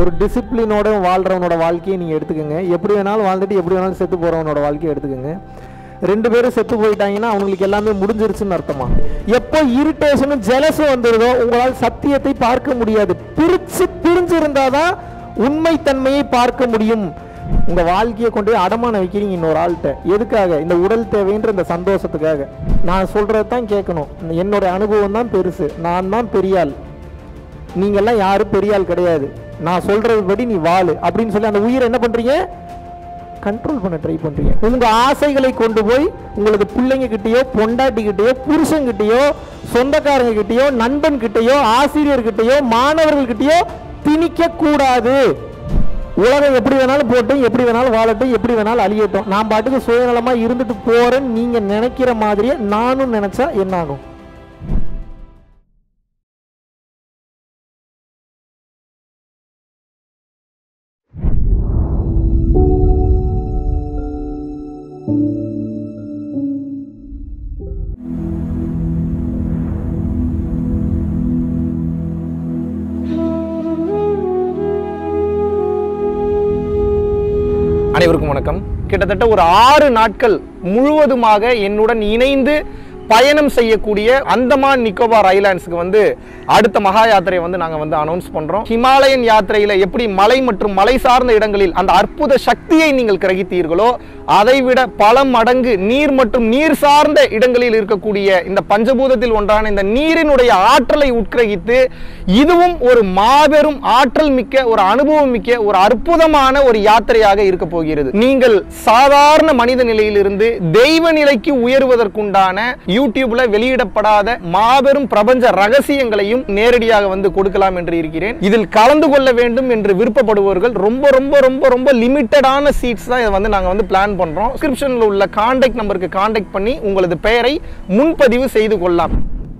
ஒரு டிசிப்ளினோட வாழ்கிறவனோட வாழ்க்கையை நீங்கள் எடுத்துக்கோங்க எப்படி வேணாலும் வாழ்ந்துட்டு எப்படி வேணாலும் செத்து போகிறவனோட வாழ்க்கையை எடுத்துக்கோங்க ரெண்டு பேரும் செத்து போயிட்டாங்கன்னா அவங்களுக்கு எல்லாமே முடிஞ்சிருச்சுன்னு அர்த்தமா எப்போ இரிட்டேஷனும் ஜெலஸும் வந்துடுதோ உங்களால் சத்தியத்தை பார்க்க முடியாது பிரிச்சு பிரிஞ்சிருந்தாதான் உண்மைத்தன்மையை பார்க்க முடியும் உங்க வாழ்க்கையை கொண்டு போய் அடமான வைக்கிறீங்க இன்னொரு ஆள்கிட்ட எதுக்காக இந்த உடல் தேவைன்ற இந்த சந்தோஷத்துக்காக நான் சொல்றது தான் கேட்கணும் என்னோட அனுபவம் தான் பெருசு நான் தான் பெரியாள் நீங்கெல்லாம் யாரும் பெரியாள் கிடையாது நான் சொல்றது படி நீ வாழு அப்படின்னு சொல்லி அந்த உயிரை என்ன பண்றீங்க கண்ட்ரோல் பண்ண ட்ரை பண்றீங்க உங்க ஆசைகளை கொண்டு போய் உங்களது பிள்ளைங்க கிட்டயோ பொண்டாட்டி கிட்டயோ புருஷன் கிட்டயோ சொந்தக்காரங்க கிட்டயோ நண்பன் கிட்டயோ ஆசிரியர் கிட்டயோ மாணவர்கள் கிட்டயோ திணிக்க கூடாது உலகம் எப்படி வேணாலும் போட்டும் எப்படி வேணாலும் வாழட்டும் எப்படி வேணாலும் அழியட்டும் நான் பாட்டுக்கு சுயநலமா இருந்துட்டு போறேன்னு நீங்க நினைக்கிற மாதிரியே நானும் நினைச்சா என்ன ஆகும் அனைவருக்கும் வணக்கம் கிட்டத்தட்ட ஒரு ஆறு நாட்கள் முழுவதுமாக என்னுடன் இணைந்து பயணம் செய்யக்கூடிய அந்தமான் நிக்கோபார் ஐலாண்ட்ஸ்க்கு வந்து அடுத்த மகா யாத்திரையை வந்து நாங்கள் வந்து அனௌன்ஸ் பண்றோம் ஹிமாலயன் யாத்திரையில எப்படி மலை மற்றும் மலை சார்ந்த இடங்களில் அந்த அற்புத சக்தியை நீங்கள் கிரகித்தீர்களோ அதைவிட பல மடங்கு நீர் மற்றும் நீர் சார்ந்த இடங்களில் இருக்கக்கூடிய இந்த பஞ்சபூதத்தில் ஒன்றான இந்த நீரினுடைய ஆற்றலை உட்கிரகித்து இதுவும் ஒரு மாபெரும் ஆற்றல் மிக்க ஒரு அனுபவம் மிக்க ஒரு அற்புதமான ஒரு யாத்திரையாக இருக்க போகிறது நீங்கள் சாதாரண மனித நிலையிலிருந்து தெய்வ நிலைக்கு உயர்வதற்குண்டான யூடியூப்ல வெளியிடப்படாத மாபெரும் பிரபஞ்ச ரகசியங்களையும் நேரடியாக வந்து கொடுக்கலாம் என்று இருக்கிறேன் இதில் கலந்து கொள்ள வேண்டும் என்று விருப்பப்படுபவர்கள் ரொம்ப ரொம்ப ரொம்ப ரொம்ப லிமிட்டடான சீட்ஸ் தான் இதை வந்து நாங்க வந்து பிளான் பண்றோம் டிஸ்கிரிப்ஷன்ல உள்ள கான்டாக்ட் நம்பருக்கு கான்டாக்ட் பண்ணி உங்களது பெயரை முன்பதிவு செய்து கொள்ளலாம்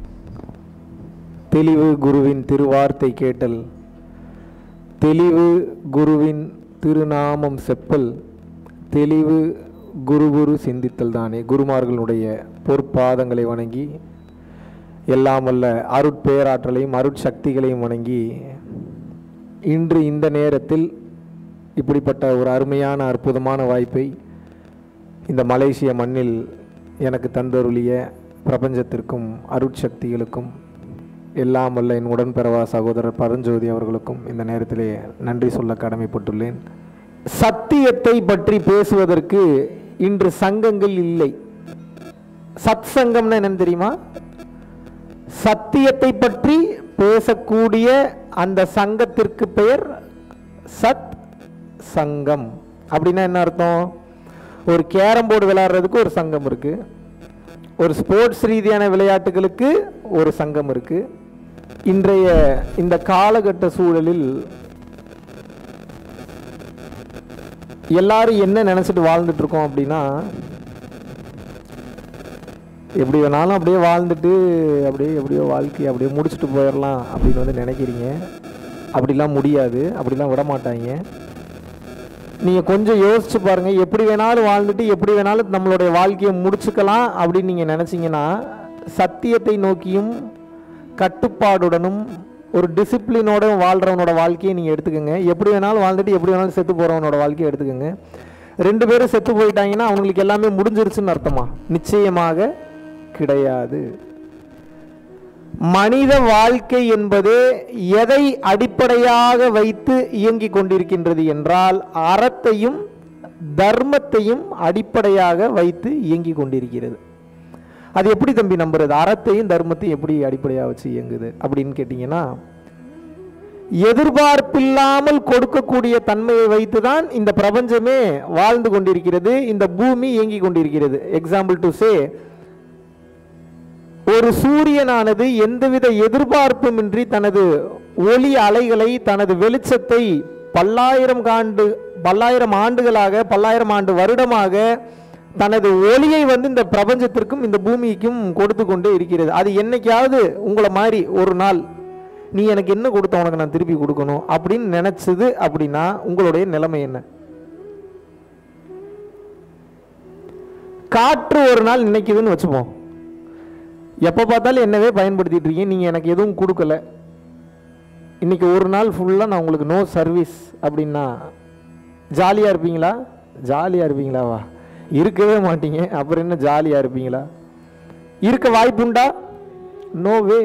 தெளிவு குருவின் திருவார்த்தை கேட்டல் தெளிவு குருவின் திருநாமம் செப்பல் தெளிவு குரு குரு சிந்தித்தல் தானே குருமார்களுடைய பொற்பாதங்களை வணங்கி எல்லாம் வல்ல அருட்பேராற்றலையும் அருட்சக்திகளையும் வணங்கி இன்று இந்த நேரத்தில் இப்படிப்பட்ட ஒரு அருமையான அற்புதமான வாய்ப்பை இந்த மலேசிய மண்ணில் எனக்கு தந்தருளிய பிரபஞ்சத்திற்கும் அருட்சக்திகளுக்கும் எல்லாம் வல்ல என் உடன்பிறவா சகோதரர் பரஞ்சோதி அவர்களுக்கும் இந்த நேரத்திலே நன்றி சொல்ல கடமைப்பட்டுள்ளேன் சத்தியத்தை பற்றி பேசுவதற்கு இன்று சங்கங்கள் இல்லை சத் சங்கம்னா என்னன்னு தெரியுமா சத்தியத்தை பற்றி பேசக்கூடிய அந்த சங்கத்திற்கு பெயர் சத் சங்கம் அப்படின்னா என்ன அர்த்தம் ஒரு கேரம் போர்டு விளையாடுறதுக்கு ஒரு சங்கம் இருக்கு ஒரு ஸ்போர்ட்ஸ் ரீதியான விளையாட்டுகளுக்கு ஒரு சங்கம் இருக்கு இன்றைய இந்த காலகட்ட சூழலில் எல்லாரும் என்ன நினைச்சிட்டு வாழ்ந்துட்டு இருக்கோம் அப்படின்னா எப்படி வேணாலும் அப்படியே வாழ்ந்துட்டு அப்படியே எப்படியோ வாழ்க்கையை அப்படியே முடிச்சுட்டு போயிடலாம் அப்படின்னு வந்து நினைக்கிறீங்க அப்படிலாம் முடியாது அப்படிலாம் விட மாட்டாங்க நீங்கள் கொஞ்சம் யோசிச்சு பாருங்கள் எப்படி வேணாலும் வாழ்ந்துட்டு எப்படி வேணாலும் நம்மளுடைய வாழ்க்கையை முடிச்சுக்கலாம் அப்படின்னு நீங்கள் நினச்சிங்கன்னா சத்தியத்தை நோக்கியும் கட்டுப்பாடுடனும் ஒரு டிசிப்ளினோட வாழ்கிறவனோட வாழ்க்கையை நீங்கள் எடுத்துக்கோங்க எப்படி வேணாலும் வாழ்ந்துட்டு எப்படி வேணாலும் செத்து போகிறவனோட வாழ்க்கையை எடுத்துக்கோங்க ரெண்டு பேரும் செத்து போயிட்டாங்கன்னா அவங்களுக்கு எல்லாமே முடிஞ்சிருச்சுன்னு அர்த்தமா நிச்சயமாக கிடையாது மனித வாழ்க்கை என்பது எதை அடிப்படையாக வைத்து இயங்கிக் கொண்டிருக்கின்றது என்றால் அறத்தையும் தர்மத்தையும் அடிப்படையாக வைத்து இயங்கிக் கொண்டிருக்கிறது அது எப்படி தம்பி நம்புறது அறத்தையும் தர்மத்தையும் எப்படி அடிப்படையாக வச்சு இயங்குது அப்படின்னு கேட்டிங்கன்னா எதிர்பார்ப்பில்லாமல் கொடுக்கக்கூடிய தன்மையை வைத்துதான் இந்த பிரபஞ்சமே வாழ்ந்து கொண்டிருக்கிறது இந்த பூமி இயங்கிக் கொண்டிருக்கிறது எக்ஸாம்பிள் டு சே ஒரு சூரியனானது எந்தவித எதிர்பார்ப்புமின்றி தனது ஒளி அலைகளை தனது வெளிச்சத்தை பல்லாயிரம் ஆண்டு பல்லாயிரம் ஆண்டுகளாக பல்லாயிரம் ஆண்டு வருடமாக தனது ஒளியை வந்து இந்த பிரபஞ்சத்திற்கும் இந்த பூமிக்கும் கொடுத்து கொண்டே இருக்கிறது அது என்னைக்காவது உங்களை மாதிரி ஒரு நாள் நீ எனக்கு என்ன கொடுத்த உனக்கு நான் திருப்பி கொடுக்கணும் அப்படின்னு நினைச்சது அப்படின்னா உங்களுடைய நிலைமை என்ன காற்று ஒரு நாள் நினைக்குதுன்னு வச்சுப்போம் எப்போ பார்த்தாலும் என்னவே பயன்படுத்திட்டு இருக்கீங்க நீங்கள் எனக்கு எதுவும் கொடுக்கல இன்னைக்கு ஒரு நாள் ஃபுல்லாக நான் உங்களுக்கு நோ சர்வீஸ் அப்படின்னா ஜாலியாக இருப்பீங்களா ஜாலியாக இருப்பீங்களாவா இருக்கவே மாட்டீங்க அப்புறம் என்ன ஜாலியாக இருப்பீங்களா இருக்க வாய்ப்புண்டா நோ வே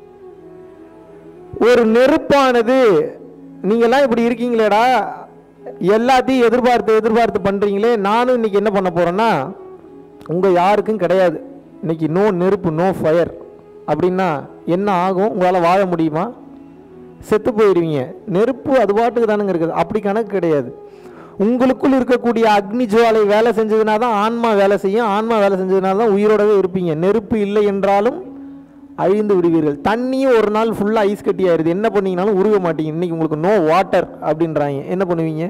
ஒரு நெருப்பானது நீங்கெல்லாம் இப்படி இருக்கீங்களேடா எல்லாத்தையும் எதிர்பார்த்து எதிர்பார்த்து பண்ணுறீங்களே நானும் இன்னைக்கு என்ன பண்ண போகிறேன்னா உங்கள் யாருக்கும் கிடையாது இன்னைக்கு நோ நெருப்பு நோ ஃபயர் அப்படின்னா என்ன ஆகும் உங்களால் வாழ முடியுமா செத்து போயிடுவீங்க நெருப்பு அது பாட்டுக்கு தானுங்க இருக்குது அப்படி கணக்கு கிடையாது உங்களுக்குள் இருக்கக்கூடிய அக்னி ஜுவாலை வேலை செஞ்சதுனா தான் ஆன்மா வேலை செய்யும் ஆன்மா வேலை செஞ்சதுனால தான் உயிரோடவே இருப்பீங்க நெருப்பு இல்லை என்றாலும் அழிந்து விடுவீர்கள் தண்ணியும் ஒரு நாள் ஃபுல்லாக ஐஸ் கட்டி ஆயிடுது என்ன பண்ணீங்கனாலும் உருக மாட்டீங்க இன்னைக்கு உங்களுக்கு நோ வாட்டர் அப்படின்றாங்க என்ன பண்ணுவீங்க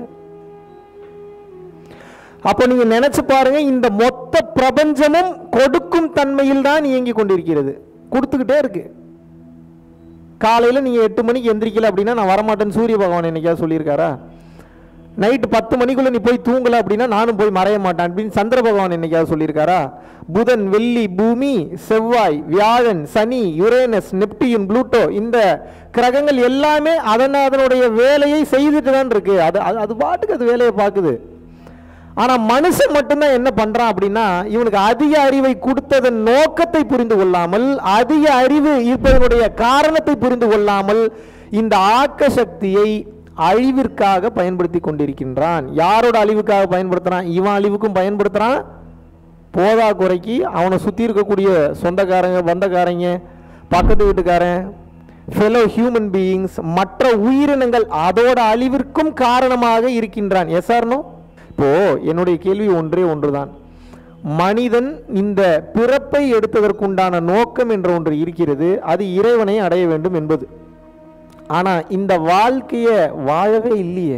அப்போ நீங்க நினைச்சு பாருங்க இந்த மொத்த பிரபஞ்சமும் கொடுக்கும் தன்மையில் தான் இயங்கி கொண்டிருக்கிறது கொடுத்துக்கிட்டே இருக்கு காலையில் நீங்கள் எட்டு மணிக்கு எந்திரிக்கல அப்படின்னா நான் வரமாட்டேன்னு சூரிய பகவான் என்னைக்காவது சொல்லியிருக்காரா நைட்டு பத்து மணிக்குள்ளே நீ போய் தூங்கல அப்படின்னா நானும் போய் மறைய மாட்டேன் அப்படின்னு சந்திர பகவான் என்னைக்காவது சொல்லியிருக்காரா புதன் வெள்ளி பூமி செவ்வாய் வியாழன் சனி யுரேனஸ் நெப்டியூன் ப்ளூட்டோ இந்த கிரகங்கள் எல்லாமே அதன் அதனுடைய வேலையை செய்துட்டு தான் இருக்கு அது அது அது பாட்டுக்கு அது வேலையை பார்க்குது ஆனா மனுஷன் மட்டும்தான் என்ன பண்றான் அப்படின்னா இவனுக்கு அதிக அறிவை கொடுத்ததன் நோக்கத்தை புரிந்து கொள்ளாமல் அதிக அறிவு இருப்பதனுடைய காரணத்தை புரிந்து கொள்ளாமல் இந்த ஆக்க சக்தியை அழிவிற்காக பயன்படுத்தி கொண்டிருக்கின்றான் யாரோட அழிவுக்காக பயன்படுத்துறான் இவன் அழிவுக்கும் பயன்படுத்துறான் போதா குறைக்கு அவனை சுற்றி இருக்கக்கூடிய சொந்தக்காரங்க பந்தக்காரங்க பக்கத்து வீட்டுக்காரன் ஃபெலோ ஹியூமன் பீயிங்ஸ் மற்ற உயிரினங்கள் அதோட அழிவிற்கும் காரணமாக இருக்கின்றான் எஸ் ஆர்னோ இப்போ என்னுடைய கேள்வி ஒன்றே ஒன்றுதான் மனிதன் இந்த பிறப்பை எடுத்ததற்குண்டான நோக்கம் என்ற ஒன்று இருக்கிறது அது இறைவனை அடைய வேண்டும் என்பது ஆனா இந்த வாழ்க்கையை வாழவே இல்லையே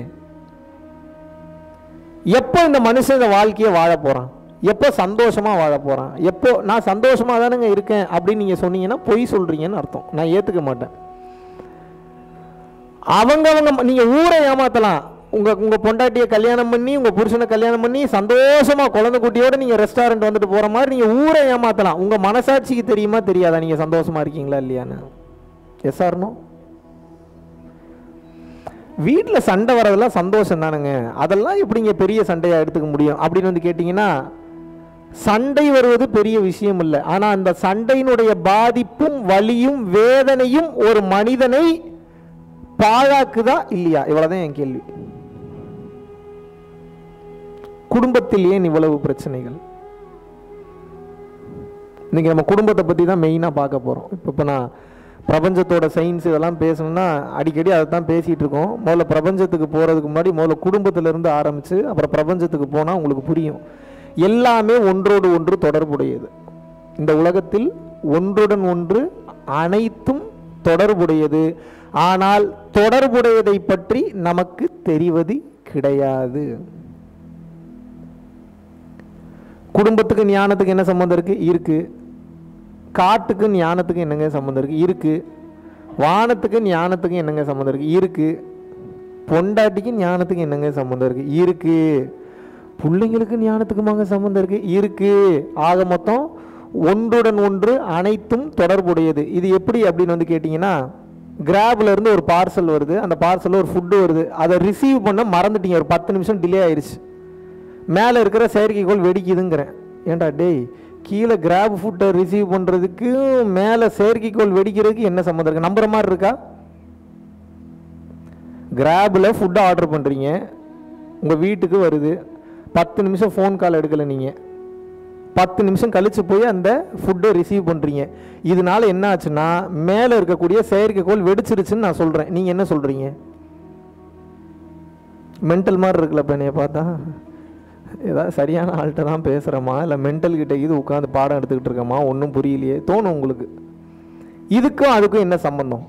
எப்போ இந்த மனுஷன் இந்த வாழ்க்கையை வாழ போறான் எப்போ சந்தோஷமா வாழ போறான் எப்போ நான் சந்தோஷமா தானுங்க இருக்கேன் அப்படின்னு நீங்க சொன்னீங்கன்னா பொய் சொல்றீங்கன்னு அர்த்தம் நான் ஏத்துக்க மாட்டேன் அவங்கவங்க நீங்க ஊரை ஏமாத்தலாம் உங்க உங்க பொண்டாட்டியை கல்யாணம் பண்ணி உங்க புருஷனை கல்யாணம் பண்ணி சந்தோஷமா குழந்தை குட்டியோட நீங்க ரெஸ்டாரண்ட் வந்துட்டு போற மாதிரி நீங்க ஊரை ஏமாத்தலாம் உங்க மனசாட்சிக்கு தெரியுமா தெரியாதா நீங்க சந்தோஷமா இருக்கீங்களா இல்லையான்னு எஸ் ஆர்னோ வீட்டில் சண்டை வரதெல்லாம் சந்தோஷம் தானுங்க அதெல்லாம் எப்படிங்க பெரிய சண்டையாக எடுத்துக்க முடியும் அப்படின்னு வந்து கேட்டிங்கன்னா சண்டை வருவது பெரிய விஷயம் இல்லை ஆனால் அந்த சண்டையினுடைய பாதிப்பும் வலியும் வேதனையும் ஒரு மனிதனை பாழாக்குதா இல்லையா இவ்வளவுதான் என் கேள்வி குடும்பத்தில் ஏன் இவ்வளவு பிரச்சனைகள் இன்னைக்கு நம்ம குடும்பத்தை பற்றி தான் மெயினாக பார்க்க போகிறோம் இப்போ இப்போ நான் பிரபஞ்சத்தோட சயின்ஸ் இதெல்லாம் பேசணும்னா அடிக்கடி அதை தான் பேசிகிட்டு இருக்கோம் முதல்ல பிரபஞ்சத்துக்கு போகிறதுக்கு முன்னாடி முதல்ல குடும்பத்திலேருந்து ஆரம்பித்து அப்புறம் பிரபஞ்சத்துக்கு போனால் உங்களுக்கு புரியும் எல்லாமே ஒன்றோடு ஒன்று தொடர்புடையது இந்த உலகத்தில் ஒன்றுடன் ஒன்று அனைத்தும் தொடர்புடையது ஆனால் தொடர்புடையதை பற்றி நமக்கு தெரிவது கிடையாது குடும்பத்துக்கு ஞானத்துக்கு என்ன சம்மந்தம் இருக்கு இருக்கு காட்டுக்கு ஞானத்துக்கு என்னங்க சம்மந்தம் இருக்கு இருக்கு வானத்துக்கு ஞானத்துக்கு என்னங்க சம்மந்தம் இருக்கு இருக்கு பொண்டாட்டிக்கு ஞானத்துக்கு என்னங்க சம்மந்தம் இருக்கு இருக்கு பிள்ளைங்களுக்கு ஞானத்துக்குமாங்க சம்மந்தம் இருக்கு இருக்கு ஆக மொத்தம் ஒன்றுடன் ஒன்று அனைத்தும் தொடர்புடையது இது எப்படி அப்படின்னு வந்து கேட்டிங்கன்னா கிராப்ல இருந்து ஒரு பார்சல் வருது அந்த பார்சலில் ஒரு ஃபுட்டு வருது அதை ரிசீவ் பண்ண மறந்துட்டீங்க ஒரு பத்து நிமிஷம் டிலே ஆயிடுச்சு மேலே இருக்கிற செயற்கைக்கோள் வெடிக்குதுங்கிறேன் ஏன்டா டேய் கீழே கிராப் ஃபுட்டை ரிசீவ் பண்ணுறதுக்கு மேலே செயற்கைக்கோள் வெடிக்கிறதுக்கு என்ன சம்மந்தம் இருக்குது நம்புற மாதிரி இருக்கா கிராபில் ஃபுட்டை ஆர்டர் பண்ணுறீங்க உங்கள் வீட்டுக்கு வருது பத்து நிமிஷம் ஃபோன் கால் எடுக்கலை நீங்கள் பத்து நிமிஷம் கழிச்சு போய் அந்த ஃபுட்டை ரிசீவ் பண்ணுறீங்க இதனால என்ன ஆச்சுன்னா மேலே இருக்கக்கூடிய செயற்கைக்கோள் வெடிச்சிருச்சுன்னு நான் சொல்கிறேன் நீங்கள் என்ன சொல்கிறீங்க மென்டல் மாதிரி இருக்குல்ல இப்போ என்னைய பார்த்தா ஏதாவது சரியான ஆள்கிட்ட தான் பேசுகிறோமா இல்லை மென்டல் கிட்ட இது உட்காந்து பாடம் எடுத்துக்கிட்டு இருக்கோமா ஒன்றும் புரியலையே தோணும் உங்களுக்கு இதுக்கும் அதுக்கும் என்ன சம்பந்தம்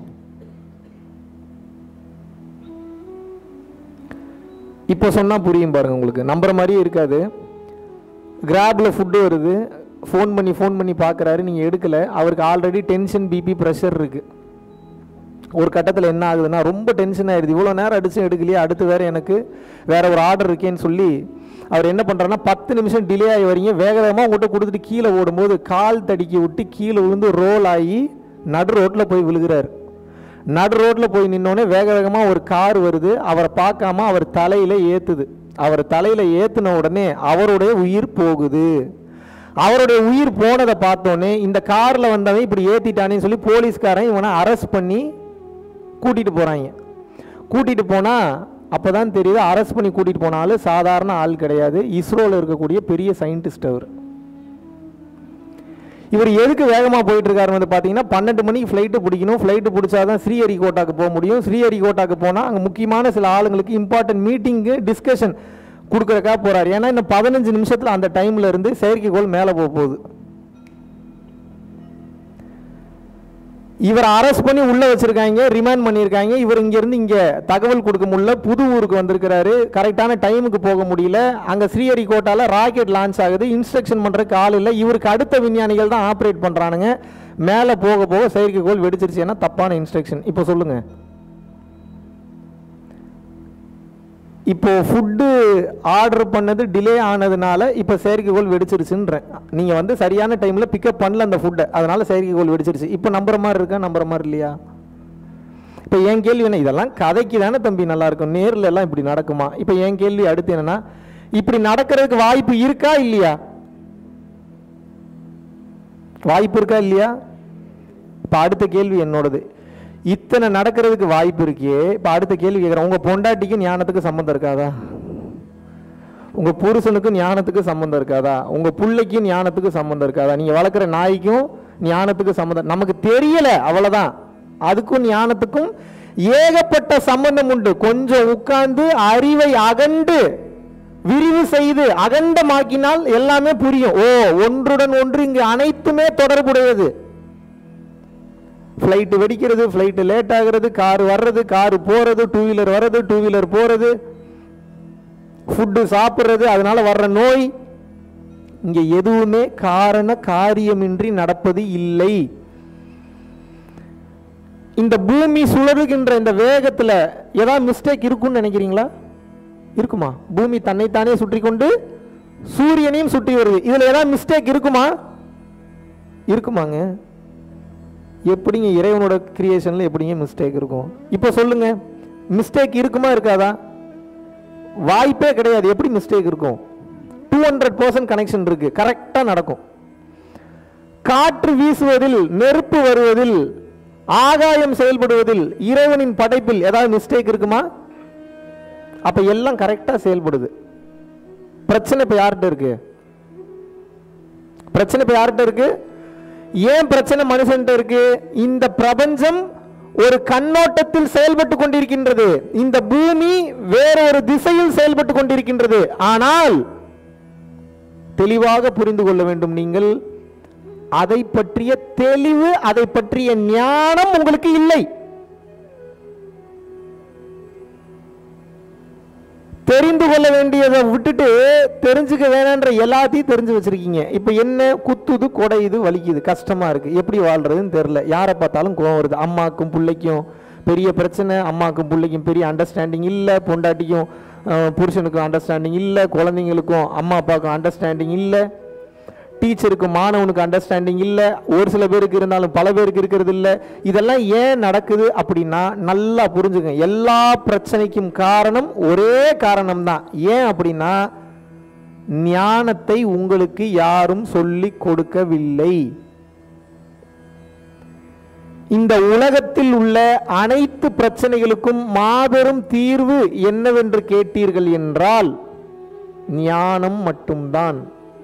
இப்போ சொன்னால் புரியும் பாருங்க உங்களுக்கு நம்புற மாதிரியே இருக்காது கிராபில் ஃபுட்டு வருது ஃபோன் பண்ணி ஃபோன் பண்ணி பார்க்குறாரு நீங்கள் எடுக்கலை அவருக்கு ஆல்ரெடி டென்ஷன் பிபி ப்ரெஷர் இருக்குது ஒரு கட்டத்தில் என்ன ஆகுதுன்னா ரொம்ப டென்ஷன் ஆயிடுது இவ்வளோ நேரம் அடிச்சு எடுக்கலையே அடுத்து வேற எனக்கு வேற ஒரு ஆர்டர் இருக்கேன்னு சொல்லி அவர் என்ன பண்ணுறாருன்னா பத்து நிமிஷம் டிலே ஆகி வரீங்க வேக வேகமாக உங்கள்கிட்ட கொடுத்துட்டு கீழே ஓடும்போது கால் தடுக்கி விட்டு கீழே விழுந்து ரோல் ஆகி நடு ரோட்டில் போய் விழுகிறார் நடு ரோட்டில் போய் நின்னோடனே வேக வேகமாக ஒரு கார் வருது அவரை பார்க்காம அவர் தலையில் ஏற்றுது அவர் தலையில் ஏற்றுன உடனே அவருடைய உயிர் போகுது அவருடைய உயிர் போனதை பார்த்தோன்னே இந்த காரில் வந்தவன் இப்படி ஏற்றிட்டானேன்னு சொல்லி போலீஸ்காரன் இவனை அரெஸ்ட் பண்ணி கூட்டிகிட்டு போகிறாங்க கூட்டிகிட்டு போனால் அப்போ தான் தெரியுது அரெஸ்ட் பண்ணி கூட்டிகிட்டு போன ஆள் சாதாரண ஆள் கிடையாது இஸ்ரோவில் இருக்கக்கூடிய பெரிய சயின்டிஸ்ட் அவர் இவர் எதுக்கு வேகமாக போயிட்டு இருக்காரு வந்து பார்த்தீங்கன்னா பன்னெண்டு மணிக்கு ஃப்ளைட்டு பிடிக்கணும் ஃப்ளைட்டு பிடிச்சாதான் ஸ்ரீஹரிகோட்டாக்கு போக முடியும் ஸ்ரீஹரிகோட்டாக்கு போனால் அங்கே முக்கியமான சில ஆளுங்களுக்கு இம்பார்ட்டன்ட் மீட்டிங்கு டிஸ்கஷன் கொடுக்குறக்கா போகிறார் ஏன்னா இன்னும் பதினஞ்சு நிமிஷத்தில் அந்த டைமில் இருந்து செயற்கைக்கோள் மேலே போக போகுது இவர் அரெஸ்ட் பண்ணி உள்ள வச்சிருக்காங்க ரிமாண்ட் பண்ணியிருக்காங்க இவர் இங்கேருந்து இங்கே தகவல் கொடுக்க முடியல புது ஊருக்கு வந்திருக்கிறாரு கரெக்டான டைமுக்கு போக முடியல அங்கே ஸ்ரீஹரிகோட்டால ராக்கெட் லான்ச் ஆகுது இன்ஸ்ட்ரக்ஷன் பண்ணுறதுக்கு ஆள் இல்லை இவருக்கு அடுத்த விஞ்ஞானிகள் தான் ஆப்ரேட் பண்ணுறானுங்க மேலே போக போக செயற்கைக்கோள் வெடிச்சிருச்சு ஏன்னா தப்பான இன்ஸ்ட்ரக்ஷன் இப்போ சொல்லுங்க இப்போ ஃபுட்டு ஆர்டர் பண்ணது டிலே ஆனதுனால இப்போ செயற்கைக்கோள் வெடிச்சிருச்சுன்றேன் நீங்கள் வந்து சரியான டைமில் பிக்கப் பண்ணல அந்த ஃபுட்டை அதனால செயற்கைக்கோள் வெடிச்சிருச்சு இப்போ நம்புற மாதிரி இருக்கா நம்புற மாதிரி இல்லையா இப்போ என் கேள்வி என்ன இதெல்லாம் கதைக்கு தானே தம்பி நல்லா இருக்கும் நேர்ல எல்லாம் இப்படி நடக்குமா இப்போ என் கேள்வி அடுத்து என்னன்னா இப்படி நடக்கிறதுக்கு வாய்ப்பு இருக்கா இல்லையா வாய்ப்பு இருக்கா இல்லையா இப்போ அடுத்த கேள்வி என்னோடது இத்தனை நடக்கிறதுக்கு வாய்ப்பு இருக்கே இப்போ அடுத்த கேள்வி கேட்குறேன் உங்கள் பொண்டாட்டிக்கு ஞானத்துக்கு சம்மந்தம் இருக்காதா உங்கள் புருஷனுக்கும் ஞானத்துக்கு சம்மந்தம் இருக்காதா உங்கள் பிள்ளைக்கும் ஞானத்துக்கு சம்மந்தம் இருக்காதா நீங்கள் வளர்க்குற நாய்க்கும் ஞானத்துக்கு சம்மந்தம் நமக்கு தெரியல அவ்வளோதான் அதுக்கும் ஞானத்துக்கும் ஏகப்பட்ட சம்பந்தம் உண்டு கொஞ்சம் உட்கார்ந்து அறிவை அகண்டு விரிவு செய்து அகண்டமாக்கினால் எல்லாமே புரியும் ஓ ஒன்றுடன் ஒன்று இங்கு அனைத்துமே தொடர்புடையது ஃப்ளைட்டு வெடிக்கிறது ஃப்ளைட்டு லேட் ஆகிறது கார் வர்றது கார் போகிறது டூ வீலர் வர்றது டூ வீலர் போகிறது ஃபுட்டு சாப்பிட்றது அதனால வர்ற நோய் இங்கே எதுவுமே காரண காரியமின்றி நடப்பது இல்லை இந்த பூமி சுழறுகின்ற இந்த வேகத்தில் ஏதாவது மிஸ்டேக் இருக்கும்னு நினைக்கிறீங்களா இருக்குமா பூமி தன்னைத்தானே சுற்றி கொண்டு சூரியனையும் சுற்றி வருது இதில் ஏதாவது மிஸ்டேக் இருக்குமா இருக்குமாங்க எப்படிங்க இறைவனோட கிரியேஷனில் எப்படிங்க மிஸ்டேக் இருக்கும் இப்போ சொல்லுங்க மிஸ்டேக் இருக்குமா இருக்காதா வாய்ப்பே கிடையாது எப்படி மிஸ்டேக் இருக்கும் டூ ஹண்ட்ரட் பர்சன்ட் கனெக்ஷன் இருக்கு கரெக்டாக நடக்கும் காற்று வீசுவதில் நெருப்பு வருவதில் ஆகாயம் செயல்படுவதில் இறைவனின் படைப்பில் ஏதாவது மிஸ்டேக் இருக்குமா அப்ப எல்லாம் கரெக்டாக செயல்படுது பிரச்சனை இப்போ யார்கிட்ட இருக்கு பிரச்சனை இப்போ யார்கிட்ட இருக்கு ஏன் பிரச்சனை மனுஷன்ட்ட இருக்கு இந்த பிரபஞ்சம் ஒரு கண்ணோட்டத்தில் செயல்பட்டு கொண்டிருக்கின்றது இந்த பூமி வேற ஒரு திசையில் செயல்பட்டு கொண்டிருக்கின்றது ஆனால் தெளிவாக புரிந்து கொள்ள வேண்டும் நீங்கள் அதை பற்றிய தெளிவு அதை பற்றிய ஞானம் உங்களுக்கு இல்லை தெரிந்து கொள்ள வேண்டியதை விட்டுட்டு தெரிஞ்சுக்க வேணான்ற எல்லாத்தையும் தெரிஞ்சு வச்சிருக்கீங்க இப்போ என்ன குத்துது குடையுது வலிக்குது கஷ்டமா இருக்கு எப்படி வாழ்றதுன்னு தெரியல யாரை பார்த்தாலும் கோவம் வருது அம்மாக்கும் பிள்ளைக்கும் பெரிய பிரச்சனை அம்மாக்கும் பிள்ளைக்கும் பெரிய அண்டர்ஸ்டாண்டிங் இல்லை பொண்டாட்டிக்கும் அஹ், புருஷனுக்கும் அண்டர்ஸ்டாண்டிங் இல்லை குழந்தைங்களுக்கும் அம்மா அப்பாவுக்கும் அண்டர்ஸ்டாண்டிங் இல்லை டீச்சருக்கு மாணவனுக்கு அண்டர்ஸ்டாண்டிங் இல்லை ஒரு சில பேருக்கு இருந்தாலும் பல பேருக்கு இருக்கிறது இல்லை இதெல்லாம் ஏன் நடக்குது அப்படின்னா நல்லா புரிஞ்சுங்க எல்லா பிரச்சனைக்கும் காரணம் ஒரே காரணம் தான் ஏன் அப்படின்னா ஞானத்தை உங்களுக்கு யாரும் சொல்லி கொடுக்கவில்லை இந்த உலகத்தில் உள்ள அனைத்து பிரச்சனைகளுக்கும் மாபெரும் தீர்வு என்னவென்று கேட்டீர்கள் என்றால் ஞானம் மட்டும்தான்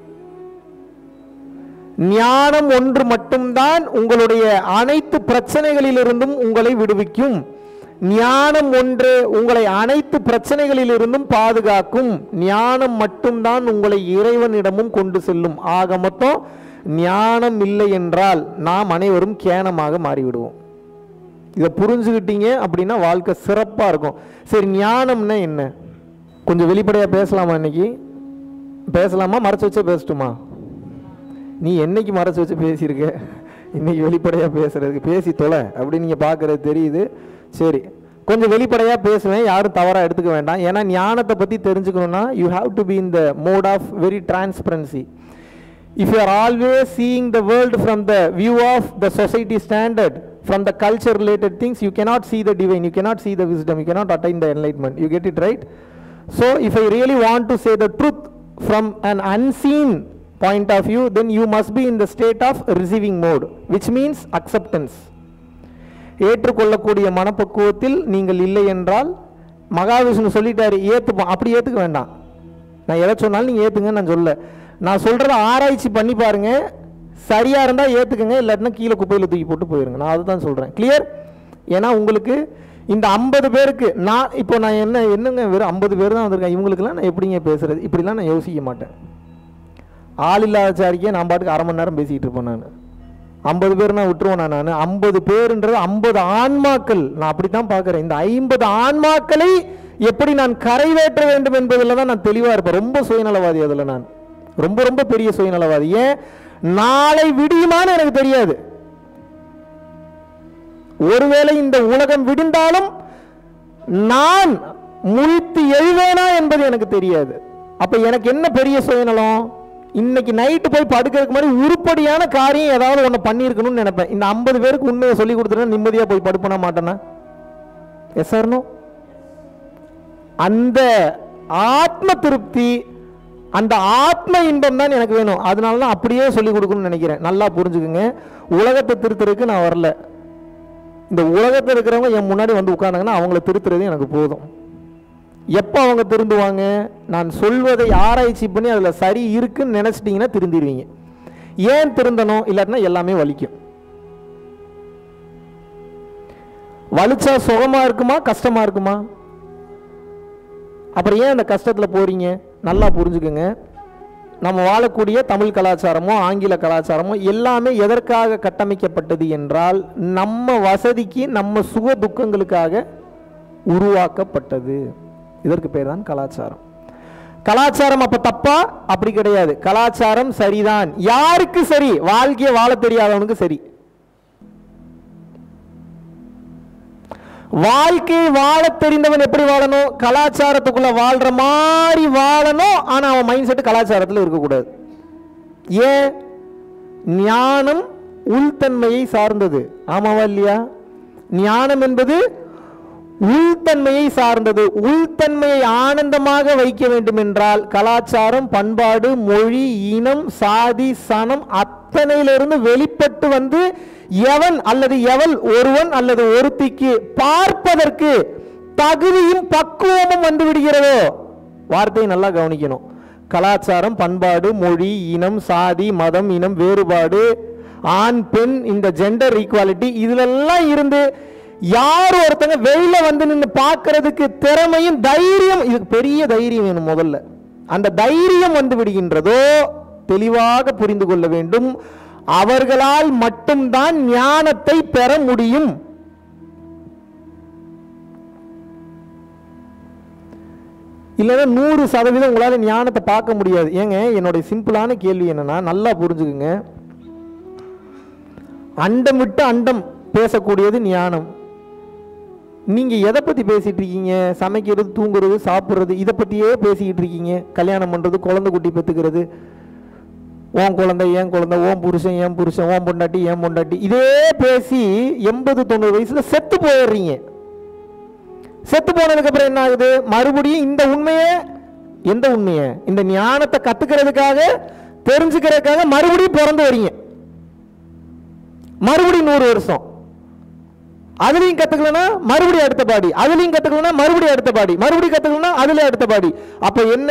ஞானம் ஒன்று மட்டும்தான் உங்களுடைய அனைத்து பிரச்சனைகளிலிருந்தும் உங்களை விடுவிக்கும் ஞானம் ஒன்று உங்களை அனைத்து பிரச்சனைகளிலிருந்தும் பாதுகாக்கும் ஞானம் மட்டும்தான் உங்களை இறைவனிடமும் கொண்டு செல்லும் ஆக மொத்தம் ஞானம் இல்லை என்றால் நாம் அனைவரும் கேனமாக மாறிவிடுவோம் இதை புரிஞ்சுக்கிட்டீங்க அப்படின்னா வாழ்க்கை சிறப்பாக இருக்கும் சரி ஞானம்னா என்ன கொஞ்சம் வெளிப்படையாக பேசலாமா இன்னைக்கு பேசலாமா மறைச்சு வச்சே பேசட்டுமா நீ என்னைக்கு மறைச்சு வச்சு பேசியிருக்க இன்னைக்கு வெளிப்படையாக பேசுறதுக்கு பேசி தொலை அப்படின்னு நீங்கள் பார்க்குறது தெரியுது சரி கொஞ்சம் வெளிப்படையாக பேசுவேன் யாரும் தவறாக எடுத்துக்க வேண்டாம் ஏன்னா ஞானத்தை பற்றி தெரிஞ்சுக்கணும்னா you have to be in the mode of very transparency if you are always seeing the world from the view of the society standard from the culture related things you cannot see the divine you cannot see the wisdom you cannot attain the enlightenment you get it right so if i really want to say the truth from an unseen point of view then you must be in the state of receiving mode which means acceptance ஏற்றுக்கொள்ளக்கூடிய மனப்பக்குவத்தில் நீங்கள் இல்லை என்றால் மகாவிஷ்ணு சொல்லிட்டாரு ஏற்றுப்போம் அப்படி ஏற்றுக்க வேண்டாம் நான் எதை சொன்னாலும் நீங்கள் ஏற்றுங்க நான் சொல்ல நான் சொல்கிறத ஆராய்ச்சி பண்ணி பாருங்க சரியாக இருந்தால் ஏற்றுக்குங்க இல்லாட்டினா கீழே குப்பையில் தூக்கி போட்டு போயிருங்க நான் அதுதான் சொல்கிறேன் கிளியர் ஏன்னா உங்களுக்கு இந்த ஐம்பது பேருக்கு நான் இப்போ நான் என்ன என்னங்க வெறும் ஐம்பது பேர் தான் வந்திருக்கேன் இவங்களுக்கெல்லாம் நான் எப்படிங்க பேசுறது இப்படிலாம் நான் யோசிக்க மாட்டேன் ஆள் இல்லாத சாரிக்கே நான் பாட்டுக்கு அரை மணி நேரம் பேசிக்கிட்டு இருப்பேன் நான் ஐம்பது பேர் நான் விட்டுருவேன் நான் ஐம்பது பேருன்றது ஐம்பது ஆன்மாக்கள் நான் அப்படி தான் பார்க்குறேன் இந்த ஐம்பது ஆன்மாக்களை எப்படி நான் கரைவேற்ற வேண்டும் என்பதில் தான் நான் தெளிவாக இருப்பேன் ரொம்ப சுயநலவாதி அதில் நான் ரொம்ப ரொம்ப பெரிய சுயநலவாதி ஏன் நாளை விடியுமான்னு எனக்கு தெரியாது ஒருவேளை இந்த உலகம் விடிந்தாலும் நான் முழித்து எழுவேனா என்பது எனக்கு தெரியாது அப்ப எனக்கு என்ன பெரிய சுயநலம் இன்னைக்கு நைட்டு போய் படுக்கிறதுக்கு மாதிரி உருப்படியான காரியம் ஏதாவது ஒன்று பண்ணியிருக்கணும்னு நினைப்பேன் இந்த ஐம்பது பேருக்கு உண்மையை சொல்லி கொடுத்துட்டா நிம்மதியாக போய் படுப்பன மாட்டேனா எஸ் சார்னோ அந்த ஆத்ம திருப்தி அந்த ஆத்ம இன்பம் தான் எனக்கு வேணும் அதனால தான் அப்படியே சொல்லி கொடுக்கணும்னு நினைக்கிறேன் நல்லா புரிஞ்சுக்குங்க உலகத்தை திருத்துறதுக்கு நான் வரல இந்த உலகத்தில் இருக்கிறவங்க என் முன்னாடி வந்து உட்கார்ந்தாங்கன்னா அவங்கள திருத்துறது எனக்கு போதும் எப்போ அவங்க திருந்துவாங்க நான் சொல்வதை ஆராய்ச்சி பண்ணி அதில் சரி இருக்குன்னு நினச்சிட்டிங்கன்னா திருந்திடுவீங்க ஏன் திருந்தணும் இல்லாட்டினா எல்லாமே வலிக்கும் வலிச்சா சுகமா இருக்குமா கஷ்டமா இருக்குமா அப்புறம் ஏன் அந்த கஷ்டத்தில் போறீங்க நல்லா புரிஞ்சுக்குங்க நம்ம வாழக்கூடிய தமிழ் கலாச்சாரமோ ஆங்கில கலாச்சாரமோ எல்லாமே எதற்காக கட்டமைக்கப்பட்டது என்றால் நம்ம வசதிக்கு நம்ம சுக துக்கங்களுக்காக உருவாக்கப்பட்டது இதற்கு பேர் தான் கலாச்சாரம் கலாச்சாரம் அப்ப தப்பா அப்படி கிடையாது கலாச்சாரம் சரிதான் யாருக்கு சரி வாழ்க்கையை வாழ தெரியாதவனுக்கு சரி வாழ்க்கையை வாழ தெரிந்தவன் எப்படி வாழணும் கலாச்சாரத்துக்குள்ள வாழ்ற மாதிரி வாழணும் ஆனா அவன் மைண்ட் செட் கலாச்சாரத்தில் இருக்கக்கூடாது ஏன் ஞானம் உள்தன்மையை சார்ந்தது ஆமாவா இல்லையா ஞானம் என்பது உள்தன்மையை சார்ந்தது உள்தன்மையை ஆனந்தமாக வைக்க வேண்டும் என்றால் கலாச்சாரம் பண்பாடு மொழி இனம் சாதி சனம் அத்தனையிலிருந்து வெளிப்பட்டு வந்து எவன் அல்லது எவள் ஒருவன் அல்லது ஒருத்திக்கு பார்ப்பதற்கு தகுதியும் பக்குவமும் வந்து விடுகிறதோ வார்த்தையை நல்லா கவனிக்கணும் கலாச்சாரம் பண்பாடு மொழி இனம் சாதி மதம் இனம் வேறுபாடு ஆண் பெண் இந்த ஜெண்டர் ஈக்குவாலிட்டி இதுலெல்லாம் இருந்து யார் ஒருத்தங்க வெளியில வந்து நின்று பார்க்கறதுக்கு திறமையும் தைரியம் இதுக்கு பெரிய தைரியம் வேணும் முதல்ல அந்த தைரியம் வந்து விடுகின்றதோ தெளிவாக புரிந்து கொள்ள வேண்டும் அவர்களால் மட்டும்தான் ஞானத்தை பெற முடியும் இல்லைன்னா நூறு சதவீதம் உங்களால் ஞானத்தை பார்க்க முடியாது ஏங்க என்னுடைய சிம்பிளான கேள்வி என்னன்னா நல்லா புரிஞ்சுக்குங்க அண்டம் விட்டு அண்டம் பேசக்கூடியது ஞானம் நீங்க எதை பத்தி பேசிட்டு இருக்கீங்க சமைக்கிறது தூங்குறது சாப்பிட்றது இதை பத்தியே பேசிக்கிட்டு இருக்கீங்க கல்யாணம் பண்றது குழந்தை குட்டி பெத்துக்கிறது உன் குழந்தை ஏன் குழந்தை ஓன் புருஷன் ஏன் புருஷன் ஓன் பொண்டாட்டி ஏன் பொண்டாட்டி இதே பேசி எண்பது தொண்ணூறு வயசுல செத்து போயிடுறீங்க செத்து போனதுக்கு அப்புறம் என்ன ஆகுது மறுபடியும் இந்த உண்மையை எந்த உண்மையை இந்த ஞானத்தை கத்துக்கிறதுக்காக தெரிஞ்சுக்கிறதுக்காக மறுபடியும் பிறந்து வரீங்க மறுபடியும் நூறு வருஷம் அதுலயும் கத்துக்கலனா மறுபடியும் அடுத்த பாடி அதுலயும் கத்துக்கலனா மறுபடியும் அடுத்த பாடி மறுபடியும் கத்துக்கலனா அதுல அடுத்த பாடி அப்ப என்ன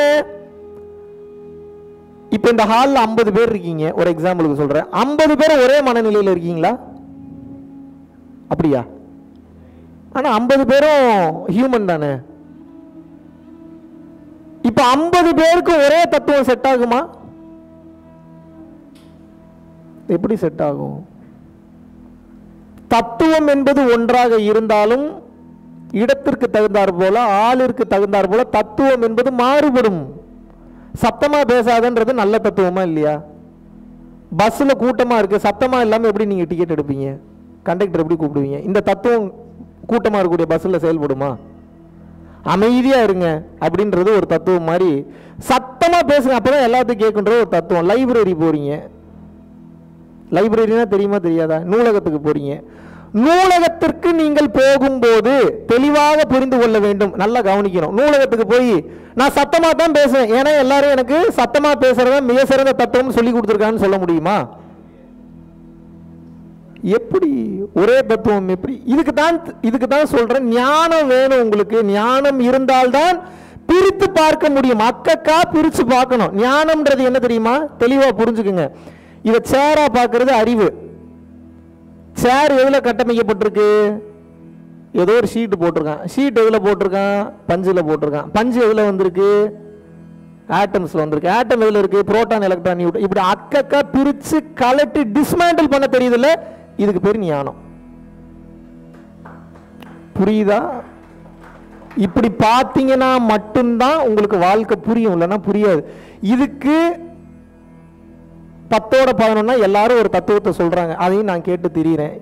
இப்ப இந்த ஹால்ல 50 பேர் இருக்கீங்க ஒரு எக்ஸாம்பிளுக்கு சொல்றேன் 50 பேரும் ஒரே மனநிலையில இருக்கீங்களா அப்படியா ஆனா 50 பேரும் ஹியூமன் தானே இப்ப 50 பேருக்கு ஒரே தத்துவம் செட் ஆகுமா எப்படி செட் ஆகும் தத்துவம் என்பது ஒன்றாக இருந்தாலும் இடத்திற்கு தகுந்தாற் போல ஆளிற்கு தகுந்தாற் போல தத்துவம் என்பது மாறுபடும் சத்தமா பேசாதன்றது நல்ல தத்துவமா இல்லையா பஸ்ஸில் கூட்டமா இருக்கு சத்தமா இல்லாம எப்படி நீங்க டிக்கெட் எடுப்பீங்க கண்டக்டர் எப்படி கூப்பிடுவீங்க இந்த தத்துவம் கூட்டமா இருக்கக்கூடிய பஸ்ஸில் செயல்படுமா அமைதியா இருங்க அப்படின்றது ஒரு தத்துவம் மாதிரி சத்தமா பேசுங்க அப்பதான் எல்லாத்துக்கும் கேட்குன்றது ஒரு தத்துவம் லைப்ரரி போறீங்க லைப்ரரினா தெரியுமா தெரியாதா நூலகத்துக்கு போறீங்க நூலகத்திற்கு நீங்கள் போகும்போது தெளிவாக புரிந்து கொள்ள வேண்டும் நல்லா கவனிக்கணும் நூலகத்துக்கு போய் நான் சத்தமா தான் பேசுவேன் ஏன்னா எல்லாரும் எனக்கு சத்தமா பேசுறத மிக சிறந்த தத்துவம் சொல்லி கொடுத்துருக்கான்னு சொல்ல முடியுமா எப்படி ஒரே தத்துவம் எப்படி இதுக்கு தான் இதுக்கு தான் சொல்றேன் ஞானம் வேணும் உங்களுக்கு ஞானம் இருந்தால்தான் பிரித்து பார்க்க முடியும் அக்கக்கா பிரிச்சு பார்க்கணும் ஞானம்ன்றது என்ன தெரியுமா தெளிவா புரிஞ்சுக்குங்க இதை சேரா பார்க்கிறது அறிவு சேர் எதுல கட்டமைக்கப்பட்டிருக்கு ஏதோ ஒரு ஷீட் போட்டிருக்கான் ஷீட் எதுல போட்டிருக்கான் பஞ்சில் போட்டிருக்கான் பஞ்சு எதுல வந்திருக்கு ஆட்டம்ஸ்ல வந்திருக்கு ஆட்டம் எதுல இருக்கு புரோட்டான் எலக்ட்ரான் நியூட்டன் இப்படி அக்கக்கா பிரிச்சு கலட்டி டிஸ்மேண்டில் பண்ண தெரியுதுல்ல இதுக்கு பேர் ஞானம் புரியுதா இப்படி பார்த்தீங்கன்னா மட்டும்தான் உங்களுக்கு வாழ்க்கை புரியும் இல்லைன்னா புரியாது இதுக்கு பத்தோட பதினொன்னா எல்லாரும் ஒரு தத்துவத்தை சொல்றாங்க அதையும் நான் கேட்டு திரியிறேன்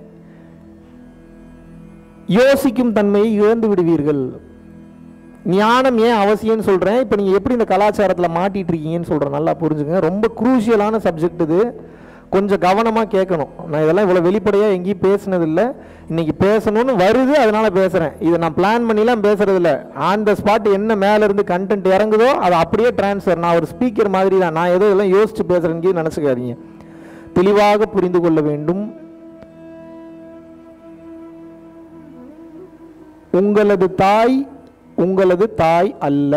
யோசிக்கும் தன்மையை இழந்து விடுவீர்கள் ஞானம் ஏன் அவசியம்னு சொல்றேன் இப்போ நீங்க எப்படி இந்த கலாச்சாரத்தில் மாட்டிட்டு இருக்கீங்கன்னு சொல்றேன் நல்லா புரிஞ்சுங்க ரொம்ப குரூஷியலான சப்ஜெக்ட் இது கொஞ்சம் கவனமா கேட்கணும் நான் இதெல்லாம் இவ்வளவு வெளிப்படையா எங்கேயும் பேசினது இல்ல இன்னைக்கு பேசணும்னு வருது அதனால பேசுறேன் இதை நான் பிளான் பண்ணிலாம் பேசுறது இல்ல ஆன் த ஸ்பாட் என்ன மேல இருந்து கண்டென்ட் இறங்குதோ அதை அப்படியே டிரான்ஸ்ஃபர் நான் ஒரு ஸ்பீக்கர் மாதிரி தான் நான் ஏதோ இதெல்லாம் யோசிச்சு பேசுறேன்னு நினைச்சுக்காதீங்க தெளிவாக புரிந்து கொள்ள வேண்டும் உங்களது தாய் உங்களது தாய் அல்ல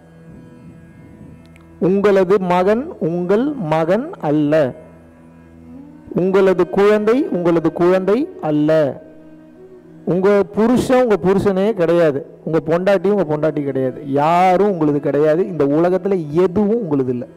உங்களது மகன் உங்கள் மகன் அல்ல உங்களது குழந்தை உங்களது குழந்தை அல்ல உங்க புருஷன் உங்க புருஷனே கிடையாது உங்க பொண்டாட்டியும் உங்க பொண்டாட்டி கிடையாது யாரும் உங்களுது கிடையாது இந்த உலகத்துல எதுவும் உங்களுது இல்லை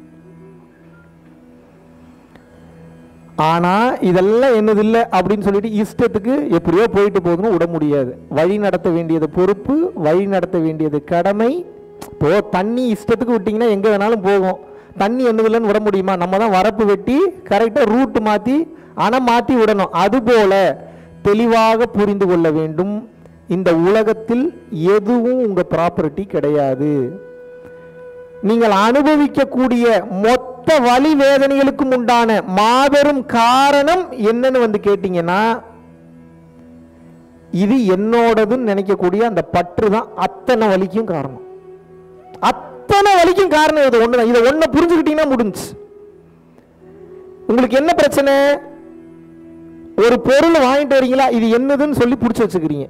ஆனா இதெல்லாம் என்னது இல்லை அப்படின்னு சொல்லிட்டு இஷ்டத்துக்கு எப்படியோ போயிட்டு போகுதுன்னு விட முடியாது வழி நடத்த வேண்டியது பொறுப்பு வழி நடத்த வேண்டியது கடமை இப்போ தண்ணி இஷ்டத்துக்கு விட்டீங்கன்னா எங்க வேணாலும் போகும் தண்ணி என்னதில்லைன்னு விட முடியுமா நம்ம தான் வரப்பு வெட்டி கரெக்டாக ரூட் மாற்றி அணை மாற்றி விடணும் அதுபோல தெளிவாக புரிந்து கொள்ள வேண்டும் இந்த உலகத்தில் எதுவும் உங்க ப்ராப்பர்ட்டி கிடையாது நீங்கள் அனுபவிக்கக்கூடிய மொத்த வலி வேதனைகளுக்கும் உண்டான மாபெரும் காரணம் என்னன்னு வந்து கேட்டீங்கன்னா இது என்னோடதுன்னு நினைக்கக்கூடிய அந்த பற்று தான் அத்தனை வலிக்கும் காரணம் அத்தனை வலிக்கும் காரணம் இது ஒண்ணுதான் இதை ஒண்ணு புரிஞ்சுக்கிட்டீங்கன்னா முடிஞ்சு உங்களுக்கு என்ன பிரச்சனை ஒரு பொருள் வாங்கிட்டு வரீங்களா இது என்னதுன்னு சொல்லி பிடிச்சி வச்சுக்கிறீங்க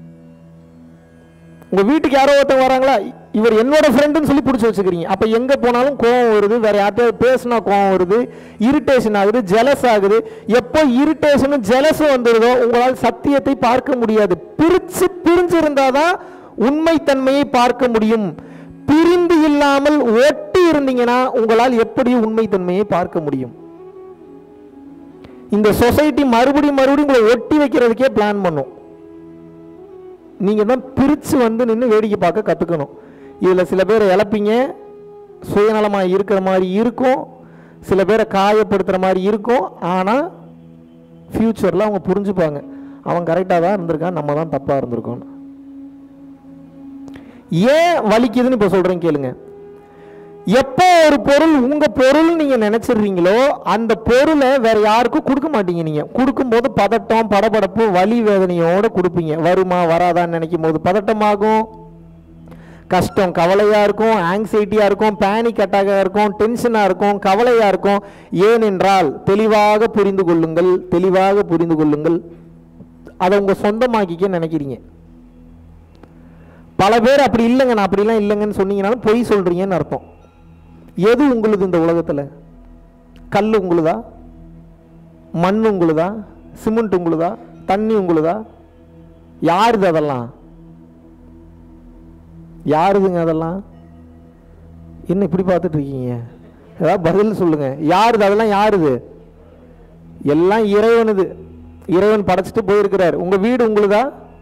உங்க வீட்டுக்கு யாரோ ஒருத்தவங்க வராங்களா இவர் என்னோட ஃப்ரெண்டுன்னு சொல்லி பிடிச்சி வச்சுக்கிறீங்க அப்ப எங்க போனாலும் கோவம் வருது வேற யார்கிட்ட பேசினா கோவம் வருது இரிட்டேஷன் ஆகுது ஜெலஸ் ஆகுது எப்போ இரிட்டேஷனும் ஜெலஸும் வந்துருதோ உங்களால் சத்தியத்தை பார்க்க முடியாது பிரிச்சு பிரிஞ்சு இருந்தாதான் உண்மைத்தன்மையை பார்க்க முடியும் பிரிந்து இல்லாமல் ஒட்டி இருந்தீங்கன்னா உங்களால் எப்படி உண்மைத்தன்மையை பார்க்க முடியும் இந்த சொசைட்டி மறுபடியும் மறுபடியும் உங்களை ஒட்டி வைக்கிறதுக்கே பிளான் பண்ணும் நீங்க தான் பிரிச்சு வந்து நின்று வேடிக்கை பார்க்க கத்துக்கணும் இதுல சில பேரை இழப்பீங்க சுயநலமா இருக்கிற மாதிரி இருக்கும் சில பேரை காயப்படுத்துற மாதிரி இருக்கும் ஆனா ஃபியூச்சர்ல அவங்க புரிஞ்சுப்பாங்க அவன் கரெக்டாக தான் இருந்திருக்கான் நம்ம தான் தப்பா இருந்திருக்கோம் ஏன் வலிக்குதுன்னு இப்போ சொல்றேன் கேளுங்க எப்போ ஒரு பொருள் உங்க பொருள் நீங்க நினைச்சிடுறீங்களோ அந்த பொருளை வேற யாருக்கும் கொடுக்க மாட்டீங்க நீங்க கொடுக்கும்போது பதட்டம் படபடப்பு வலி வேதனையோட கொடுப்பீங்க வருமா வராதான்னு நினைக்கும் போது பதட்டமாகும் கஷ்டம் கவலையா இருக்கும் ஆங்ஸைட்டியா இருக்கும் பேனிக் அட்டாகா இருக்கும் டென்ஷனா இருக்கும் கவலையா இருக்கும் ஏனென்றால் தெளிவாக புரிந்து கொள்ளுங்கள் தெளிவாக புரிந்து கொள்ளுங்கள் அதை உங்க சொந்தமாக்கிக்க நினைக்கிறீங்க பல பேர் அப்படி இல்லைங்க நான் அப்படிலாம் இல்லைங்கன்னு சொன்னீங்கனாலும் பொய் சொல்றீங்கன்னு அர்த்தம் எது உங்களுது இந்த உலகத்துல கல் உங்களுதா மண் உங்களுதா சிமெண்ட் உங்களுதா தண்ணி உங்களுதா யாருது அதெல்லாம் யாருதுங்க அதெல்லாம் என்ன இப்படி பார்த்துட்டு இருக்கீங்க ஏதாவது பதில் சொல்லுங்க யாருது அதெல்லாம் யாருது எல்லாம் இறைவனுது இறைவன் படைச்சிட்டு போயிருக்கிறார் உங்க வீடு உங்களுதா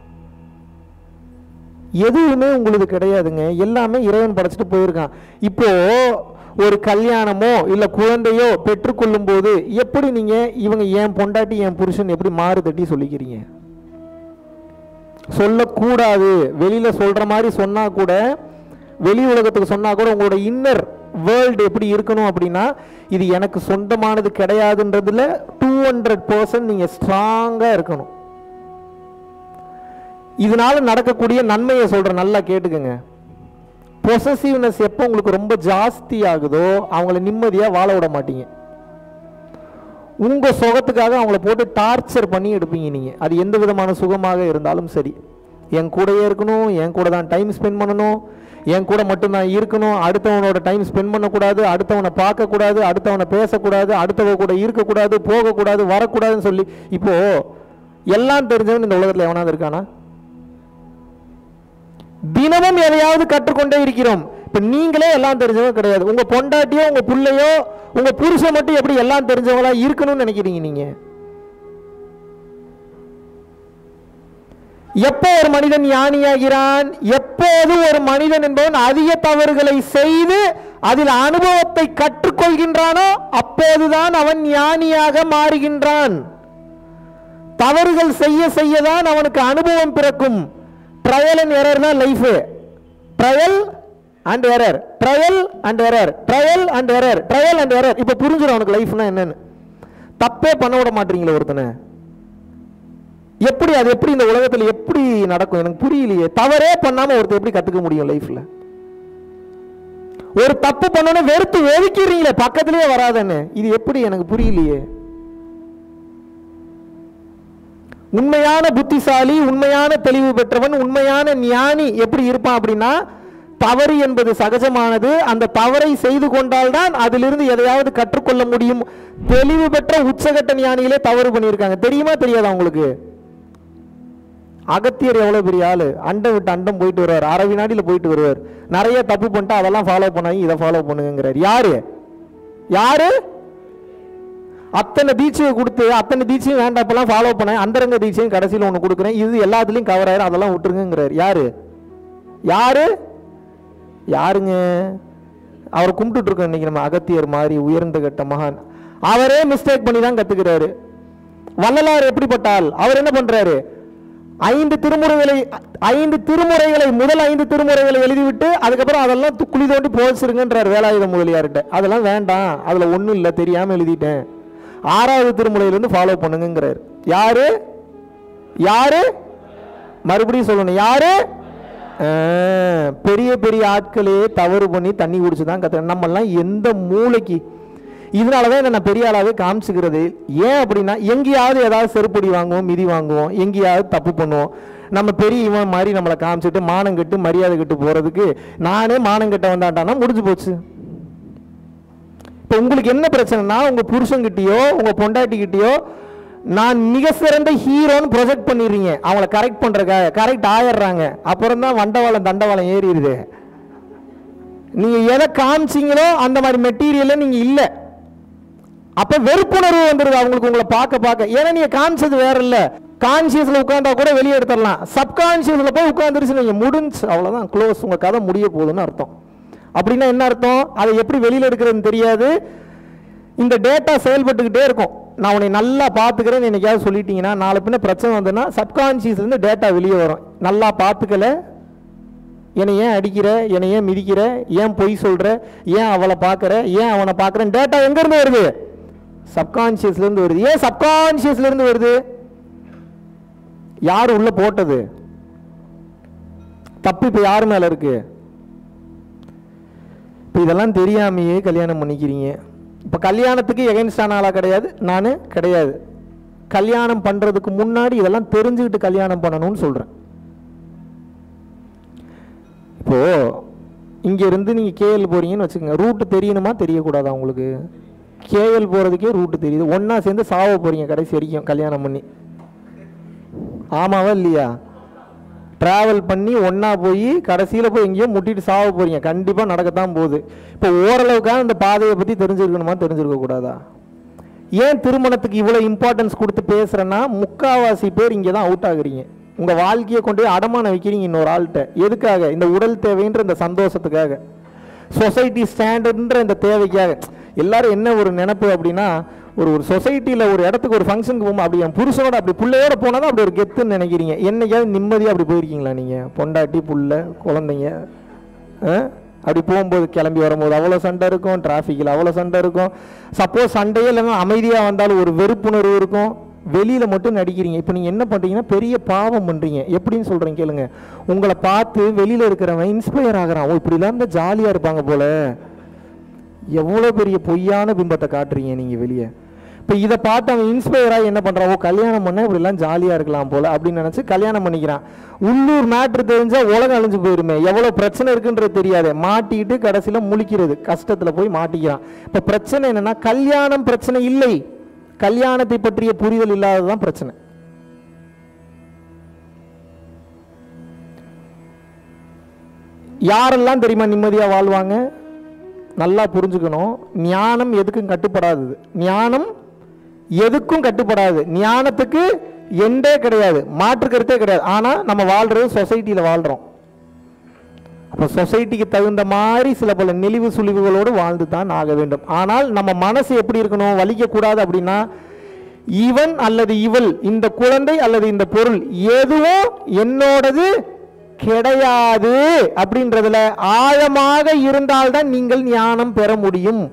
எதுவுமே உங்களுக்கு கிடையாதுங்க எல்லாமே இறைவன் படைச்சிட்டு போயிருக்கான் இப்போ ஒரு கல்யாணமோ இல்ல குழந்தையோ பெற்றுக்கொள்ளும் போது எப்படி நீங்க இவங்க என் பொண்டாட்டி என் புருஷன் எப்படி மாறு தட்டி சொல்லிக்கிறீங்க சொல்லக்கூடாது வெளியில சொல்ற மாதிரி சொன்னா கூட வெளி உலகத்துக்கு சொன்னா கூட உங்களோட இன்னர் வேர்ல்டு எப்படி இருக்கணும் அப்படின்னா இது எனக்கு சொந்தமானது கிடையாதுன்றதுல டூ ஹண்ட்ரட் பர்சன்ட் நீங்க ஸ்ட்ராங்கா இருக்கணும் இதனால நடக்கக்கூடிய நன்மையை சொல்ற நல்லா கேட்டுக்கங்க பொசசிவ்னஸ் எப்போ உங்களுக்கு ரொம்ப ஜாஸ்தி ஆகுதோ அவங்கள நிம்மதியா வாழ விட மாட்டீங்க உங்க சுகத்துக்காக அவங்கள போட்டு டார்ச்சர் பண்ணி எடுப்பீங்க நீங்க அது எந்த விதமான சுகமாக இருந்தாலும் சரி என் கூடயே இருக்கணும் என் கூட தான் டைம் ஸ்பெண்ட் பண்ணணும் என் கூட மட்டும்தான் இருக்கணும் அடுத்தவனோட டைம் ஸ்பெண்ட் பண்ணக்கூடாது அடுத்தவனை பார்க்கக்கூடாது அடுத்தவனை பேசக்கூடாது அடுத்தவங்க கூட இருக்கக்கூடாது போகக்கூடாது வரக்கூடாதுன்னு சொல்லி இப்போ எல்லாம் தெரிஞ்சவன் இந்த உலகத்தில் எவனாவது இருக்கானா தினமும் எதையாவது கற்றுக்கொண்டே இருக்கிறோம் இப்ப நீங்களே எல்லாம் தெரிஞ்சவங்க கிடையாது உங்க பொண்டாட்டியோ உங்க புள்ளையோ உங்க புருஷன் மட்டும் எப்படி எல்லாம் தெரிஞ்சவங்களா இருக்கணும்னு நினைக்கிறீங்க நீங்க எப்போ ஒரு மனிதன் ஞானியாகிறான் எப்போது ஒரு மனிதன் என்பவன் அதிக தவறுகளை செய்து அதில் அனுபவத்தை கற்றுக்கொள்கின்றானோ அப்போதுதான் அவன் ஞானியாக மாறுகின்றான் தவறுகள் செய்ய செய்யதான் அவனுக்கு அனுபவம் பிறக்கும் ட்ரையல் அண்ட் எரர் தான் life trial and error trial and error trial and error trial and error இப்போ புரிஞ்சிடும் அவனுக்கு லைஃப்னா என்னன்னு தப்பே பண்ண விட மாட்டீங்களே ஒருத்தனை எப்படி அது எப்படி இந்த உலகத்தில் எப்படி நடக்கும் எனக்கு புரியலையே தவறே பண்ணாம ஒருத்தர் எப்படி கத்துக்க முடியும் லைஃப்ல ஒரு தப்பு பண்ணோன்னு வெறுத்து ஒதுக்கிறீங்களே பக்கத்திலேயே வராதன்னு இது எப்படி எனக்கு புரியலையே உண்மையான புத்திசாலி உண்மையான தெளிவு பெற்றவன் உண்மையான ஞானி எப்படி இருப்பான் அப்படின்னா தவறு என்பது சகஜமானது அந்த தவறை செய்து கொண்டால்தான் அதிலிருந்து எதையாவது கற்றுக்கொள்ள முடியும் தெளிவு பெற்ற உச்சகட்ட ஞானிகளே தவறு பண்ணியிருக்காங்க தெரியுமா தெரியாதா உங்களுக்கு அகத்தியர் எவ்வளவு பெரிய ஆளு அண்டம் விட்டு அண்டம் போயிட்டு வருவார் அரை வினாடியில் போயிட்டு வருவார் நிறைய தப்பு பண்ணிட்டா அதெல்லாம் ஃபாலோ பண்ணாங்க இதை ஃபாலோ பண்ணுங்கிறார் யாரு யாரு அத்தனை தீட்சையை கொடுத்து அத்தனை தீட்சையும் வேண்டாம் இப்பெல்லாம் ஃபாலோ பண்ணேன் அந்தரங்க தீட்சையும் கடைசியில் ஒன்று கொடுக்குறேன் இது எல்லாத்துலேயும் கவர் ஆயிரும் அதெல்லாம் விட்டுருங்கிறார் யாரு யாரு யாருங்க அவர் கும்பிட்டுட்டு இருக்கோம் இன்னைக்கு நம்ம அகத்தியர் மாதிரி உயர்ந்த கட்ட மகான் அவரே மிஸ்டேக் பண்ணி தான் கத்துக்கிறாரு வள்ளலார் எப்படிப்பட்டால் அவர் என்ன பண்றாரு ஐந்து திருமுறைகளை ஐந்து திருமுறைகளை முதல் ஐந்து திருமுறைகளை எழுதிவிட்டு அதுக்கப்புறம் அதெல்லாம் து- குழி தோண்டி போச்சிருங்கன்றார் வேலாயுத முதலியார்கிட்ட அதெல்லாம் வேண்டாம் அதுல ஒண்ணும் இல்லை தெரியாம எழுதிட்டேன் ஆறாவது திருமுறையிலிருந்து ஃபாலோ பண்ணுங்கிறார் யாரு யாரு மறுபடியும் சொல்லணும் யாரு ஆ, பெரிய பெரிய ஆட்களே தவறு பண்ணி தண்ணி குடிச்சு தான் கத்துறேன் நம்மெல்லாம் எந்த மூளைக்கு இதனால தான் என்ன நான் பெரிய ஆளாவே காமிச்சுக்கிறது ஏன் அப்படின்னா எங்கேயாவது ஏதாவது செருப்படி வாங்குவோம் மிதி வாங்குவோம் எங்கேயாவது தப்பு பண்ணுவோம் நம்ம பெரிய இவன் மாதிரி நம்மளை காமிச்சிட்டு மானம் கெட்டு மரியாதை கெட்டு போகிறதுக்கு நானே மானம் கெட்ட வந்தாட்டானா முடிஞ்சு போச்சு இப்போ உங்களுக்கு என்ன பிரச்சனைனா உங்கள் புருஷன்கிட்டயோ உங்கள் பொண்டாட்டிக்கிட்டயோ நான் மிக சிறந்த ஹீரோன்னு ப்ரொஜெக்ட் பண்ணிடுறீங்க அவங்கள கரெக்ட் பண்ணுறக்காக கரெக்ட் ஆயிடுறாங்க அப்புறம் தான் வண்டவாளம் தண்டவாளம் ஏறிடுது நீங்கள் எதை காமிச்சீங்களோ அந்த மாதிரி மெட்டீரியலில் நீங்கள் இல்லை அப்ப வெறுப்புணர்வு வந்துருது அவங்களுக்கு உங்களை பார்க்க பார்க்க ஏன்னா நீங்க காமிச்சது வேற இல்ல கான்சியஸ்ல உட்கார்ந்தா கூட வெளியே எடுத்துடலாம் சப்கான்சியஸ்ல போய் உட்காந்துருச்சு நீங்க முடிஞ்சு அவ்வளவுதான் க்ளோஸ் உங்க கதை முடிய போகுதுன்னு அர்த்தம் அப்படின்னா என்ன அர்த்தம் அதை எப்படி வெளியில எடுக்கிறதுன்னு தெரியாது இந்த டேட்டா செயல்பட்டுக்கிட்டே இருக்கும் நான் உன்னை நல்லா பார்த்துக்கிறேன்னு என்னைக்காவது சொல்லிட்டீங்கன்னா நாளை பின்ன பிரச்சனை வந்ததுன்னா சப்கான்சியஸ்ல இருந்து டேட்டா வெளியே வரும் நல்லா பார்த்துக்கல என்னை ஏன் அடிக்கிற என்னை ஏன் மிதிக்கிற ஏன் பொய் சொல்ற ஏன் அவளை பார்க்குற ஏன் அவனை பார்க்குறேன் டேட்டா எங்கேருந்து வருது சப்கான்ஷியஸ்ல இருந்து வருது ஏன் சப்கான்ஷியஸ்ல இருந்து வருது யார் உள்ள போட்டது தப்பு இப்போ யார் மேல இருக்கு இப்போ இதெல்லாம் தெரியாமையே கல்யாணம் பண்ணிக்கிறீங்க இப்போ கல்யாணத்துக்கு எகைன்ஸ்டான ஆளா கிடையாது நான் கிடையாது கல்யாணம் பண்றதுக்கு முன்னாடி இதெல்லாம் தெரிஞ்சுக்கிட்டு கல்யாணம் பண்ணணும்னு சொல்றேன் இப்போ இங்க இருந்து நீங்க கேஎல் போறீங்கன்னு வச்சுக்கோங்க ரூட் தெரியணுமா தெரியக்கூடாதா உங்களுக்கு கேஎல் போறதுக்கே ரூட் தெரியுது ஒண்ணா சேர்ந்து சாவ போறீங்க கடைசி வரைக்கும் கல்யாணம் பண்ணி ஆமாவா இல்லையா டிராவல் பண்ணி ஒண்ணா போய் கடைசியில போய் எங்கேயோ முட்டிட்டு சாவ போறீங்க கண்டிப்பா நடக்கத்தான் போகுது இப்போ ஓரளவுக்காக இந்த பாதையை பத்தி தெரிஞ்சிருக்கணுமா தெரிஞ்சிருக்க கூடாதா ஏன் திருமணத்துக்கு இவ்வளவு இம்பார்ட்டன்ஸ் கொடுத்து பேசுறேன்னா முக்காவாசி பேர் இங்கே தான் அவுட் ஆகுறீங்க உங்க வாழ்க்கையை கொண்டு போய் அடமானம் வைக்கிறீங்க இன்னொரு ஆள்கிட்ட எதுக்காக இந்த உடல் தேவைன்ற இந்த சந்தோஷத்துக்காக சொசைட்டி ஸ்டாண்டர்ட்ன்ற இந்த தேவைக்காக எல்லாரும் என்ன ஒரு நினைப்பு அப்படின்னா ஒரு ஒரு சொசைட்டியில் ஒரு இடத்துக்கு ஒரு ஃபங்க்ஷனுக்கு போகும்போது அப்படி என் புருஷனோட அப்படி பிள்ளையோட போனால் தான் அப்படி ஒரு கெத்துன்னு நினைக்கிறீங்க என்னைக்காவது நிம்மதியாக அப்படி போயிருக்கீங்களா நீங்கள் பொண்டாட்டி புள்ள குழந்தைங்க ஆ? அப்படி போகும்போது கிளம்பி வரும்போது அவ்வளோ சண்டை இருக்கும் டிராஃபிக்கில் அவ்வளோ சண்டை இருக்கும் சப்போஸ் சண்டையே இல்லைன்னா அமைதியாக வந்தாலும் ஒரு வெறுப்புணர்வு இருக்கும் வெளியில மட்டும் நடிக்கிறீங்க இப்போ நீங்க என்ன பண்றீங்கன்னா பெரிய பாவம் பண்றீங்க எப்படின்னு சொல்றீங்க கேளுங்க உங்களை பார்த்து வெளியில இருக்கிறவன் இன்ஸ்பயர் ஆகுறான் ஓ இப்படிலாம் இருந்தா ஜாலியா இருப்பாங்க போல எவ்வளோ பெரிய பொய்யான பிம்பத்தை காட்டுறீங்க நீங்க வெளியே இப்போ இதை பார்த்து அவன் இன்ஸ்பயர் ஆகி என்ன பண்றான் ஓ கல்யாணம் பண்ண இப்படிலாம் ஜாலியா இருக்கலாம் போல அப்படின்னு நினைச்சு கல்யாணம் பண்ணிக்கிறான் உள்ளூர் மேட்ரு தெரிஞ்சா உலகம் அழிஞ்சு போயிருமே எவ்வளோ பிரச்சனை இருக்குன்றது தெரியாது மாட்டிக்கிட்டு கடைசியில முழிக்கிறது கஷ்டத்துல போய் மாட்டிக்கிறான் இப்போ பிரச்சனை என்னன்னா கல்யாணம் பிரச்சனை இல்லை கல்யாணத்தை பற்றிய புரிதல் இல்லாததுதான் பிரச்சனை யாரெல்லாம் தெரியுமா நிம்மதியா வாழ்வாங்க நல்லா புரிஞ்சுக்கணும் ஞானம் எதுக்கும் கட்டுப்படாதது ஞானம் எதுக்கும் கட்டுப்படாது ஞானத்துக்கு எண்டே கிடையாது மாற்று கருத்தே கிடையாது ஆனா நம்ம வாழ்றது சொசைட்டியில் வாழ்றோம் அப்போ சொசைட்டிக்கு தகுந்த மாதிரி சில பல நெளிவு சுழிவுகளோடு வாழ்ந்து தான் ஆக வேண்டும் ஆனால் நம்ம மனசு எப்படி இருக்கணும் வலிக்க கூடாது அப்படின்னா இவன் அல்லது இவள் இந்த குழந்தை அல்லது இந்த பொருள் எதுவும் என்னோடது கிடையாது அப்படின்றதுல ஆழமாக இருந்தால்தான் நீங்கள் ஞானம் பெற முடியும்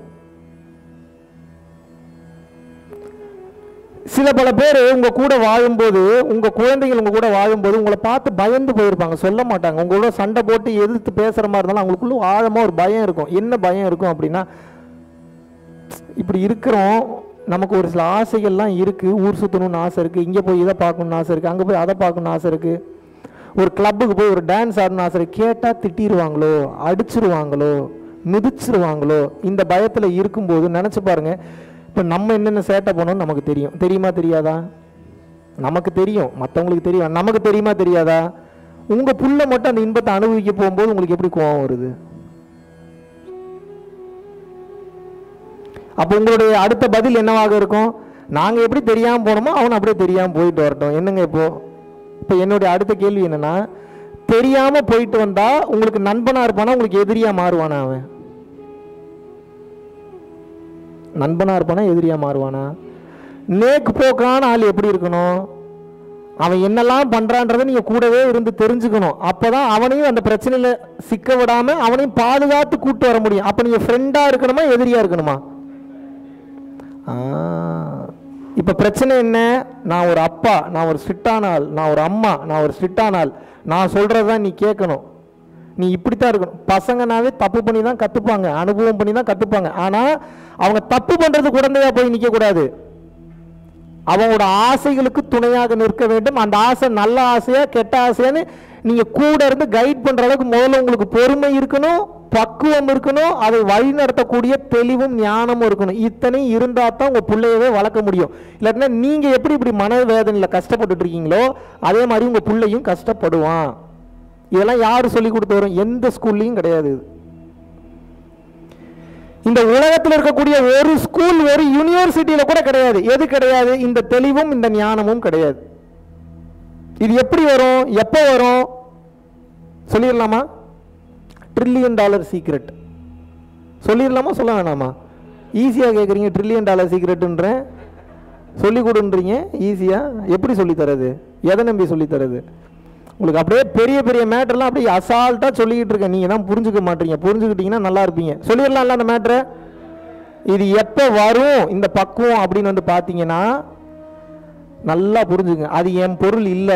சில பல பேர் உங்க கூட வாழும்போது உங்க குழந்தைகள் உங்க கூட வாழும்போது உங்களை பார்த்து பயந்து போயிருப்பாங்க சொல்ல மாட்டாங்க உங்க கூட சண்டை போட்டு எதிர்த்து பேசுற மாதிரி இருந்தாலும் அவங்களுக்குள்ள ஆழமா ஒரு பயம் இருக்கும் என்ன பயம் இருக்கும் அப்படின்னா இப்படி இருக்கிறோம் நமக்கு ஒரு சில ஆசைகள்லாம் இருக்கு ஊர் சுற்றணும்னு ஆசை இருக்கு இங்கே போய் இதை பார்க்கணும்னு ஆசை இருக்கு அங்கே போய் அதை பார்க்கணும்னு ஆசை இருக்கு ஒரு கிளப்புக்கு போய் ஒரு டான்ஸ் ஆடணும்னு ஆசை இருக்கு கேட்டால் திட்டிடுவாங்களோ அடிச்சிருவாங்களோ மிதிச்சிருவாங்களோ இந்த பயத்தில் இருக்கும்போது நினச்சி பாருங்க இப்போ நம்ம என்னென்ன சேட்டை பண்ணோம்னு நமக்கு தெரியும் தெரியுமா தெரியாதா நமக்கு தெரியும் மற்றவங்களுக்கு தெரியும் நமக்கு தெரியுமா தெரியாதா உங்கள் புள்ள மட்டும் அந்த இன்பத்தை அனுபவிக்க போகும்போது உங்களுக்கு எப்படி கோவம் வருது அப்போ உங்களுடைய அடுத்த பதில் என்னவாக இருக்கும் நாங்கள் எப்படி தெரியாமல் போனோமோ அவன் அப்படியே தெரியாமல் போயிட்டு வரட்டும் என்னங்க இப்போ இப்போ என்னுடைய அடுத்த கேள்வி என்னன்னா தெரியாமல் போயிட்டு வந்தா உங்களுக்கு நண்பனாக இருப்பானா உங்களுக்கு எதிரியாக மாறுவானா அவன் நண்பனாக இருப்பானா எதிரியாக மாறுவானா நேக்கு போக்கான ஆள் எப்படி இருக்கணும் அவன் என்னெல்லாம் பண்றான்றதை நீங்க கூடவே இருந்து தெரிஞ்சுக்கணும் அப்பதான் அவனையும் அந்த பிரச்சனையில சிக்க விடாம அவனையும் பாதுகாத்து கூட்டு வர முடியும் அப்ப நீங்க ஃப்ரெண்டா இருக்கணுமா எதிரியா இருக்கணுமா ஆ, இப்ப பிரச்சனை என்ன நான் ஒரு அப்பா நான் ஒரு ஸ்ட்ரிக்டான ஆள் நான் ஒரு அம்மா நான் ஒரு ஸ்ட்ரிக்டான ஆள் நான் சொல்றதான் நீ கேட்கணும் நீ இப்படித்தான் இருக்கணும் பசங்கனாவே தப்பு பண்ணி தான் கத்துப்பாங்க அனுபவம் பண்ணி தான் கத்துப்பாங்க ஆனா அவங்க தப்பு பண்றது குழந்தையா போய் நிக்க கூடாது அவங்களோட ஆசைகளுக்கு துணையாக நிற்க வேண்டும் அந்த ஆசை நல்ல ஆசையா கெட்ட ஆசையான்னு நீங்க கூட இருந்து கைட் பண்ற அளவுக்கு முதல்ல உங்களுக்கு பொறுமை இருக்கணும் பக்குவம் இருக்கணும் அதை வழி நடத்தக்கூடிய தெளிவும் ஞானமும் இருக்கணும் இத்தனை இருந்தா தான் உங்க பிள்ளையவே வளர்க்க முடியும் இல்லாட்டினா நீங்க எப்படி இப்படி மனவேதனையில கஷ்டப்பட்டுட்டு இருக்கீங்களோ அதே மாதிரி உங்க பிள்ளையும் கஷ்டப்படுவான் இதெல்லாம் யாரு சொல்லி கொடுத்து வரும் எந்த ஸ்கூல்லையும் கிடையாது இது. இந்த உலகத்தில் இருக்கக்கூடிய ஒரு ஸ்கூல் ஒரு யூனிவர்சிட்டியில கூட கிடையாது எது கிடையாது இந்த தெளிவும் இந்த ஞானமும் கிடையாது இது எப்படி வரும் எப்போ வரும் சொல்லிடலாமா ட்ரில்லியன் டாலர் சீக்ரெட் சொல்லிடலாமா சொல்ல வேணாமா ஈஸியாக கேட்குறீங்க ட்ரில்லியன் டாலர் சீக்ரெட்டுன்றேன் சொல்லி கொடுன்றீங்க ஈஸியாக எப்படி சொல்லித் தரது எதை நம்பி சொல்லித் தரது உங்களுக்கு அப்படியே பெரிய பெரிய மேட்டர்லாம் அப்படியே அசால்ட்டாக சொல்லிக்கிட்டு இருக்கேன் நீங்கள் தான் புரிஞ்சுக்க மாட்டீங்க புரிஞ்சுக்கிட்டீங்கன்னா நல்லா இருப்பீங்க சொல்லிடலாம்ல அந்த மேட்ரை இது எப்போ வரும் இந்த பக்குவம் அப்படின்னு வந்து பார்த்தீங்கன்னா நல்லா புரிஞ்சுங்க அது என் பொருள் இல்லை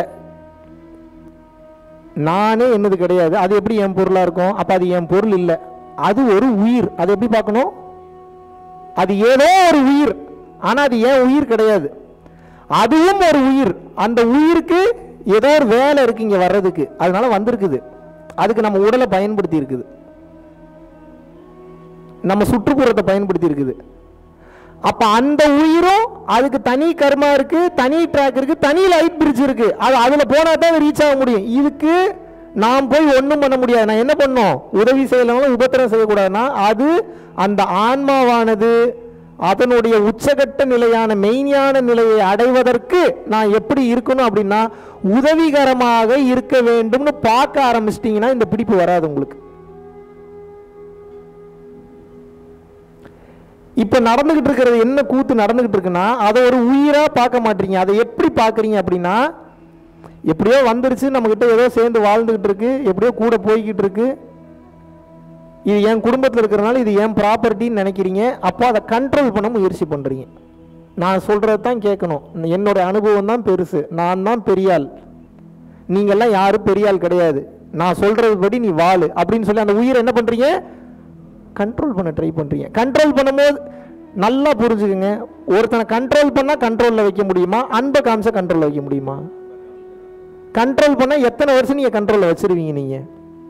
நானே என்னது கிடையாது அது எப்படி என் பொருளாக இருக்கும் அப்போ அது என் பொருள் இல்லை அது ஒரு உயிர் அது எப்படி பார்க்கணும் அது ஏதோ ஒரு உயிர் ஆனால் அது ஏன் உயிர் கிடையாது அதுவும் ஒரு உயிர் அந்த உயிருக்கு ஏதோ ஒரு வேலை இருக்கு இங்கே வர்றதுக்கு அதனால வந்திருக்குது அதுக்கு நம்ம உடலை பயன்படுத்தி இருக்குது நம்ம சுற்றுப்புறத்தை பயன்படுத்தி இருக்குது அப்ப அந்த உயிரும் அதுக்கு தனி கர்மா இருக்கு தனி ட்ராக் இருக்கு தனி லைட் பிரிட்ஜ் இருக்கு அது அதுல போனா தான் ரீச் ஆக முடியும் இதுக்கு நாம் போய் ஒன்றும் பண்ண முடியாது நான் என்ன பண்ணோம் உதவி செய்யலாம் உபத்திரம் செய்யக்கூடாதுன்னா அது அந்த ஆன்மாவானது அதனுடைய உச்சகட்ட நிலையான மெய்ஞான நிலையை அடைவதற்கு நான் எப்படி இருக்கணும் அப்படின்னா உதவிகரமாக இருக்க வேண்டும்னு பார்க்க ஆரம்பிச்சிட்டிங்கன்னா இந்த பிடிப்பு வராது உங்களுக்கு இப்ப நடந்துகிட்டு இருக்கிறது என்ன கூத்து நடந்துகிட்டு இருக்குன்னா அதை ஒரு உயிரா பார்க்க மாட்டீங்க அதை எப்படி பார்க்கறீங்க அப்படின்னா எப்படியோ வந்துருச்சு நம்ம கிட்ட ஏதோ சேர்ந்து வாழ்ந்துகிட்டு இருக்கு எப்படியோ கூட போய்கிட்டு இருக்கு இது என் குடும்பத்தில் இருக்கிறனால இது என் ப்ராப்பர்ட்டின்னு நினைக்கிறீங்க அப்போ அதை கண்ட்ரோல் பண்ண முயற்சி பண்றீங்க நான் சொல்கிறது தான் கேட்கணும் என்னோட அனுபவம் தான் பெருசு நான் தான் பெரியாள் நீங்கள்லாம் யாரும் பெரியாள் கிடையாது நான் சொல்கிறது படி நீ வாழு அப்படின்னு சொல்லி அந்த உயிரை என்ன பண்ணுறீங்க கண்ட்ரோல் பண்ண ட்ரை பண்ணுறீங்க கண்ட்ரோல் பண்ணும்போது நல்லா புரிஞ்சுக்குங்க ஒருத்தனை கண்ட்ரோல் பண்ணால் கண்ட்ரோலில் வைக்க முடியுமா அன்பை காமிச்சா கண்ட்ரோலில் வைக்க முடியுமா கண்ட்ரோல் பண்ணால் எத்தனை வருஷம் நீங்கள் கண்ட்ரோலில் வச்சிருவீங்க நீங்கள்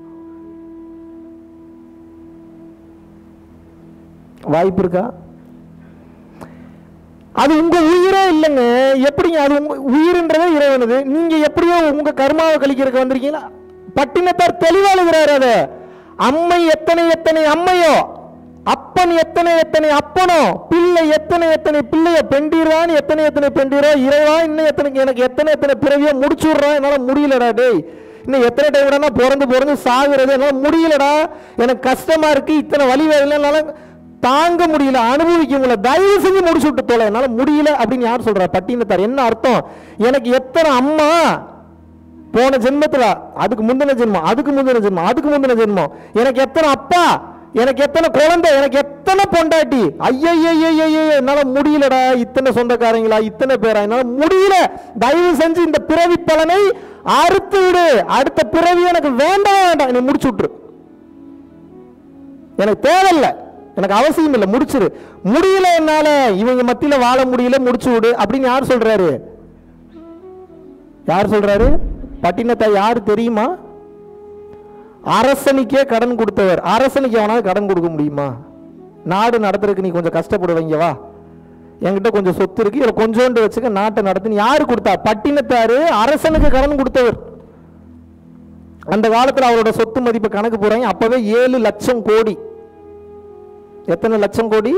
வாய்ப்பு இருக்கா அது உங்க உயிரே இல்லைங்க எப்படிங்க அது உங்க உயிர்ன்றதே இறைவனது நீங்க எப்படியோ உங்க கர்மாவை கழிக்கிறதுக்கு வந்திருக்கீங்களா பட்டினத்தார் தெளிவா எழுதுறாரு அத அம்மை எத்தனை எத்தனை அம்மையோ அப்பன் எத்தனை எத்தனை அப்பனோ பிள்ளை எத்தனை எத்தனை பிள்ளையோ பெண்டீரான் எத்தனை எத்தனை பெண்டீரோ இறைவா இன்னும் எத்தனை எனக்கு எத்தனை எத்தனை பிறவியோ முடிச்சு விட்றான் என்னால முடியலடா டேய் இன்னும் எத்தனை டைம் நான் பிறந்து பிறந்து சாகுறது என்னால முடியலடா எனக்கு கஷ்டமா இருக்கு இத்தனை வழி வேலை என்னால தாங்க முடியல அனுபவிக்க முடியல தயவு செஞ்சு முடிச்சு விட்டு தோலை என்னால முடியல அப்படின்னு யார் சொல்றா பட்டினத்தார் என்ன அர்த்தம் எனக்கு எத்தனை அம்மா போன ஜென்மத்துல அதுக்கு முந்தின ஜென்மம் அதுக்கு முந்தின ஜென்மம் அதுக்கு முந்தின ஜென்மம் எனக்கு எத்தனை அப்பா எனக்கு எத்தனை குழந்தை எனக்கு எத்தனை பொண்டாட்டி ஐயய்யய்யய்யய்ய என்னால முடியலடா இத்தனை சொந்தக்காரங்களா இத்தனை பேரா என்னால முடியல தயவு செஞ்சு இந்த பிறவி பலனை அறுத்து விடு அடுத்த பிறவி எனக்கு வேண்டாம் வேண்டாம் நீ முடிச்சு விட்டுரு எனக்கு தேவையில்லை எனக்கு அவசியம் இல்லை முடிச்சிரு முடியல என்னால இவங்க மத்தியில வாழ முடியல முடிச்சு விடு அப்படின்னு யார் சொல்றாரு யார் சொல்றாரு பட்டினத்தை யார் தெரியுமா அரசனுக்கே கடன் கொடுத்தவர் அரசனுக்கு எவனாவது கடன் கொடுக்க முடியுமா நாடு நடத்துறதுக்கு நீ கொஞ்சம் கஷ்டப்படுவீங்க வா என்கிட்ட கொஞ்சம் சொத்து இருக்கு இதில் கொஞ்சோண்டு வச்சுக்க நாட்டை நடத்துன்னு யார் கொடுத்தா பட்டினத்தாரு அரசனுக்கு கடன் கொடுத்தவர் அந்த காலத்தில் அவரோட சொத்து மதிப்பு கணக்கு போறாங்க அப்பவே ஏழு லட்சம் கோடி எத்தனை லட்சம் கோடி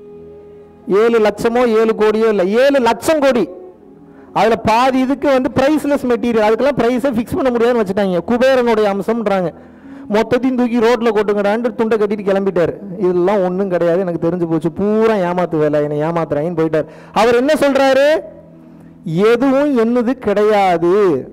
ஏழு லட்சமோ ஏழு கோடியோ இல்லை ஏழு லட்சம் கோடி அதில் பாதி இதுக்கு வந்து ப்ரைஸ்லெஸ் மெட்டீரியல் அதுக்கெல்லாம் ப்ரைஸை ஃபிக்ஸ் பண்ண முடியாதுன்னு வச்சுட்டாங்க குபேரனுடைய அம்சம்ன்றாங்க மொத்தத்தையும் தூக்கி ரோட்டில் கொட்டுங்கடான்னு துண்டை கட்டிட்டு கிளம்பிட்டார் இதெல்லாம் ஒன்றும் கிடையாது எனக்கு தெரிஞ்சு போச்சு பூரா ஏமாத்து வேலை என்னை ஏமாத்துறாங்கன்னு போயிட்டார் அவர் என்ன சொல்றாரு எதுவும் என்னது கிடையாது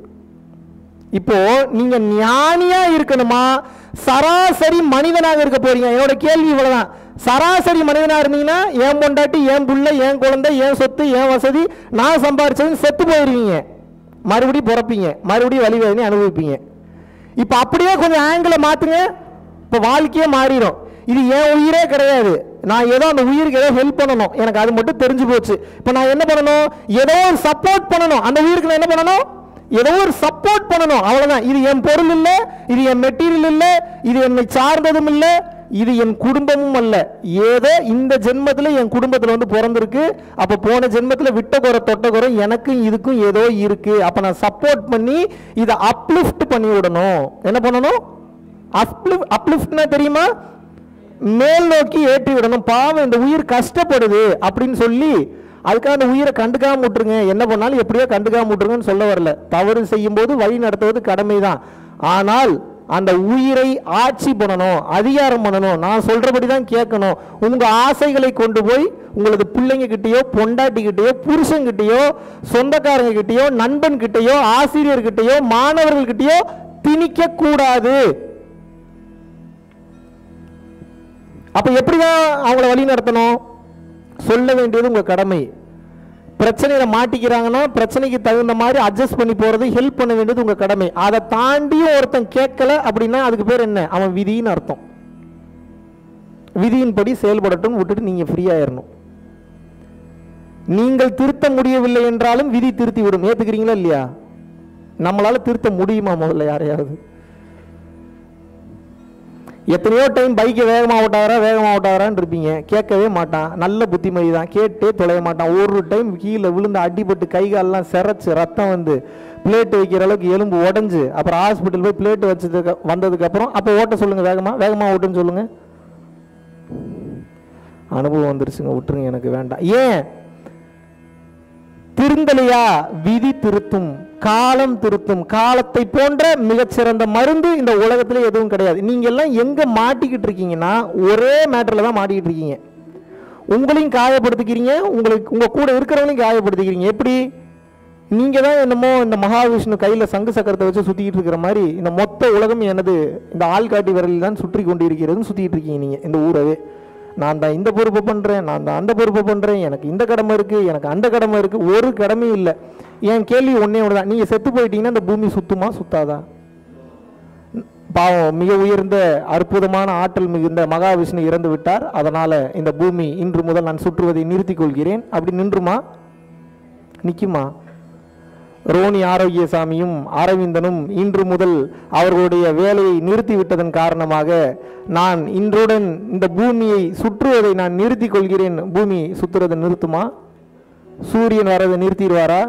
இப்போ நீங்க ஞானியா இருக்கணுமா சராசரி மனிதனாக இருக்க போறீங்க என்னோட கேள்வி இவ்வளவுதான் சராசரி மனிதனா இருந்தீங்கன்னா என் பொண்டாட்டி என் புள்ள என் குழந்தை என் சொத்து என் வசதி நான் சம்பாரிச்சதுன்னு செத்து போயிருவீங்க மறுபடியும் பிறப்பீங்க மறுபடியும் வழி வேதனை அனுபவிப்பீங்க இப்போ அப்படியே கொஞ்சம் ஆங்கிளை மாத்துங்க இப்போ வாழ்க்கையே மாறிடும் இது என் உயிரே கிடையாது நான் ஏதோ அந்த உயிருக்கு ஏதோ ஹெல்ப் பண்ணணும் எனக்கு அது மட்டும் தெரிஞ்சு போச்சு இப்போ நான் என்ன பண்ணணும் ஏதோ ஒரு சப்போர்ட் பண்ணணும் அந்த உயிருக்கு நான் என்ன பண்ணணும் ஏதோ ஒரு சப்போர்ட் பண்ணணும் அவ்வளவுதான் இது என் பொருள் இல்லை இது என் மெட்டீரியல் இல்லை இது என்னை சார்ந்ததும் இல்லை இது என் குடும்பமும் அல்ல ஏதோ இந்த ஜென்மத்தில் என் குடும்பத்தில் வந்து பிறந்திருக்கு அப்போ போன ஜென்மத்தில் விட்ட குறை தொட்ட குறை எனக்கும் இதுக்கும் ஏதோ இருக்கு அப்போ நான் சப்போர்ட் பண்ணி இதை அப்லிஃப்ட் பண்ணி விடணும் என்ன பண்ணணும் அப்லிஃப்ட் அப்லிஃப்ட்னா தெரியுமா மேல் நோக்கி ஏற்றி விடணும் பாவம் இந்த உயிர் கஷ்டப்படுது அப்படின்னு சொல்லி அதுக்காக அந்த உயிரை கண்டுக்காம விட்டுருங்க என்ன பண்ணாலும் எப்படியோ கண்டுக்காம விட்டுருங்கன்னு சொல்ல வரல தவறு செய்யும்போது வழி நடத்துவது கடமைதான் ஆனால் அந்த உயிரை ஆட்சி பண்ணணும் அதிகாரம் பண்ணணும் நான் சொல்றபடி தான் கேட்கணும் உங்க ஆசைகளை கொண்டு போய் உங்களது பிள்ளைங்க கிட்டயோ பொண்டாட்டி கிட்டயோ புருஷன் கிட்டயோ சொந்தக்காரங்க கிட்டயோ நண்பன் கிட்டயோ ஆசிரியர் கிட்டயோ மாணவர்கள் கிட்டயோ திணிக்க கூடாது அப்ப எப்படிதான் அவங்கள வழி நடத்தணும் சொல்ல வேண்டியது உங்க கடமை பிரச்சனையில மாட்டிக்கிறாங்கன்னா பிரச்சனைக்கு தகுந்த மாதிரி அட்ஜஸ்ட் பண்ணி போறது ஹெல்ப் பண்ண வேண்டியது உங்க கடமை அதை தாண்டியும் ஒருத்தன் கேட்கல அப்படின்னா அதுக்கு பேர் என்ன அவன் விதின்னு அர்த்தம் விதியின்படி செயல்படட்டும் விட்டுட்டு நீங்க ஃப்ரீயாயிரணும் நீங்கள் திருத்த முடியவில்லை என்றாலும் விதி திருத்தி விடும் ஏத்துக்கிறீங்களா இல்லையா நம்மளால திருத்த முடியுமா முதல்ல யாரையாவது எத்தனையோ டைம் பைக்கை வேகமாக ஓட்டாரா வேகமாக ஓட்டாரான்னு இருப்பீங்க கேட்கவே மாட்டான் நல்ல புத்திமதி தான் கேட்டே தொலைய மாட்டான் ஒரு டைம் கீழே விழுந்து அடிபட்டு கை கால்லாம் சிரைச்சு ரத்தம் வந்து பிளேட் வைக்கிற அளவுக்கு எலும்பு உடஞ்சு அப்புறம் ஹாஸ்பிட்டல் போய் பிளேட் வச்சதுக்கு வந்ததுக்கப்புறம் அப்போ ஓட்ட சொல்லுங்கள் வேகமாக வேகமாக ஓட்டுன்னு சொல்லுங்கள் அனுபவம் வந்துருச்சுங்க விட்டுருங்க எனக்கு வேண்டாம் ஏன் திருந்தலையா விதி திருத்தும் காலம் திருத்தும் காலத்தை போன்ற மிகச்சிறந்த மருந்து இந்த உலகத்துல எதுவும் கிடையாது நீங்க எல்லாம் எங்க மாட்டிக்கிட்டு இருக்கீங்கன்னா ஒரே மேட்டர்ல தான் மாட்டிக்கிட்டு இருக்கீங்க உங்களையும் காயப்படுத்திக்கிறீங்க உங்களுக்கு உங்க கூட இருக்கிறவங்களையும் காயப்படுத்திக்கிறீங்க எப்படி நீங்க தான் என்னமோ இந்த மகாவிஷ்ணு கையில சங்கு சக்கரத்தை வச்சு சுத்திக்கிட்டு இருக்கிற மாதிரி இந்த மொத்த உலகம் எனது இந்த ஆள்காட்டி விரலில் தான் சுற்றி கொண்டு இருக்கிறதுன்னு சுத்திட்டு இருக்கீங்க நீங்க இந்த ஊரவே நான் தான் இந்த பொறுப்பை பண்ணுறேன் நான் தான் அந்த பொறுப்பை பண்ணுறேன் எனக்கு இந்த கடமை இருக்குது எனக்கு அந்த கடமை இருக்குது ஒரு கடமையும் இல்லை என் கேள்வி ஒன்றே ஒன்று தான் நீங்கள் செத்து போயிட்டீங்கன்னா இந்த பூமி சுத்துமா சுத்தாதா பாவம் மிக உயர்ந்த அற்புதமான ஆற்றல் மிகுந்த மகாவிஷ்ணு இறந்து விட்டார் அதனால் இந்த பூமி இன்று முதல் நான் சுற்றுவதை நிறுத்திக் கொள்கிறேன் அப்படி நின்றுமா நிற்குமா ரோனி ஆரோக்கியசாமியும் அரவிந்தனும் இன்று முதல் அவர்களுடைய வேலையை நிறுத்திவிட்டதன் காரணமாக நான் இன்றுடன் இந்த பூமியை சுற்றுவதை நான் நிறுத்திக் கொள்கிறேன் பூமி சுற்றுறதை நிறுத்துமா சூரியன் வரதை நிறுத்திடுவாரா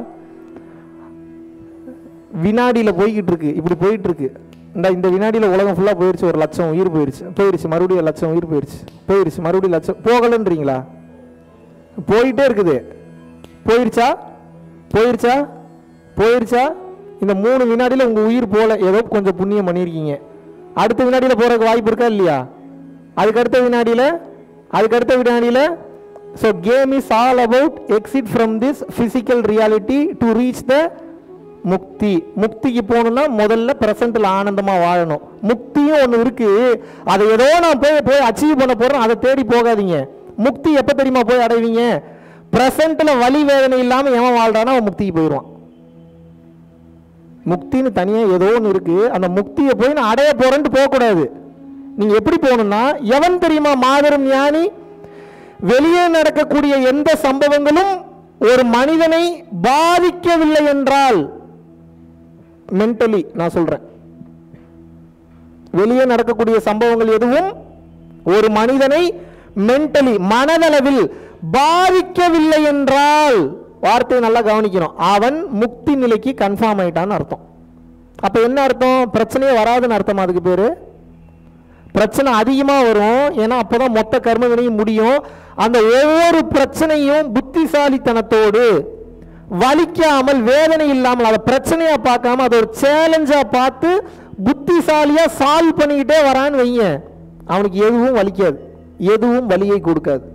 வினாடியில் போய்கிட்டு இருக்கு இப்படி போயிட்டு இருக்கு இந்த இந்த வினாடியில் உலகம் ஃபுல்லாக போயிடுச்சு ஒரு லட்சம் உயிர் போயிடுச்சு போயிடுச்சு மறுபடியும் லட்சம் உயிர் போயிடுச்சு போயிடுச்சு மறுபடியும் லட்சம் போகலன்றீங்களா போயிட்டே இருக்குது போயிடுச்சா போயிடுச்சா போயிடுச்சா இந்த மூணு வினாடியில் உங்கள் உயிர் போல ஏதோ கொஞ்சம் புண்ணியம் பண்ணியிருக்கீங்க அடுத்த வினாடியில் போகிறதுக்கு வாய்ப்பு இருக்கா இல்லையா அதுக்கு அடுத்த வினாடியில் அதுக்கு அடுத்த வினாடியில் so game is all about exit from this physical reality to reach the mukti முக்திக்கு போகணும்னா முதல்ல ப்ரெசண்ட்டில் ஆனந்தமாக வாழணும் முக்தியும் ஒன்று இருக்கு அதை ஏதோ நான் போய் போய் அச்சீவ் பண்ண போகிறேன் அதை தேடி போகாதீங்க முக்தி எப்போ தெரியுமா போய் அடைவீங்க ப்ரெசண்ட்டில் வலி வேதனை இல்லாமல் எவன் வாழ்றானோ அவன் முக்திக்கு போயிடுவான் முக்தின்னு தனியாக ஏதோ ஒன்று இருக்கு அந்த முக்தியை போய் நான் அடைய போறேன்ட்டு போகக்கூடாது நீங்கள் எப்படி போகணும்னா எவன் தெரியுமா மாபெரும் ஞானி வெளியே நடக்கக்கூடிய எந்த சம்பவங்களும் ஒரு மனிதனை பாதிக்கவில்லை என்றால் மென்டலி நான் சொல்றேன் வெளியே நடக்கக்கூடிய சம்பவங்கள் எதுவும் ஒரு மனிதனை மென்டலி மனதளவில் பாதிக்கவில்லை என்றால் வார்த்தையை நல்லா கவனிக்கணும் அவன் முக்தி நிலைக்கு கன்ஃபார்ம் ஆயிட்டான்னு அர்த்தம் அப்ப என்ன அர்த்தம் பிரச்சனையே வராதுன்னு அர்த்தம் அதுக்கு பேரு பிரச்சனை அதிகமாக வரும் ஏன்னா அப்போதான் மொத்த கர்ம வினையும் முடியும் அந்த ஒவ்வொரு பிரச்சனையும் புத்திசாலித்தனத்தோடு வலிக்காமல் வேதனை இல்லாமல் அதை பிரச்சனையா பார்க்காம அதை ஒரு சேலஞ்சா பார்த்து புத்திசாலியா சால்வ் பண்ணிக்கிட்டே வரான்னு வைங்க அவனுக்கு எதுவும் வலிக்காது எதுவும் வலியை கொடுக்காது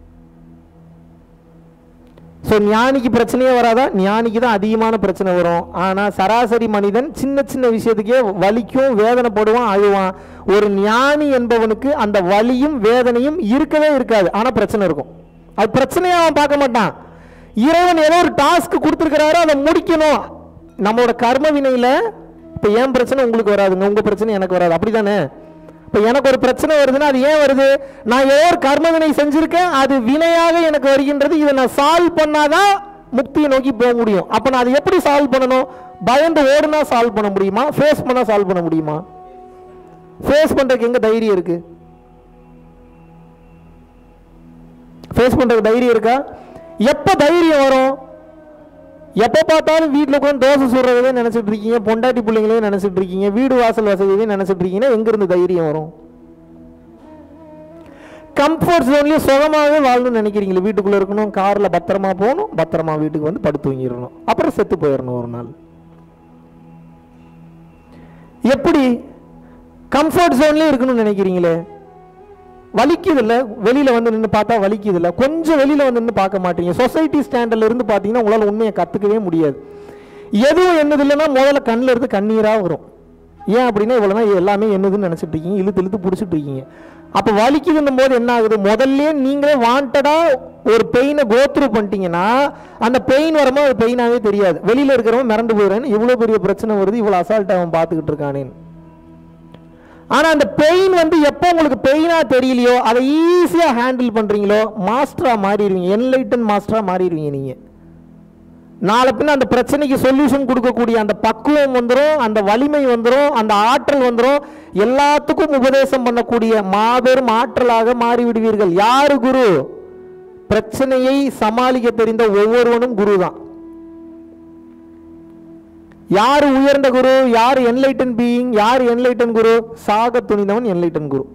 ஸோ ஞானிக்கு பிரச்சனையே வராதா ஞானிக்கு தான் அதிகமான பிரச்சனை வரும் ஆனால் சராசரி மனிதன் சின்ன சின்ன விஷயத்துக்கே வலிக்கும் வேதனைப்படுவான் அழுவான் ஒரு ஞானி என்பவனுக்கு அந்த வலியும் வேதனையும் இருக்கவே இருக்காது ஆனால் பிரச்சனை இருக்கும் அது பிரச்சனையை அவன் பார்க்க மாட்டான் இறைவன் ஏதோ ஒரு டாஸ்க் கொடுத்துருக்கிறாரு அதை முடிக்கணும் நம்மளோட கர்ம வினையில் இப்போ ஏன் பிரச்சனை உங்களுக்கு வராதுங்க உங்கள் பிரச்சனை எனக்கு வராது அப்படிதானே இப்போ எனக்கு ஒரு பிரச்சனை வருதுன்னா அது ஏன் வருது நான் ஏதோ ஒரு கர்ம வினை செஞ்சிருக்கேன் அது வினையாக எனக்கு வருகின்றது இதை நான் சால்வ் பண்ணாதான் முக்தியை நோக்கி போக முடியும் அப்போ நான் அதை எப்படி சால்வ் பண்ணணும் பயந்து ஓடுனா சால்வ் பண்ண முடியுமா ஃபேஸ் பண்ணா சால்வ் பண்ண முடியுமா ஃபேஸ் பண்றதுக்கு எங்க தைரியம் இருக்கு ஃபேஸ் பண்றதுக்கு தைரியம் இருக்கா எப்போ தைரியம் வரும் எப்போ பார்த்தாலும் வீட்டில் உட்காந்து தோசை சுடுறதே நினச்சிட்டு இருக்கீங்க பொண்டாட்டி பிள்ளைங்களே நினச்சிட்டு இருக்கீங்க வீடு வாசல் வசதியே நினச்சிட்டு இருக்கீங்கன்னா எங்கேருந்து தைரியம் வரும் கம்ஃபர்ட் ஜோன்லேயே சுகமாகவே வாழணும்னு நினைக்கிறீங்களே வீட்டுக்குள்ளே இருக்கணும் காரில் பத்திரமா போகணும் பத்திரமா வீட்டுக்கு வந்து படுத்து தூங்கிடணும் அப்புறம் செத்து போயிடணும் ஒரு நாள் எப்படி கம்ஃபர்ட் ஜோன்லேயே இருக்கணும்னு நினைக்கிறீங்களே வலிக்குது இல்ல வெளியில வந்து நின்று பார்த்தா வலிக்குது இல்ல கொஞ்சம் வெளியில வந்து நின்று பார்க்க மாட்டீங்க சொசைட்டி ஸ்டாண்டர்ட்ல இருந்து பார்த்தீங்கன்னா உங்களால் உண்மையை கத்துக்கவே முடியாது எதுவும் என்னது இல்லைன்னா முதல்ல கண்ணில் இருந்து கண்ணீரா வரும் ஏன் அப்படின்னா இவ்வளோ நாள் எல்லாமே என்னதுன்னு நினைச்சிட்டு இருக்கீங்க இழுத்து இழுத்து பிடிச்சிட்டு இருக்கீங்க அப்போ வலிக்குதுன்னும் போது என்ன ஆகுது முதல்ல நீங்களே வாண்டடா ஒரு பெயினை கோத்ரூ பண்ணிட்டீங்கன்னா அந்த பெயின் வரும்போது அது பெயினாவே தெரியாது வெளியில இருக்கிறவன் மிரண்டு போயிடுறேன்னு இவ்வளோ பெரிய பிரச்சனை வருது இவ்வளோ அசால்ட்டாக அவன் பார்த்துக்கிட்டு இருக்கானேன்னு ஆனா அந்த பெயின் வந்து எப்போ உங்களுக்கு பெயினா தெரியலையோ அதை ஈஸியா ஹேண்டில் பண்றீங்களோ மாஸ்டரா மாறிடுவீங்க என்லைட்டன் மாஸ்டரா மாறிடுவீங்க நீங்க நாளை பின்ன அந்த பிரச்சனைக்கு சொல்யூஷன் கொடுக்கக்கூடிய அந்த பக்குவம் வந்துடும் அந்த வலிமை வந்துடும் அந்த ஆற்றல் வந்துடும் எல்லாத்துக்கும் உபதேசம் பண்ணக்கூடிய மாபெரும் ஆற்றலாக மாறிவிடுவீர்கள் யாரு குரு பிரச்சனையை சமாளிக்க தெரிந்த ஒவ்வொருவனும் குரு தான் யார் உயர்ந்த குரு யார் என்லைட்டன் பீயிங் யார் என்லைட்டன் குரு சாக துணிந்தவன் என்லைட்டன் குரு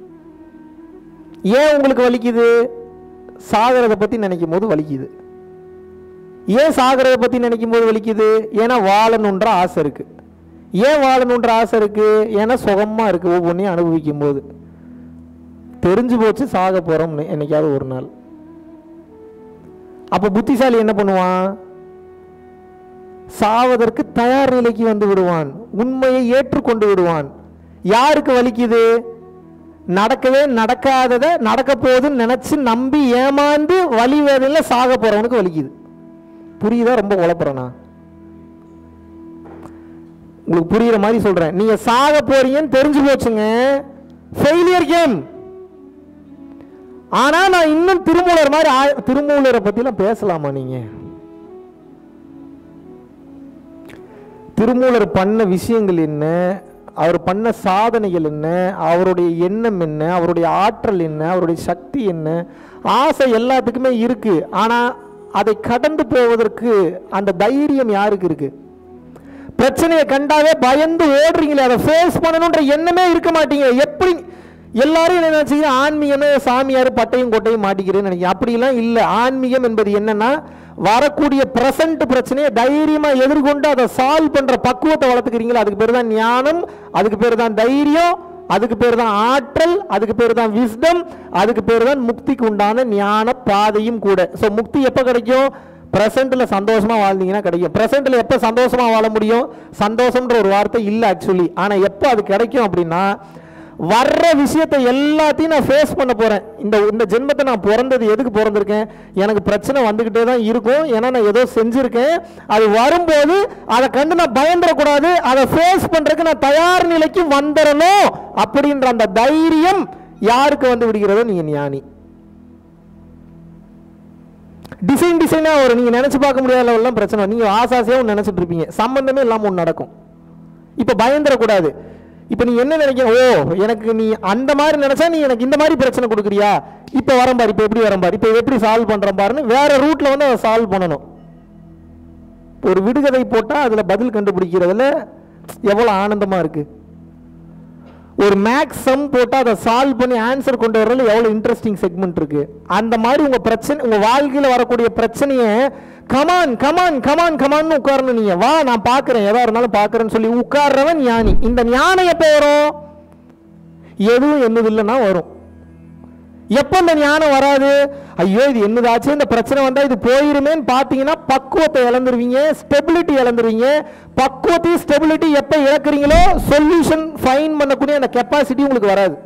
ஏன் உங்களுக்கு வலிக்குது சாகிறத பத்தி நினைக்கும் போது வலிக்குது ஏன் சாகிறத பத்தி நினைக்கும் போது வலிக்குது ஏன்னா வாழணுன்ற ஆசை இருக்கு ஏன் வாழணுன்ற ஆசை இருக்கு ஏன்னா சுகமா இருக்கு ஒவ்வொன்றையும் அனுபவிக்கும் போது தெரிஞ்சு போச்சு சாக போறோம்னு என்னைக்காவது ஒரு நாள் அப்ப புத்திசாலி என்ன பண்ணுவான் சாவதற்கு தயார் நிலைக்கு வந்து விடுவான் உண்மையை ஏற்றுக்கொண்டு விடுவான் யாருக்கு வலிக்குது நடக்கவே நடக்காததை நடக்க போகுதுன்னு நினைச்சு நம்பி ஏமாந்து வலி வேதனையில சாக போறவனுக்கு வலிக்குது புரியுதா ரொம்ப குழப்பறேன் நான் உங்களுக்கு புரியுற மாதிரி சொல்றேன் நீங்க சாக போறீங்கன்னு தெரிஞ்சு போச்சுங்க ஃபெயிலியர் கேம் ஆனா நான் இன்னும் திருமூலர் மாதிரி ஆ- திருமூலரை பத்திலாம் பேசலாமா நீங்க திருமூலர் பண்ண விஷயங்கள் என்ன அவர் பண்ண சாதனைகள் என்ன அவருடைய எண்ணம் என்ன அவருடைய ஆற்றல் என்ன அவருடைய சக்தி என்ன ஆசை எல்லாத்துக்குமே இருக்கு ஆனா அதை கடந்து போவதற்கு அந்த தைரியம் யாருக்கு இருக்கு பிரச்சனையை கண்டாவே பயந்து ஓடுறீங்களே அதை ஃபேஸ் பண்ணணுன்ற எண்ணமே இருக்க மாட்டீங்க எப்படி எல்லாரும் என்ன நினைச்சீங்க ஆன்மீகமே சாமியார் பட்டையும் கொட்டையும் மாட்டிக்கிறேன்னு நினைக்கிறேன் அப்படிலாம் இல்லை ஆன்மீகம் என்பது என்னன்னா வரக்கூடிய பிரசன்ட் பிரச்சனையை தைரியமா எதிர்கொண்டு அதை சால்வ் பண்ற பக்குவத்தை வளர்த்துக்கிறீங்களா அதுக்கு பேர் தான் ஞானம் அதுக்கு பேர் தான் தைரியம் அதுக்கு பேர் தான் ஆற்றல் அதுக்கு பேர் தான் விஸ்டம் அதுக்கு பேர் தான் முக்திக்கு உண்டான ஞான பாதையும் கூட ஸோ முக்தி எப்போ கிடைக்கும் ப்ரெசென்ட்டில் சந்தோஷமா வாழ்ந்தீங்கன்னா கிடைக்கும் ப்ரெசென்ட்டில் எப்போ சந்தோஷமா வாழ முடியும் சந்தோஷம்ன்ற ஒரு வார்த்தை இல்லை ஆக்சுவலி ஆனால் எப்போ அது கிடைக்கும் அப்படின்னா வர்ற விஷயத்தை எல்லாத்தையும் நான் ஃபேஸ் பண்ண போறேன் இந்த இந்த ஜென்மத்தை நான் பிறந்தது எதுக்கு பிறந்திருக்கேன் எனக்கு பிரச்சனை வந்துக்கிட்டே தான் இருக்கும் ஏன்னா நான் ஏதோ செஞ்சிருக்கேன் அது வரும்போது அதை கண்டு நான் பயந்துடக்கூடாது அதை ஃபேஸ் பண்றதுக்கு நான் தயார் நிலைக்கு வந்துடணும் அப்படின்ற அந்த தைரியம் யாருக்கு வந்து விடுகிறதோ நீங்க ஞானி டிசைன் டிசைனாக வரும் நீங்கள் நினச்சி பார்க்க முடியாத லெவல்லாம் பிரச்சனை வரும். நீங்க ஆசாசியாக ஒன்று நினச்சிட்டு இருப்பீங்க சம்பந்தமே இல்லாமல் ஒன்று நடக்கும் இப்போ பயந்துடக்கூடாது இப்போ நீ என்ன நினைக்க ஓ எனக்கு நீ அந்த மாதிரி நினைச்சா நீ எனக்கு இந்த மாதிரி பிரச்சனை கொடுக்குறியா இப்போ வரேன் பாரு இப்போ எப்படி வரேன் பாரு இப்போ எப்படி சால்வ் பண்ணுறேன் பாருன்னு வேற ரூட்ல வந்து அதை சால்வ் பண்ணணும் ஒரு விடுகதை போட்டால் அதில் பதில் கண்டுபிடிக்கிறதுல எவ்வளோ ஆனந்தமாக இருக்குது ஒரு மேக்ஸ் சம் போட்டு அதை சால்வ் பண்ணி ஆன்சர் கொண்டு வரல எவ்வளோ இன்ட்ரெஸ்டிங் செக்மெண்ட் இருக்கு அந்த மாதிரி உங்க பிரச்சனை உங்க வாழ்க்கையில் வரக்கூடிய பிரச்சனையை கமான் கமான் கமான் கமான்னு உட்காரணும் நீங்க வா நான் பார்க்குறேன் எதா இருந்தாலும் பார்க்குறேன்னு சொல்லி உட்கார்றவன் ஞானி இந்த ஞானம் எப்போ வரும் எதுவும் என்னது இல்லைன்னா வரும் எப்போ இந்த ஞானம் வராது ஐயோ இது என்னதாச்சு இந்த பிரச்சனை வந்தா இது போயிருமேன்னு பார்த்தீங்கன்னா பக்குவத்தை இழந்துருவீங்க ஸ்டெபிலிட்டி இழந்துருவீங்க பக்குவத்தை ஸ்டெபிலிட்டி எப்போ இழக்கிறீங்களோ சொல்யூஷன் ஃபைன் பண்ணக்கூடிய அந்த கெப்பாசிட்டி உங்களுக்கு வராது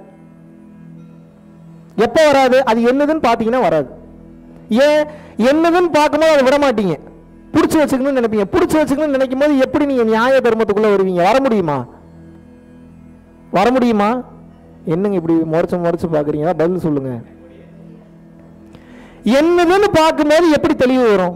எப்போ வராது அது என்னதுன்னு பார்த்தீங்கன்னா வராது ஏன் என்னதுன்னு பார்க்கும்போது அதை விட மாட்டீங்க பிடிச்சி வச்சுக்கணும்னு நினைப்பீங்க பிடிச்சி வச்சுக்கணும்னு நினைக்கும் போது எப்படி நீங்க நியாய தர்மத்துக்குள்ள வருவீங்க வர முடியுமா வர முடியுமா என்னங்க இப்படி முறைச்சு முறைச்சு பார்க்குறீங்க பதில் சொல்லுங்க என்னதுன்னு பார்க்கும்போது எப்படி தெளிவு வரும்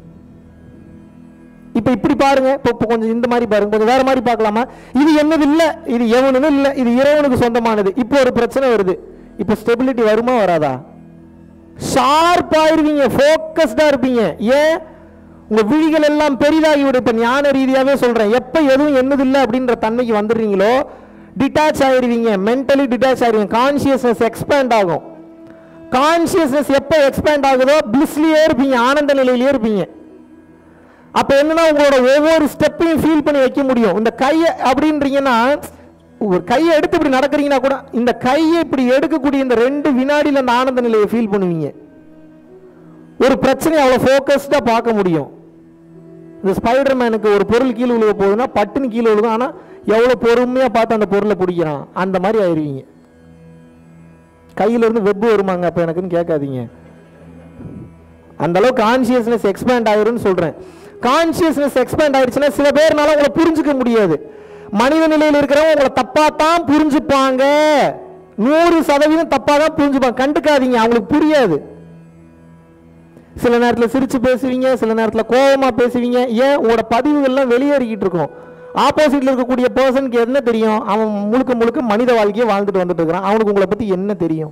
இப்போ இப்படி பாருங்க இப்போ இப்போ கொஞ்சம் இந்த மாதிரி பாருங்க கொஞ்சம் வேற மாதிரி பார்க்கலாமா இது என்னது இல்லை இது எவனுன்னு இல்லை இது இறைவனுக்கு சொந்தமானது இப்போ ஒரு பிரச்சனை வருது இப்போ ஸ்டெபிலிட்டி வருமா வராதா ஷார்ப் ஆயிருவீங்க ஃபோக்கஸ்டா இருப்பீங்க ஏன் உங்க விழிகள் எல்லாம் பெரிதாகி விடும் இப்ப ஞான ரீதியாவே சொல்றேன் எப்ப எதுவும் என்னது இல்லை அப்படின்ற தன்மைக்கு வந்துடுறீங்களோ டிட்டாச் ஆயிருவீங்க மென்டலி டிட்டாச் ஆயிருவீங்க கான்சியஸ்னஸ் எக்ஸ்பேண்ட் ஆகும் கான்சியஸ்னஸ் எப்போ எக்ஸ்பேண்ட் ஆகுதோ பிளிஸ்லயே இருப்பீங்க ஆனந்த நிலையிலேயே இருப்பீங்க அப்ப என்னன்னா உங்களோட ஒவ்வொரு ஸ்டெப்பையும் ஃபீல் பண்ணி வைக்க முடியும் இந்த கையை அப்படின்றீங்கன்னா ஒரு கையை எடுத்து இப்படி நடக்கிறீங்கன்னா கூட இந்த கையை இப்படி எடுக்கக்கூடிய இந்த ரெண்டு வினாடியில் அந்த ஆனந்த நிலையை ஃபீல் பண்ணுவீங்க ஒரு பிரச்சனையை அவ்வளோ ஃபோக்கஸ்டாக பார்க்க முடியும் இந்த ஸ்பைடர் மேனுக்கு ஒரு பொருள் கீழே விழுக போகுதுன்னா பட்டுன்னு கீழே விழுகும் ஆனால் எவ்வளோ பொறுமையாக பார்த்து அந்த பொருளை பிடிக்கிறான் அந்த மாதிரி ஆயிருவீங்க கையில இருந்து வெப்பு வருமாங்க அப்போ எனக்குன்னு கேட்காதீங்க அந்த அளவுக்கு கான்சியஸ்னஸ் எக்ஸ்பேண்ட் ஆயிரும்னு சொல்றேன் கான்சியஸ்னஸ் எக்ஸ்பேண்ட் ஆயிடுச்சுன்னா சில பேர்னால உங்களை புரிஞ்சுக்க முடியாது மனித நிலையில் இருக்கிறவங்க உங்களை தப்பா தான் புரிஞ்சுப்பாங்க நூறு சதவீதம் தப்பா தான் புரிஞ்சுப்பாங்க கண்டுக்காதீங்க அவங்களுக்கு புரியாது சில நேரத்தில் சிரிச்சு பேசுவீங்க சில நேரத்தில் கோபமா பேசுவீங்க ஏன் உங்களோட பதிவுகள்லாம் வெளியேறிக்கிட்டு இருக்கும் ஆப்போசிட்ல இருக்கக்கூடிய பர்சனுக்கு என்ன தெரியும் அவன் முழுக்க முழுக்க மனித வாழ்க்கையை வாழ்ந்துட்டு வந்துட்டு இருக்கிறான் அவனுக்கு உங்களை பத்தி என்ன தெரியும்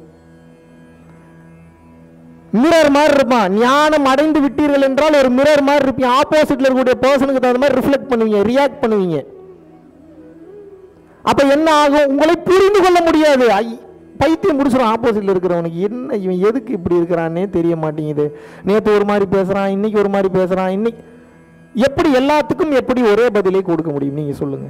மிரர் மாதிரி இருப்பான் ஞானம் அடைந்து விட்டீர்கள் என்றால் ஒரு மிரர் மாதிரி இருப்பீங்க ஆப்போசிட்ல இருக்கக்கூடிய பர்சனுக்கு தகுந்த மாதிரி ரிஃப்ளெக்ட் பண்ணுவீங்க ரியாக்ட் பண்ணுவீங்க அப்ப என்ன ஆகும் உங்களை புரிந்து கொள்ள முடியாது ஐ பைத்தியம் முடிச்சிடும் ஆப்போசிட்ல இருக்கிறவனுக்கு என்ன இவன் எதுக்கு இப்படி இருக்கிறான்னே தெரிய மாட்டேங்குது நேற்று ஒரு மாதிரி பேசுறான் இன்னைக்கு ஒரு மாதிரி பேசுறான் இன்னைக்கு எப்படி எல்லாத்துக்கும் எப்படி ஒரே பதிலே கொடுக்க முடியும் நீங்க சொல்லுங்க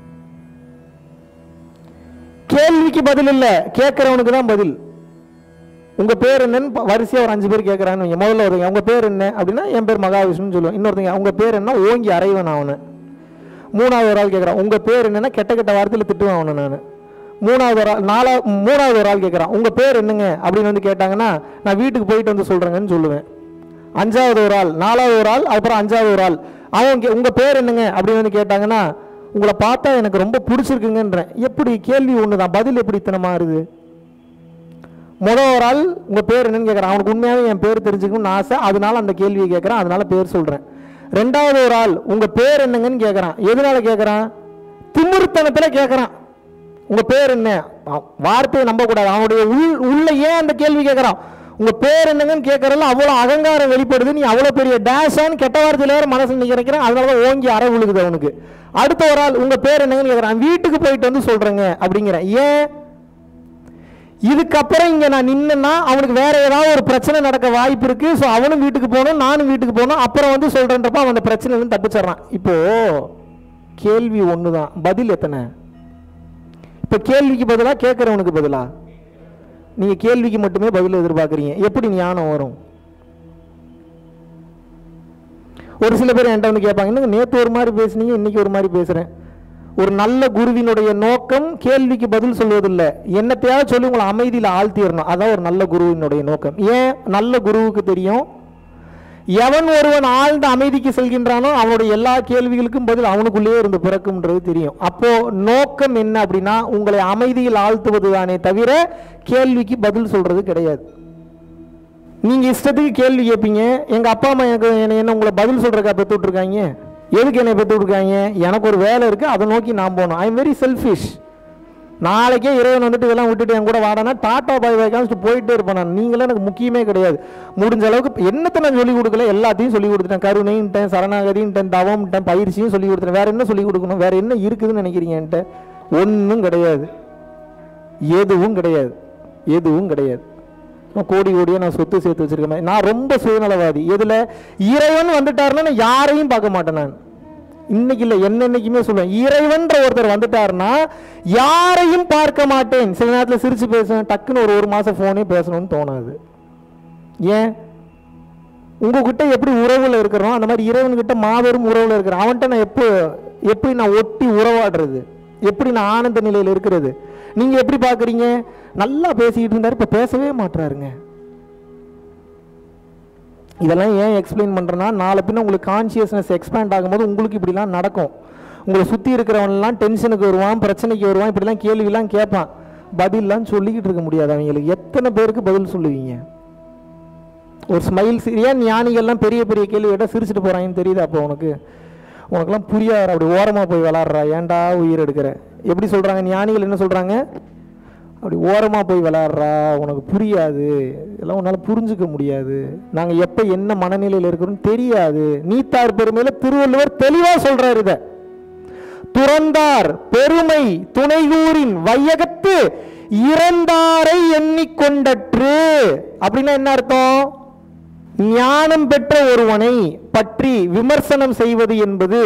கேள்விக்கு பதில் இல்ல கேட்கிறவனுக்கு தான் பதில் உங்க பேர் என்னன்னு ப- வரிசையா ஒரு அஞ்சு பேர் கேட்கறான்னு வைங்க. முதல்ல ஒருத்தங்க உங்க பேர் என்ன அப்படின்னா என் பேர் மகாவிஷ்ணுன்னு சொல்லுவேன் இன்னொருத்தங்க உங்க பேர் என்ன ஓங்கி அறைவன் அவனு மூணாவது ஒரு ஆள் கேட்குறான் உங்க பேர் என்னன்னா கெட்ட கெட்ட வார்த்தையில திட்டுவேன் அவனை நான் மூணாவது ஒரு ஆள் நாலா மூணாவது ஒரு ஆள் கேட்குறான் உங்கள் பேர் என்னங்க அப்படின்னு வந்து கேட்டாங்கன்னா நான் வீட்டுக்கு போயிட்டு வந்து சொல்கிறேங்கன்னு சொல்லுவேன் அஞ்சாவது ஒரு ஆள் நாலாவது ஒரு ஆள் அப்புறம் அஞ்சாவது ஒரு ஆள் அவன் கே- உங்க பேர் என்னங்க அப்படின்னு வந்து கேட்டாங்கன்னா உங்களை பார்த்தா எனக்கு ரொம்ப பிடிச்சிருக்குங்கன்றேன் எப்படி கேள்வி ஒன்று தான் பதில் எப்படி இத்தனை மாறுது முதல் ஒரு ஆள் உங்க பேர் என்னன்னு கேட்குறான் அவனுக்கு உண்மையாகவே என் பேர் தெரிஞ்சுக்கணும்னு ஆசை அதனால அந்த கேள்வியை கேட்குறான் அதனால பேர் சொல்றேன் ரெண்டாவது ஒரு ஆள் உங்க பேர் என்னங்கன்னு கேட்குறான் எதனால கேட்குறான் திமிர்த்தனத்தில் கேட்குறான் உங்க பேர் என்ன அவன் வார்த்தையை நம்பக்கூடாது அவனுடைய உள் உள்ள ஏன் அந்த கேள்வி கேட்குறான் உங்க பேர் என்னங்கன்னு கேட்கறதுல அவ்வளோ அகங்காரம் வெளிப்படுது நீ அவ்வளோ பெரிய டேஷான்னு கெட்ட வார்த்தையில வேற மனசு நினைக்கிறேன் அதனால தான் ஓங்கி அறை விழுகுது அவனுக்கு அடுத்த ஒரு ஆள் உங்க பேர் என்னங்கன்னு கேட்குறான் வீட்டுக்கு போயிட்டு வந்து சொல்றேங்க அப்படிங்கிறேன் ஏன் இதுக்கப்புறம் இங்க நான் நின்னா அவனுக்கு வேற ஏதாவது ஒரு பிரச்சனை நடக்க வாய்ப்பு இருக்கு ஸோ அவனும் வீட்டுக்கு போகணும் நானும் வீட்டுக்கு போகணும் அப்புறம் வந்து சொல்றேன்றப்ப அவன் அந்த பிரச்சனையிலேருந்து தப்பிச்சிடுறான் இப்போ கேள்வி ஒன்று தான் பதில் எத்தனை இப்போ கேள்விக்கு பதிலாக கேட்குறவனுக்கு பதிலா நீங்கள் கேள்விக்கு மட்டுமே பதில் எதிர்பார்க்குறீங்க எப்படி ஞானம் வரும் ஒரு சில பேர் என்கிட்ட வந்து கேட்பாங்க என்னங்க நேற்று ஒரு மாதிரி பேசுனீங்க இன்னைக்கு ஒரு மாதிரி பேசுகிறேன் ஒரு நல்ல குருவினுடைய நோக்கம் கேள்விக்கு பதில் சொல்வதில்லை என்னத்தையாவது சொல்லி உங்களை அமைதியில் ஆழ்த்திடணும் அதான் ஒரு நல்ல குருவினுடைய நோக்கம் ஏன் நல்ல குருவுக்கு தெரியும் எவன் ஒருவன் ஆழ்ந்த அமைதிக்கு செல்கின்றானோ அவனுடைய எல்லா கேள்விகளுக்கும் பதில் அவனுக்குள்ளேயே இருந்து பிறக்கும்ன்றது தெரியும் அப்போ நோக்கம் என்ன அப்படின்னா உங்களை அமைதியில் ஆழ்த்துவது தானே தவிர கேள்விக்கு பதில் சொல்றது கிடையாது நீங்க இஷ்டத்துக்கு கேள்வி கேட்பீங்க எங்க அப்பா அம்மா எனக்கு என்ன என்ன உங்களை பதில் சொல்றதுக்கா பெற்று விட்டுருக்காங்க எதுக்கு என்னை பெற்று விட்டுருக்காங்க எனக்கு ஒரு வேலை இருக்கு அதை நோக்கி நான் போகணும் ஐ எம் வெரி செல்ஃபிஷ் நாளைக்கே இறைவன் வந்துட்டு இதெல்லாம் விட்டுட்டு என் கூட வாடானா டாட்டா பாய் பாய் காமிச்சிட்டு போயிட்டே இருப்பேன் நான் நீங்களே எனக்கு முக்கியமே கிடையாது முடிஞ்ச அளவுக்கு என்னத்தை நான் சொல்லிக் கொடுக்கல எல்லாத்தையும் சொல்லி கொடுத்துட்டேன் கருணைன்ட்டேன் சரணாகதின்ட்டேன் தவம்ட்டேன் பயிற்சியும் சொல்லி கொடுத்துட்டேன் வேற என்ன சொல்லி கொடுக்கணும் வேற என்ன இருக்குதுன்னு நினைக்கிறீங்க என்கிட்ட ஒன்றும் கிடையாது எதுவும் கிடையாது எதுவும் கிடையாது நான் கோடி கோடியாக நான் சொத்து சேர்த்து வச்சிருக்கேன் நான் ரொம்ப சுயநலவாதி இதில் இறைவன் வந்துட்டாருன்னா நான் யாரையும் பார்க்க மாட்டேன் நான் இன்னைக்கு இல்லை என்னென்னைக்குமே சொல்லுவேன் இறைவன்ற ஒருத்தர் வந்துட்டாருன்னா யாரையும் பார்க்க மாட்டேன் சில நேரத்தில் சிரிச்சு பேசுவேன் டக்குன்னு ஒரு ஒரு மாதம் ஃபோனே பேசணும்னு தோணாது ஏன் உங்ககிட்ட எப்படி உறவுல இருக்கிறோம் அந்த மாதிரி இறைவன்கிட்ட மாபெரும் உறவுல இருக்கிறேன் அவன்கிட்ட நான் எப்போ எப்படி நான் ஒட்டி உறவாடுறது எப்படி நான் ஆனந்த நிலையில் இருக்கிறது நீங்க எப்படி பார்க்குறீங்க நல்லா பேசிக்கிட்டு இருந்தாரு இப்போ பேசவே மாட்றாருங்க இதெல்லாம் ஏன் எக்ஸ்பிளைன் பண்ணுறேன்னா நாளை பின்ன உங்களுக்கு கான்சியஸ்னஸ் எக்ஸ்பேண்ட் ஆகும்போது உங்களுக்கு இப்படிலாம் நடக்கும் உங்களை சுற்றி இருக்கிறவன்லாம் டென்ஷனுக்கு வருவான் பிரச்சனைக்கு வருவான் இப்படிலாம் கேள்விலாம் கேட்பான் பதில்லாம் சொல்லிக்கிட்டு இருக்க முடியாது அவங்களுக்கு எத்தனை பேருக்கு பதில் சொல்லுவீங்க ஒரு ஸ்மைல் ஏன் ஞானிகள்லாம் பெரிய பெரிய கேள்வி கேட்டால் சிரிச்சிட்டு போகிறாங்கன்னு தெரியுது அப்போ உனக்கு உனக்கெல்லாம் புரியாது அப்படி ஓரமாக போய் விளாட்றா ஏன்டா உயிர் எடுக்கிற எப்படி சொல்கிறாங்க ஞானிகள் என்ன சொல்கிறாங்க அப்படி ஓரமாக போய் விளாட்றா உனக்கு புரியாது இதெல்லாம் உன்னால் புரிஞ்சுக்க முடியாது நாங்கள் எப்போ என்ன மனநிலையில் இருக்கிறோம்னு தெரியாது நீத்தார் பெருமையில் திருவள்ளுவர் தெளிவாக சொல்கிறார் இதை துறந்தார் பெருமை துணைகூரின் வையகத்து இறந்தாரை எண்ணிக்கொண்டற்று அப்படின்னா என்ன அர்த்தம் ஞானம் பெற்ற ஒருவனை பற்றி விமர்சனம் செய்வது என்பது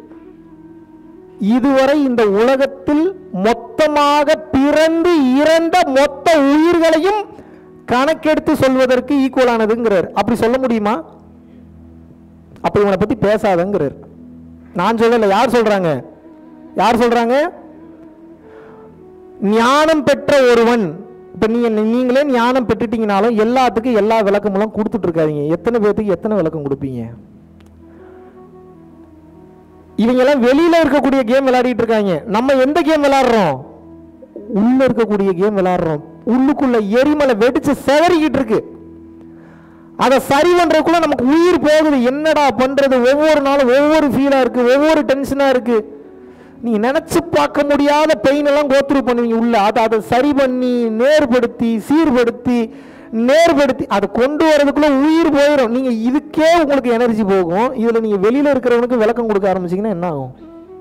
இதுவரை இந்த உலகத்தில் மொத்தமாக பிறந்து இறந்த மொத்த உயிர்களையும் கணக்கெடுத்து சொல்வதற்கு ஈக்குவலானதுங்கிறார் அப்படி சொல்ல முடியுமா அப்ப இவனை பத்தி பேசாதங்கிறார் நான் சொல்லல யார் சொல்றாங்க யார் சொல்றாங்க ஞானம் பெற்ற ஒருவன் இப்ப நீங்க நீங்களே ஞானம் பெற்றுட்டீங்கனாலும் எல்லாத்துக்கும் எல்லா விளக்கமெல்லாம் கொடுத்துட்டு இருக்காதீங்க எத்தனை பேர்த்துக்கு எத்தனை விளக்கம் கொடுப்பீங்க இவங்க எல்லாம் வெளியில இருக்கக்கூடிய கேம் விளையாடிட்டு இருக்காங்க நம்ம எந்த கேம் விளையாடுறோம் உள்ள இருக்கக்கூடிய கேம் விளையாடுறோம் உள்ளுக்குள்ள எரிமலை வெடிச்சு செதறிக்கிட்டு இருக்கு அதை சரி பண்றதுக்குள்ள நமக்கு உயிர் போகுது என்னடா பண்றது ஒவ்வொரு நாளும் ஒவ்வொரு ஃபீலா இருக்கு ஒவ்வொரு டென்ஷனா இருக்கு நீங்க நினைச்சு பார்க்க முடியாத பெயின் எல்லாம் கோத்ரூ பண்ணுவீங்க உள்ள அதை அதை சரி பண்ணி நேர்படுத்தி சீர்படுத்தி நேர்படுத்தி அதை கொண்டு வரதுக்குள்ள உயிர் போயிடும் நீங்க இதுக்கே உங்களுக்கு எனர்ஜி போகும் இதுல நீங்க வெளியில இருக்கிறவனுக்கு விளக்கம் கொடுக்க ஆரம்பிச்சீங்கன்னா என்ன ஆகும்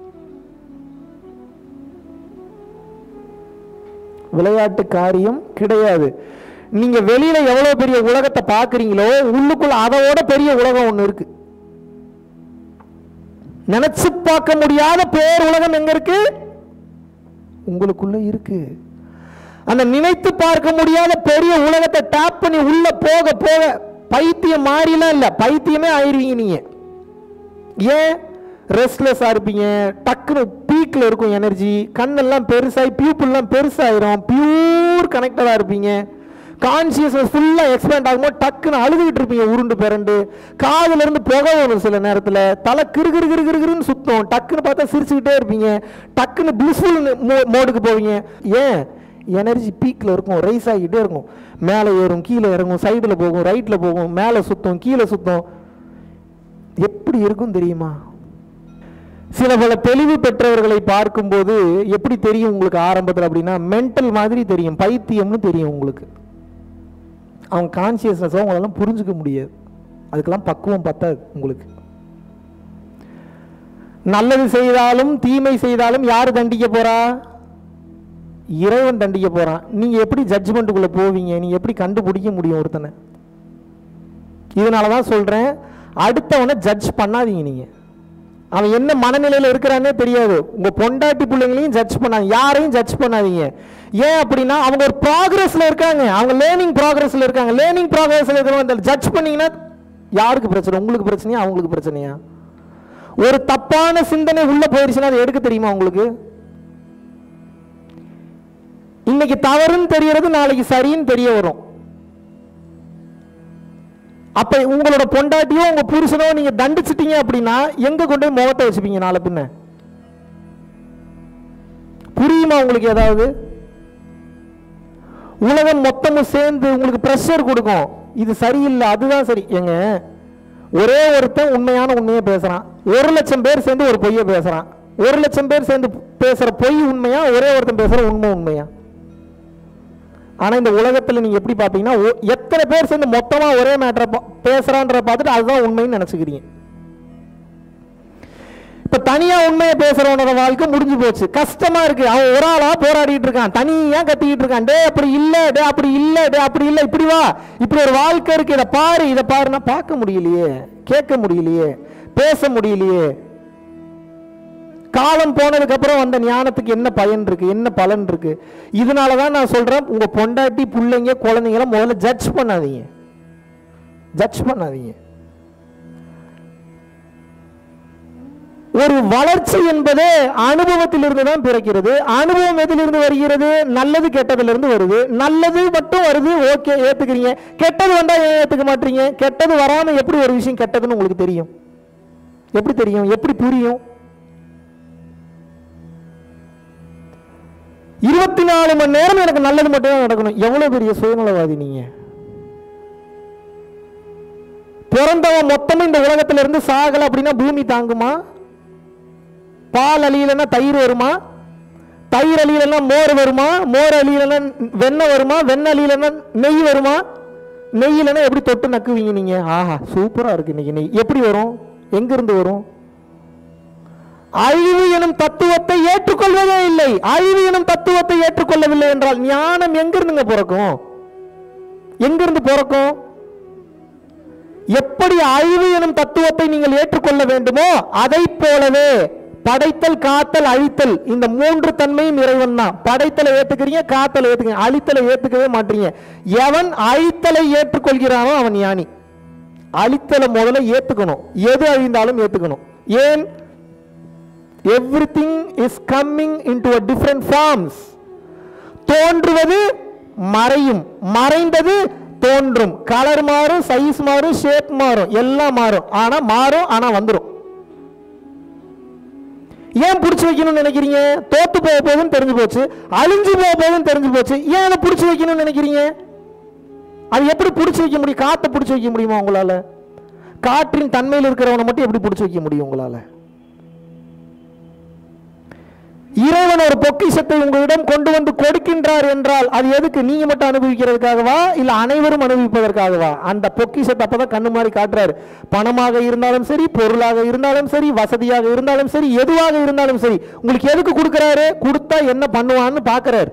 விளையாட்டு காரியம் கிடையாது நீங்க வெளியில எவ்வளவு பெரிய உலகத்தை பாக்குறீங்களோ உள்ளுக்குள்ள அதோட பெரிய உலகம் ஒண்ணு இருக்கு நினைச்சு பார்க்க முடியாத பேர் உலகம் எங்க இருக்கு உங்களுக்குள்ள இருக்கு அந்த நினைத்து பார்க்க முடியாத பெரிய உலகத்தை டேப் பண்ணி உள்ள போக போக பைத்தியம் மாறிலாம் இல்ல பைத்தியமே ஆயிருவீங்க நீங்க ஏன் ரெஸ்ட்லெஸ்ஸாக இருப்பீங்க டக்குன்னு பீக்கில் இருக்கும் எனர்ஜி கண்ணெல்லாம் பெருசாகி பியூப்புல்லாம் பெருசாயிரும் பியூர் கனெக்டடாக இருப்பீங்க கான்சியஸ்னஸ் ஃபுல்லாக எக்ஸ்பேண்ட் ஆகும்போது டக்குன்னு அழுதுகிட்டு இருப்பீங்க உருண்டு பிறண்டு காதுல இருந்து புகை வரும் சில நேரத்தில் தலை கிரு கிரு கிரு கிரு கிருன்னு சுத்தம் டக்குன்னு பார்த்தா சிரிச்சுக்கிட்டே இருப்பீங்க டக்குன்னு பிளிஸ்ஃபுல் மோடுக்கு போவீங்க ஏன் எனர்ஜி பீக்கில் இருக்கும் ரைஸ் ஆகிட்டே இருக்கும் மேலே ஏறும் கீழே இறங்கும் சைடில் போகும் ரைட்டில் போகும் மேலே சுத்தம் கீழே சுத்தம் எப்படி இருக்கும் தெரியுமா சில பல தெளிவு பெற்றவர்களை பார்க்கும்போது எப்படி தெரியும் உங்களுக்கு ஆரம்பத்தில் அப்படின்னா மென்டல் மாதிரி தெரியும் பைத்தியம்னு தெரியும் உங்களுக்கு அவங்க கான்சியஸ்னஸை உங்களால புரிஞ்சுக்க முடியாது அதுக்கெல்லாம் பக்குவம் பத்தாது உங்களுக்கு நல்லது செய்தாலும் தீமை செய்தாலும் யார் தண்டிக்க போறா இறைவன் தண்டிக்க போறான் நீங்க எப்படி ஜட்ஜ்மெண்ட்டுக்குள்ள போவீங்க நீங்க எப்படி கண்டுபிடிக்க முடியும் ஒருத்தனை இதனால தான் சொல்றேன் அடுத்தவனை ஜட்ஜ் பண்ணாதீங்க நீங்க அவன் என்ன மனநிலையில் இருக்கிறானே தெரியாது உங்க பொண்டாட்டி பிள்ளைங்களையும் ஜட்ஜ் பண்ணாதீங்க யாரையும் ஜட்ஜ் பண்ணாதீங்க ஏன் அப்படின்னா அவங்க ஒரு ப்ராக்ரஸ்ல இருக்காங்க அவங்க லேர்னிங் ப்ராக்ரஸ்ல இருக்காங்க லேர்னிங் ப்ராக்ரஸ்ல இருக்கிறவங்க ஜட்ஜ் பண்ணீங்கன்னா யாருக்கு பிரச்சனை உங்களுக்கு பிரச்சனையா அவங்களுக்கு பிரச்சனையா ஒரு தப்பான சிந்தனை உள்ள போயிருச்சுன்னா அதை எடுக்க தெரியுமா உங்களுக்கு இன்னைக்கு தவறுன்னு தெரியறது நாளைக்கு சரின்னு தெரிய வரும் அப்ப உங்களோட பொண்டாட்டியோ உங்க புருஷனோ நீங்க தண்டிச்சிட்டீங்க அப்படின்னா எங்க கொண்டு போய் முகத்தை வச்சுப்பீங்க நாளை பின்ன புரியுமா உங்களுக்கு ஏதாவது உலகம் மொத்தமும் சேர்ந்து உங்களுக்கு ப்ரெஷர் கொடுக்கும் இது சரியில்லை அதுதான் சரி ஏங்க ஒரே ஒருத்தன் உண்மையான உண்மையை பேசுறான் ஒரு லட்சம் பேர் சேர்ந்து ஒரு பொய்யை பேசுறான் ஒரு லட்சம் பேர் சேர்ந்து பேசுற பொய் உண்மையா ஒரே ஒருத்தன் பேசுற உண்மை உண்மையா ஆனா இந்த உலகத்துல நீங்க எப்படி பாத்தீங்கன்னா ஒ- எத்தனை பேர் சேர்ந்து மொத்தமா ஒரே மேட்டரை பேசுறான்ற பார்த்துட்டு அதுதான் உண்மைன்னு நினைச்சுக்கிறீங்க இப்ப தனியா உண்மையை பேசுறவனோட வாழ்க்கை முடிஞ்சு போச்சு கஷ்டமா இருக்கு அவன் ஒரு ஆளா போராடிட்டு இருக்கான் தனியா கத்திக்கிட்டு இருக்கான் டே அப்படி இல்ல டே அப்படி இல்ல டே அப்படி இல்ல இப்படி வா இப்படி ஒரு வாழ்க்கை இருக்கு இதை பாரு இதை பாருன்னா பார்க்க முடியலையே கேட்க முடியலையே பேச முடியலையே காலம் போனதுக்கு அப்புறம் வந்த ஞானத்துக்கு என்ன பயன் இருக்கு என்ன பலன் இருக்கு இதனால தான் நான் சொல்றேன் உங்க பொண்டாட்டி பிள்ளைங்க குழந்தைங்கள முதல்ல ஜட்ஜ் பண்ணாதீங்க ஜட்ஜ் பண்ணாதீங்க ஒரு வளர்ச்சி என்பது அனுபவத்திலிருந்து தான் பிறக்கிறது அனுபவம் எதிலிருந்து வருகிறது நல்லது கெட்டதிலிருந்து வருது நல்லது மட்டும் வருது ஓகே ஏத்துக்கிறீங்க கெட்டது வந்தா ஏன் ஏத்துக்க மாட்டீங்க கெட்டது வராம எப்படி ஒரு விஷயம் கெட்டதுன்னு உங்களுக்கு தெரியும் எப்படி தெரியும் எப்படி புரியும் இருபத்தி நாலு மணி நேரம் எனக்கு நல்லது மட்டும் தான் நடக்கணும் எவ்வளவு பெரிய சுயநலவாதி நீங்க பிறந்தவன் மொத்தமும் இந்த உலகத்துல இருந்து சாகல அப்படின்னா பூமி தாங்குமா பால் அழியலன்னா தயிர் வருமா தயிர் அழியலன்னா மோர் வருமா மோர் அழியலன்னா வெண்ணெய் வருமா வெண்ணெய் அழியலன்னா நெய் வருமா நெய் இல்லைன்னா எப்படி தொட்டு நக்குவீங்க நீங்க ஆஹா சூப்பரா இருக்கு இன்னைக்கு நெய் எப்படி வரும் எங்க இருந்து வரும் அழிவு எனும் தத்துவத்தை ஏற்றுக்கொள்வதே இல்லை அழிவு எனும் தத்துவத்தை ஏற்றுக்கொள்ளவில்லை என்றால் ஞானம் எங்கிருந்துங்க பிறக்கும் எங்கிருந்து பிறக்கும் எப்படி அழிவு எனும் தத்துவத்தை நீங்கள் ஏற்றுக்கொள்ள வேண்டுமோ அதை போலவே படைத்தல் காத்தல் அழித்தல் இந்த மூன்று தன்மையும் இறைவன் தான் படைத்தலை ஏத்துக்கிறீங்க காத்தலை ஏத்துக்கிறீங்க அழித்தலை ஏத்துக்கவே மாட்டீங்க எவன் அழித்தலை ஏற்றுக்கொள்கிறானோ அவன் ஞானி அழித்தலை முதல்ல ஏத்துக்கணும் எது அழிந்தாலும் ஏத்துக்கணும் ஏன் everything is coming into a different forms தோன்றுவது மறையும் மறைந்தது தோன்றும் கலர் மாறும் சைஸ் மாறும் ஷேப் மாறும் எல்லாம் மாறும் ஆனா மாறும் ஆனா வந்துடும் ஏன் பிடிச்சி வைக்கணும்னு நினைக்கிறீங்க தோத்து போக போகுதுன்னு தெரிஞ்சு போச்சு அழிஞ்சு போக போகுதுன்னு தெரிஞ்சு போச்சு ஏன் அதை பிடிச்சி வைக்கணும்னு நினைக்கிறீங்க அது எப்படி பிடிச்சி வைக்க முடியும் காத்தை பிடிச்சி வைக்க முடியுமா உங்களால காற்றின் தன்மையில் இருக்கிறவனை மட்டும் எப்படி பிடிச்சி வைக்க முடியும் உங்களால இறைவன் ஒரு பொக்கிஷத்தை உங்களிடம் கொண்டு வந்து கொடுக்கின்றார் என்றால் அது எதுக்கு நீங்க மட்டும் அனுபவிக்கிறதுக்காகவா இல்ல அனைவரும் அனுபவிப்பதற்காகவா அந்த பொக்கிஷத்தை அப்பதான் கண்ணு மாதிரி காட்டுறாரு பணமாக இருந்தாலும் சரி பொருளாக இருந்தாலும் சரி வசதியாக இருந்தாலும் சரி எதுவாக இருந்தாலும் சரி உங்களுக்கு எதுக்கு கொடுக்கறாரு கொடுத்தா என்ன பண்ணுவான்னு பார்க்கறாரு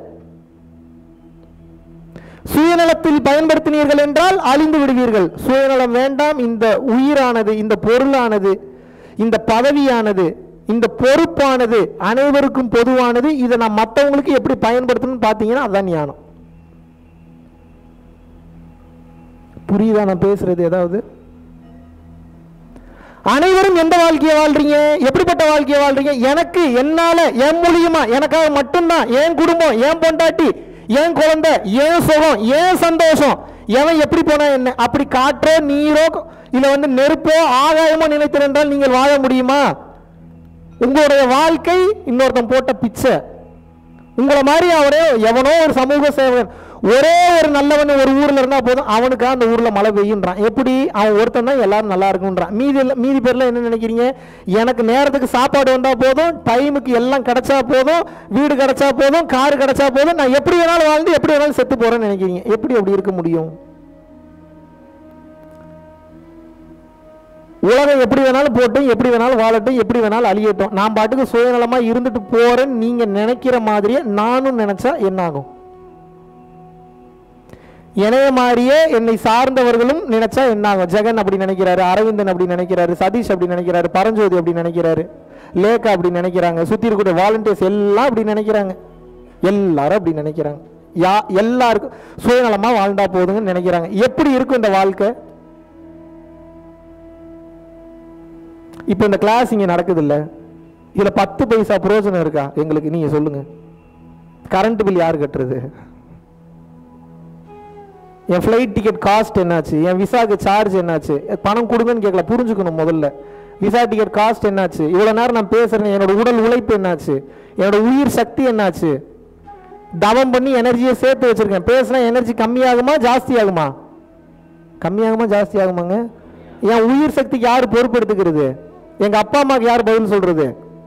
சுயநலத்தில் பயன்படுத்தினீர்கள் என்றால் அழிந்து விடுவீர்கள் சுயநலம் வேண்டாம் இந்த உயிரானது இந்த பொருளானது இந்த பதவியானது இந்த பொறுப்பானது அனைவருக்கும் பொதுவானது இதை நான் மற்றவங்களுக்கு எப்படி பயன்படுத்தணும்னு பார்த்தீங்கன்னா அதான் ஞானம் புரியுதா நான் பேசுறது ஏதாவது அனைவரும் எந்த வாழ்க்கையை வாழ்றீங்க எப்படிப்பட்ட வாழ்க்கையை வாழ்றீங்க எனக்கு என்னால என் மூலியமா எனக்காக மட்டும்தான் என் குடும்பம் என் பொண்டாட்டி என் குழந்தை என் சுகம் என் சந்தோஷம் எவன் எப்படி போனா என்ன அப்படி காற்றோ நீரோ இல்ல வந்து நெருப்போ ஆகாயமோ நினைத்திருந்தால் நீங்கள் வாழ முடியுமா உங்களுடைய வாழ்க்கை இன்னொருத்தன் போட்ட பிச்சை உங்களை மாதிரி அவரே எவனோ ஒரு சமூக சேவகன் ஒரே ஒரு நல்லவன் ஒரு ஊர்ல இருந்தா போதும் அவனுக்கு அந்த ஊர்ல மழை பெய்யுன்றான் எப்படி அவன் ஒருத்தன் தான் எல்லாரும் நல்லா இருக்குன்றான் மீதி எல்லாம் மீதி பேர்ல என்ன நினைக்கிறீங்க எனக்கு நேரத்துக்கு சாப்பாடு வந்தா போதும் டைமுக்கு எல்லாம் கிடைச்சா போதும் வீடு கிடைச்சா போதும் கார் கிடைச்சா போதும் நான் எப்படி வேணாலும் வாழ்ந்து எப்படி வேணாலும் செத்து போறேன்னு நினைக்கிறீங்க எப்படி அப்படி இருக்க முடியும் உலகம் எப்படி வேணாலும் போட்டும் எப்படி வேணாலும் வாழட்டும் எப்படி வேணாலும் அழியட்டும் நான் பாட்டுக்கு சுயநலமா இருந்துட்டு போறேன்னு நீங்க நினைக்கிற மாதிரியே நானும் நினைச்சா என்ன ஆகும் என்னைய மாதிரியே என்னை சார்ந்தவர்களும் நினைச்சா என்ன ஆகும் ஜெகன் அப்படி நினைக்கிறாரு அரவிந்தன் அப்படி நினைக்கிறாரு சதீஷ் அப்படி நினைக்கிறாரு பரஞ்சோதி அப்படி நினைக்கிறாரு லேக்கா அப்படி நினைக்கிறாங்க சுத்தி இருக்கக்கூடிய வாலண்டியர்ஸ் எல்லாம் அப்படி நினைக்கிறாங்க எல்லாரும் அப்படி நினைக்கிறாங்க யா எல்லாருக்கும் சுயநலமா வாழ்ந்தா போதுங்கன்னு நினைக்கிறாங்க எப்படி இருக்கும் இந்த வாழ்க்கை இப்போ இந்த கிளாஸ் இங்க நடக்குது இல்ல இதுல பத்து பைசா பிரயோஜனம் இருக்கா எங்களுக்கு நீங்க சொல்லுங்க கரண்ட் பில் யார் கட்டுறது என் ஃப்ளைட் டிக்கெட் காஸ்ட் என்னாச்சு என் விசாக்கு சார்ஜ் என்னாச்சு பணம் கொடுங்கன்னு கேட்கல புரிஞ்சுக்கணும் முதல்ல விசா டிக்கெட் காஸ்ட் என்னாச்சு இவ்வளோ நேரம் நான் பேசுறேன் என்னோட உடல் உழைப்பு என்னாச்சு என்னோட உயிர் சக்தி என்னாச்சு தவம் பண்ணி எனர்ஜியை சேர்த்து வச்சிருக்கேன் பேசினா எனர்ஜி கம்மியாகுமா ஜாஸ்தி ஆகுமா கம்மியாகுமா ஜாஸ்தி ஆகுமாங்க என் உயிர் சக்திக்கு யார் பொறுப்பு எடுத்துக்கிறது எங்க அப்பா அம்மாக்கு யார் பதில் சொல்றது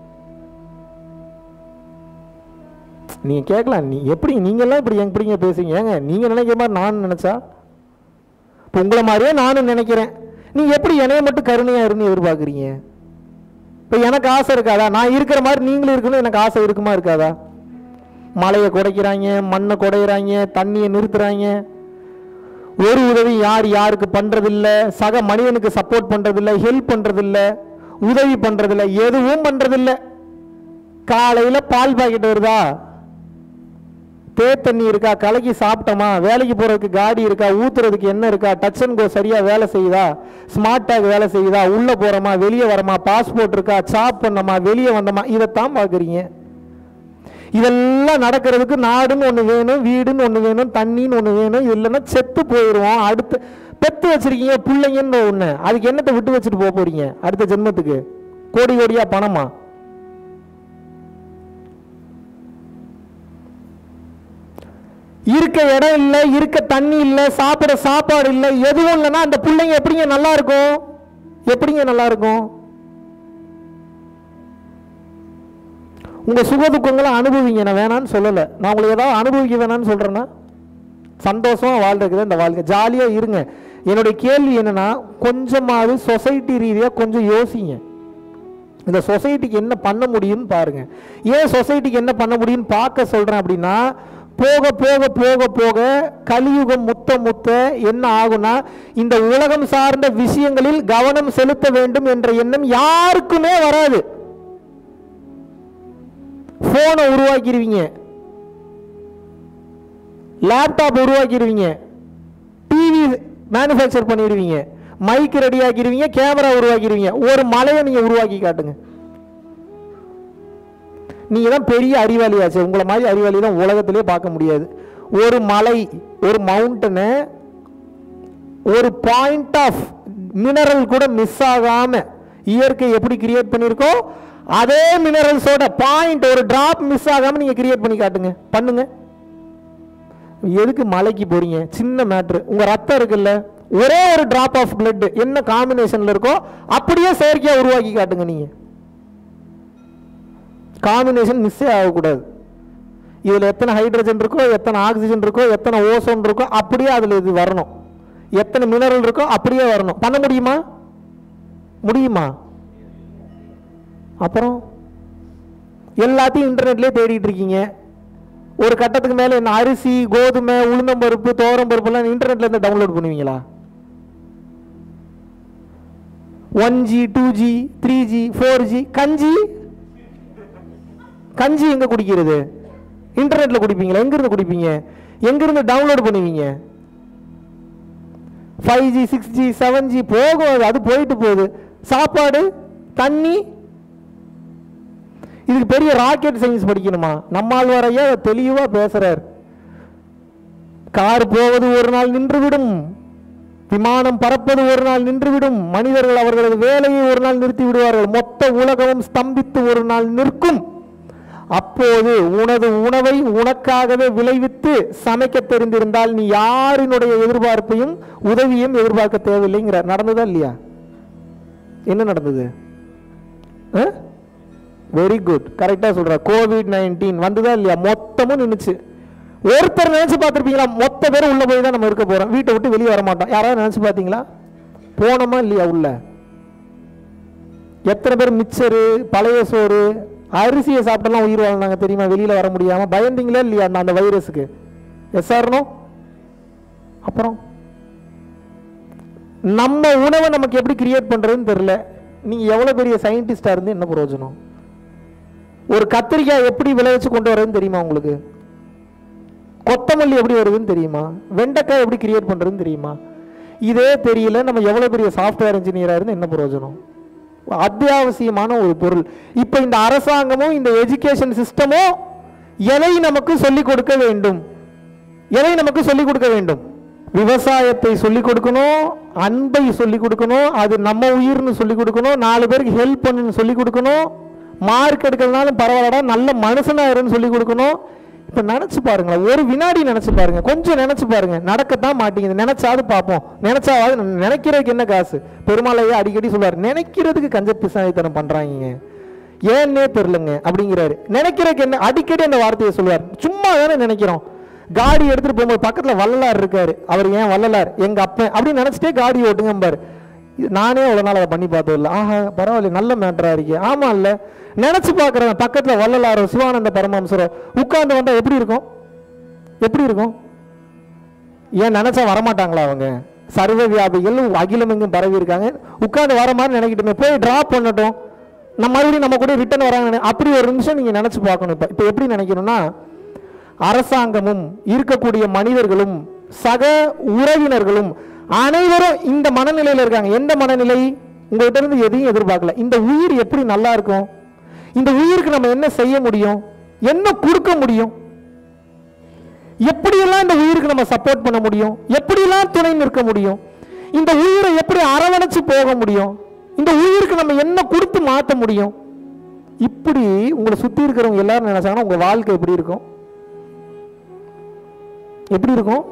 நீங்க கேட்கலாம் நீ எப்படி நீங்கெல்லாம் இப்படி எப்படிங்க பேசுறீங்க ஏங்க நீங்க நினைக்கிற மாதிரி நான் நினைச்சா இப்போ உங்களை மாதிரியே நானும் நினைக்கிறேன் நீங்க எப்படி என்னைய மட்டும் கருணையா இருந்து எதிர்பார்க்குறீங்க இப்போ எனக்கு ஆசை இருக்காதா நான் இருக்கிற மாதிரி நீங்களும் இருக்கணும் எனக்கு ஆசை இருக்குமா இருக்காதா மலையை குடைக்கிறாங்க மண்ணை குடையிறாங்க தண்ணியை நிறுத்துறாங்க ஒரு உதவி யார் யாருக்கு பண்றதில்ல சக மனிதனுக்கு சப்போர்ட் பண்றதில்ல ஹெல்ப் பண்றதில்ல உதவி பண்றதில்ல எதுவும் பண்றதில்ல காலையில பால் பாக்கெட் வருதா தே தண்ணி இருக்கா கலக்கி சாப்பிட்டோமா வேலைக்கு போறதுக்கு காடி இருக்கா ஊத்துறதுக்கு என்ன இருக்கா டச் அண்ட் கோ சரியா வேலை செய்யுதா ஸ்மார்ட் டேக் வேலை செய்யுதா உள்ள போறோமா வெளியே வரமா பாஸ்போர்ட் இருக்கா சாப் பண்ணோமா வெளியே வந்தோமா இதைத்தான் பாக்குறீங்க இதெல்லாம் நடக்கிறதுக்கு நாடுன்னு ஒன்று வேணும் வீடுன்னு ஒன்று வேணும் தண்ணின்னு ஒன்று வேணும் இது இல்லைன்னா செத்து போயிடுவோம் அடுத்து பெத்து வச்சிருக்கீங்க பிள்ளைங்கன்னு ஒன்று அதுக்கு என்னத்தை விட்டு வச்சுட்டு போக போறீங்க அடுத்த ஜென்மத்துக்கு கோடி கோடியா பணமா இருக்க இடம் இல்லை இருக்க தண்ணி இல்லை சாப்பிட சாப்பாடு இல்லை எதுவும் இல்லைன்னா அந்த பிள்ளைங்க எப்படிங்க நல்லா இருக்கும் எப்படிங்க நல்லா இருக்கும் உங்க சுக துக்கங்களை அனுபவிங்க நான் வேணான்னு சொல்லலை நான் உங்களுக்கு ஏதாவது அனுபவிக்க வேணான்னு சொல்றேன்னா சந்தோஷமா வாழ்றதுக்கு இந்த வாழ்க்கை ஜாலியா இருங்க என்னுடைய கேள்வி என்னன்னா கொஞ்சமாவது சொசைட்டி ரீதியா கொஞ்சம் யோசிங்க இந்த சொசைட்டிக்கு என்ன பண்ண முடியும்னு பாருங்க ஏன் சொசைட்டிக்கு என்ன பண்ண முடியும்னு பார்க்க சொல்றேன் அப்படின்னா போக போக போக போக கலியுகம் முத்த முத்த என்ன ஆகும்னா இந்த உலகம் சார்ந்த விஷயங்களில் கவனம் செலுத்த வேண்டும் என்ற எண்ணம் யாருக்குமே வராது போனை உருவாக்கிடுவீங்க லேப்டாப் உருவாக்கிடுவீங்க டிவி மேனுஃபேக்சர் பண்ணிடுவீங்க மைக் ரெடி ஆக்கிடுவீங்க கேமரா உருவாக்கிடுவீங்க ஒரு மலையை நீங்க உருவாக்கி காட்டுங்க நீங்க தான் பெரிய அறிவாளியாச்சு உங்களை மாதிரி அறிவாளி தான் உலகத்திலே பார்க்க முடியாது ஒரு மலை ஒரு மவுண்டனை ஒரு பாயிண்ட் ஆஃப் மினரல் கூட மிஸ் ஆகாம இயற்கை எப்படி கிரியேட் பண்ணியிருக்கோ அதே மினரல்ஸோட பாயிண்ட் ஒரு டிராப் மிஸ் ஆகாம நீங்க கிரியேட் பண்ணி காட்டுங்க பண்ணுங்க எதுக்கு மலைக்கு போறீங்க சின்ன மேட்ரு உங்க ரத்தம் இருக்குல்ல ஒரே ஒரு டிராப் ஆஃப் blood என்ன காம்பினேஷன்ல இருக்கோ அப்படியே செயற்கையா உருவாக்கி காட்டுங்க நீங்க காம்பினேஷன் மிஸ்ஸே ஆகக்கூடாது இதில் எத்தனை ஹைட்ரஜன் இருக்கோ எத்தனை ஆக்சிஜன் இருக்கோ எத்தனை ஓசோன் இருக்கோ அப்படியே அதில் இது வரணும் எத்தனை மினரல் இருக்கோ அப்படியே வரணும் பண்ண முடியுமா முடியுமா அப்புறம் எல்லாத்தையும் இன்டர்நெட்லேயே தேடிட்டு இருக்கீங்க ஒரு கட்டத்துக்கு மேலே என்ன அரிசி கோதுமை உளுந்தம்பருப்பு துவரம்பருப்புலாம் இன்டர்நெட்ல இருந்து டவுன்லோட் பண்ணுவீங்களா one G two G three G four G கஞ்சி கஞ்சி எங்க குடிக்கிறது இன்டர்நெட்ல குடிப்பீங்களா எங்க இருந்து குடிப்பீங்க எங்க இருந்து டவுன்லோட் பண்ணுவீங்க five G six G seven G போகும் அது, அது போயிட்டு போகுது சாப்பாடு தண்ணி இதுக்கு பெரிய ராக்கெட் சயின்ஸ் படிக்கணுமா நம்மாழ்வார் ஐயா தெளிவா பேசுறார் கார் போவது ஒரு நாள் நின்றுவிடும் விமானம் பறப்பது ஒரு நாள் நின்றுவிடும் மனிதர்கள் அவர்களது வேலையை ஒரு நாள் நிறுத்தி விடுவார்கள் மொத்த உலகமும் ஸ்தம்பித்து ஒரு நாள் நிற்கும் அப்போது உனது உணவை உனக்காகவே விளைவித்து சமைக்க தெரிந்திருந்தால் நீ யாரினுடைய எதிர்பார்ப்பையும் உதவியும் எதிர்பார்க்க தேவையில்லைங்கிறார் நடந்ததா இல்லையா என்ன நடந்தது வெரி குட் கரெக்டா சொல்ற கோவிட் நைன்டீன் வந்ததா இல்லையா மொத்தமும் நின்னுச்சு ஒருத்தர் நினைச்சு பார்த்திருப்பீங்களா மொத்த பேரும் உள்ள போய் தான் நம்ம இருக்க போறோம் வீட்டை விட்டு வெளியே வர மாட்டோம் யாராவது நினைச்சு பார்த்தீங்களா போனோமா இல்லையா உள்ள எத்தனை பேர் மிச்சரு பழைய சோறு அரிசியை சாப்பிட்டெல்லாம் உயிர் வாழ்ந்தாங்க தெரியுமா வெளியில வர முடியாம பயந்தீங்களா இல்லையா அந்த அந்த வைரஸுக்கு எஸ் ஆர்னோ அப்புறம் நம்ம உணவை நமக்கு எப்படி கிரியேட் பண்றதுன்னு தெரியல நீங்க எவ்வளவு பெரிய சயின்டிஸ்டா இருந்து என்ன பிரயோஜனம் ஒரு கத்திரிக்காய் எப்படி விளைவிச்சு கொண்டு வரதுன்னு தெரியுமா உங்களுக்கு கொத்தமல்லி எப்படி வருதுன்னு தெரியுமா வெண்டைக்காய் எப்படி கிரியேட் பண்றதுன்னு தெரியுமா இதே தெரியல நம்ம எவ்வளவு பெரிய சாஃப்ட்வேர் இன்ஜினியரா இருந்து என்ன பிரயோஜனம் அத்தியாவசியமான ஒரு பொருள் இப்போ இந்த அரசாங்கமும் இந்த எஜுகேஷன் சிஸ்டமும் எதை நமக்கு சொல்லிக் கொடுக்க வேண்டும் எதை நமக்கு சொல்லிக் கொடுக்க வேண்டும் விவசாயத்தை சொல்லிக் கொடுக்கணும் அன்பை சொல்லிக் கொடுக்கணும் அது நம்ம உயிர்னு சொல்லிக் கொடுக்கணும் நாலு பேருக்கு ஹெல்ப் பண்ணுன்னு சொல்லிக் கொடுக்கணும் மார்க் எடுக்கிறதுனாலும் பரவாயில்லடா நல்ல மனுஷனா இருன்னு சொல்லிக் கொடுக்கணும் இப்போ நினைச்சு பாருங்களேன் ஒரு வினாடி நினைச்சு பாருங்க கொஞ்சம் நினைச்சு பாருங்க நடக்கத்தான் மாட்டேங்குது நினைச்சாவது பார்ப்போம் நினைச்சாவது நினைக்கிறதுக்கு என்ன காசு பெருமாளையே அடிக்கடி சொல்லுவார் நினைக்கிறதுக்கு கஞ்ச பிசாயத்தனம் பண்றாங்க ஏன்னே தெரிலங்க அப்படிங்கிறாரு நினைக்கிறதுக்கு என்ன அடிக்கடி அந்த வார்த்தையை சொல்லுவார் சும்மா தானே நினைக்கிறோம் காடி எடுத்துட்டு போகும்போது பக்கத்துல வள்ளலார் இருக்காரு அவர் ஏன் வள்ளலார் எங்க அப்பன் அப்படின்னு நினைச்சிட்டே காடி ஓட்டுங்க பாரு இது நானே அவ்வளோ நாள் அதை பண்ணி பார்த்தது இல்லை ஆஹா பரவாயில்ல நல்ல மேட்டரா இருக்கே ஆமா இல்ல நினைச்சு பார்க்குறேன் பக்கத்துல வள்ளலாரோ சிவானந்த பரமஹம்சரோ உட்கார்ந்து வந்தா எப்படி இருக்கும் எப்படி இருக்கும் ஏன் நினைச்சா வரமாட்டாங்களா அவங்க சர்வ வியாபிகள் அகிலம் எங்கும் பரவி இருக்காங்க உட்கார்ந்து வர மாதிரி நினைக்கிட்டுமே போய் டிராப் பண்ணட்டும் நம்ம மறுபடியும் நம்ம கூட ரிட்டர்ன் வராங்க அப்படி ஒரு நிமிஷம் நீங்க நினைச்சு பார்க்கணும் இப்போ இப்போ எப்படி நினைக்கணும்னா அரசாங்கமும் இருக்கக்கூடிய மனிதர்களும் சக உறவினர்களும் அனைவரும் இந்த மனநிலையில இருக்காங்க எந்த மனநிலை உங்ககிட்ட இருந்து எதையும் எதிர்பார்க்கல இந்த உயிர் எப்படி நல்லா இருக்கும் இந்த உயிருக்கு நம்ம என்ன செய்ய முடியும் என்ன கொடுக்க முடியும் எப்படியெல்லாம் இந்த உயிருக்கு நம்ம சப்போர்ட் பண்ண முடியும் எப்படியெல்லாம் துணை நிற்க முடியும் இந்த உயிரை எப்படி அரவணைச்சு போக முடியும் இந்த உயிருக்கு நம்ம என்ன கொடுத்து மாற்ற முடியும் இப்படி உங்களை சுத்தி இருக்கிறவங்க எல்லாரும் நினைச்சாங்கன்னா உங்க வாழ்க்கை எப்படி இருக்கும் எப்படி இருக்கும்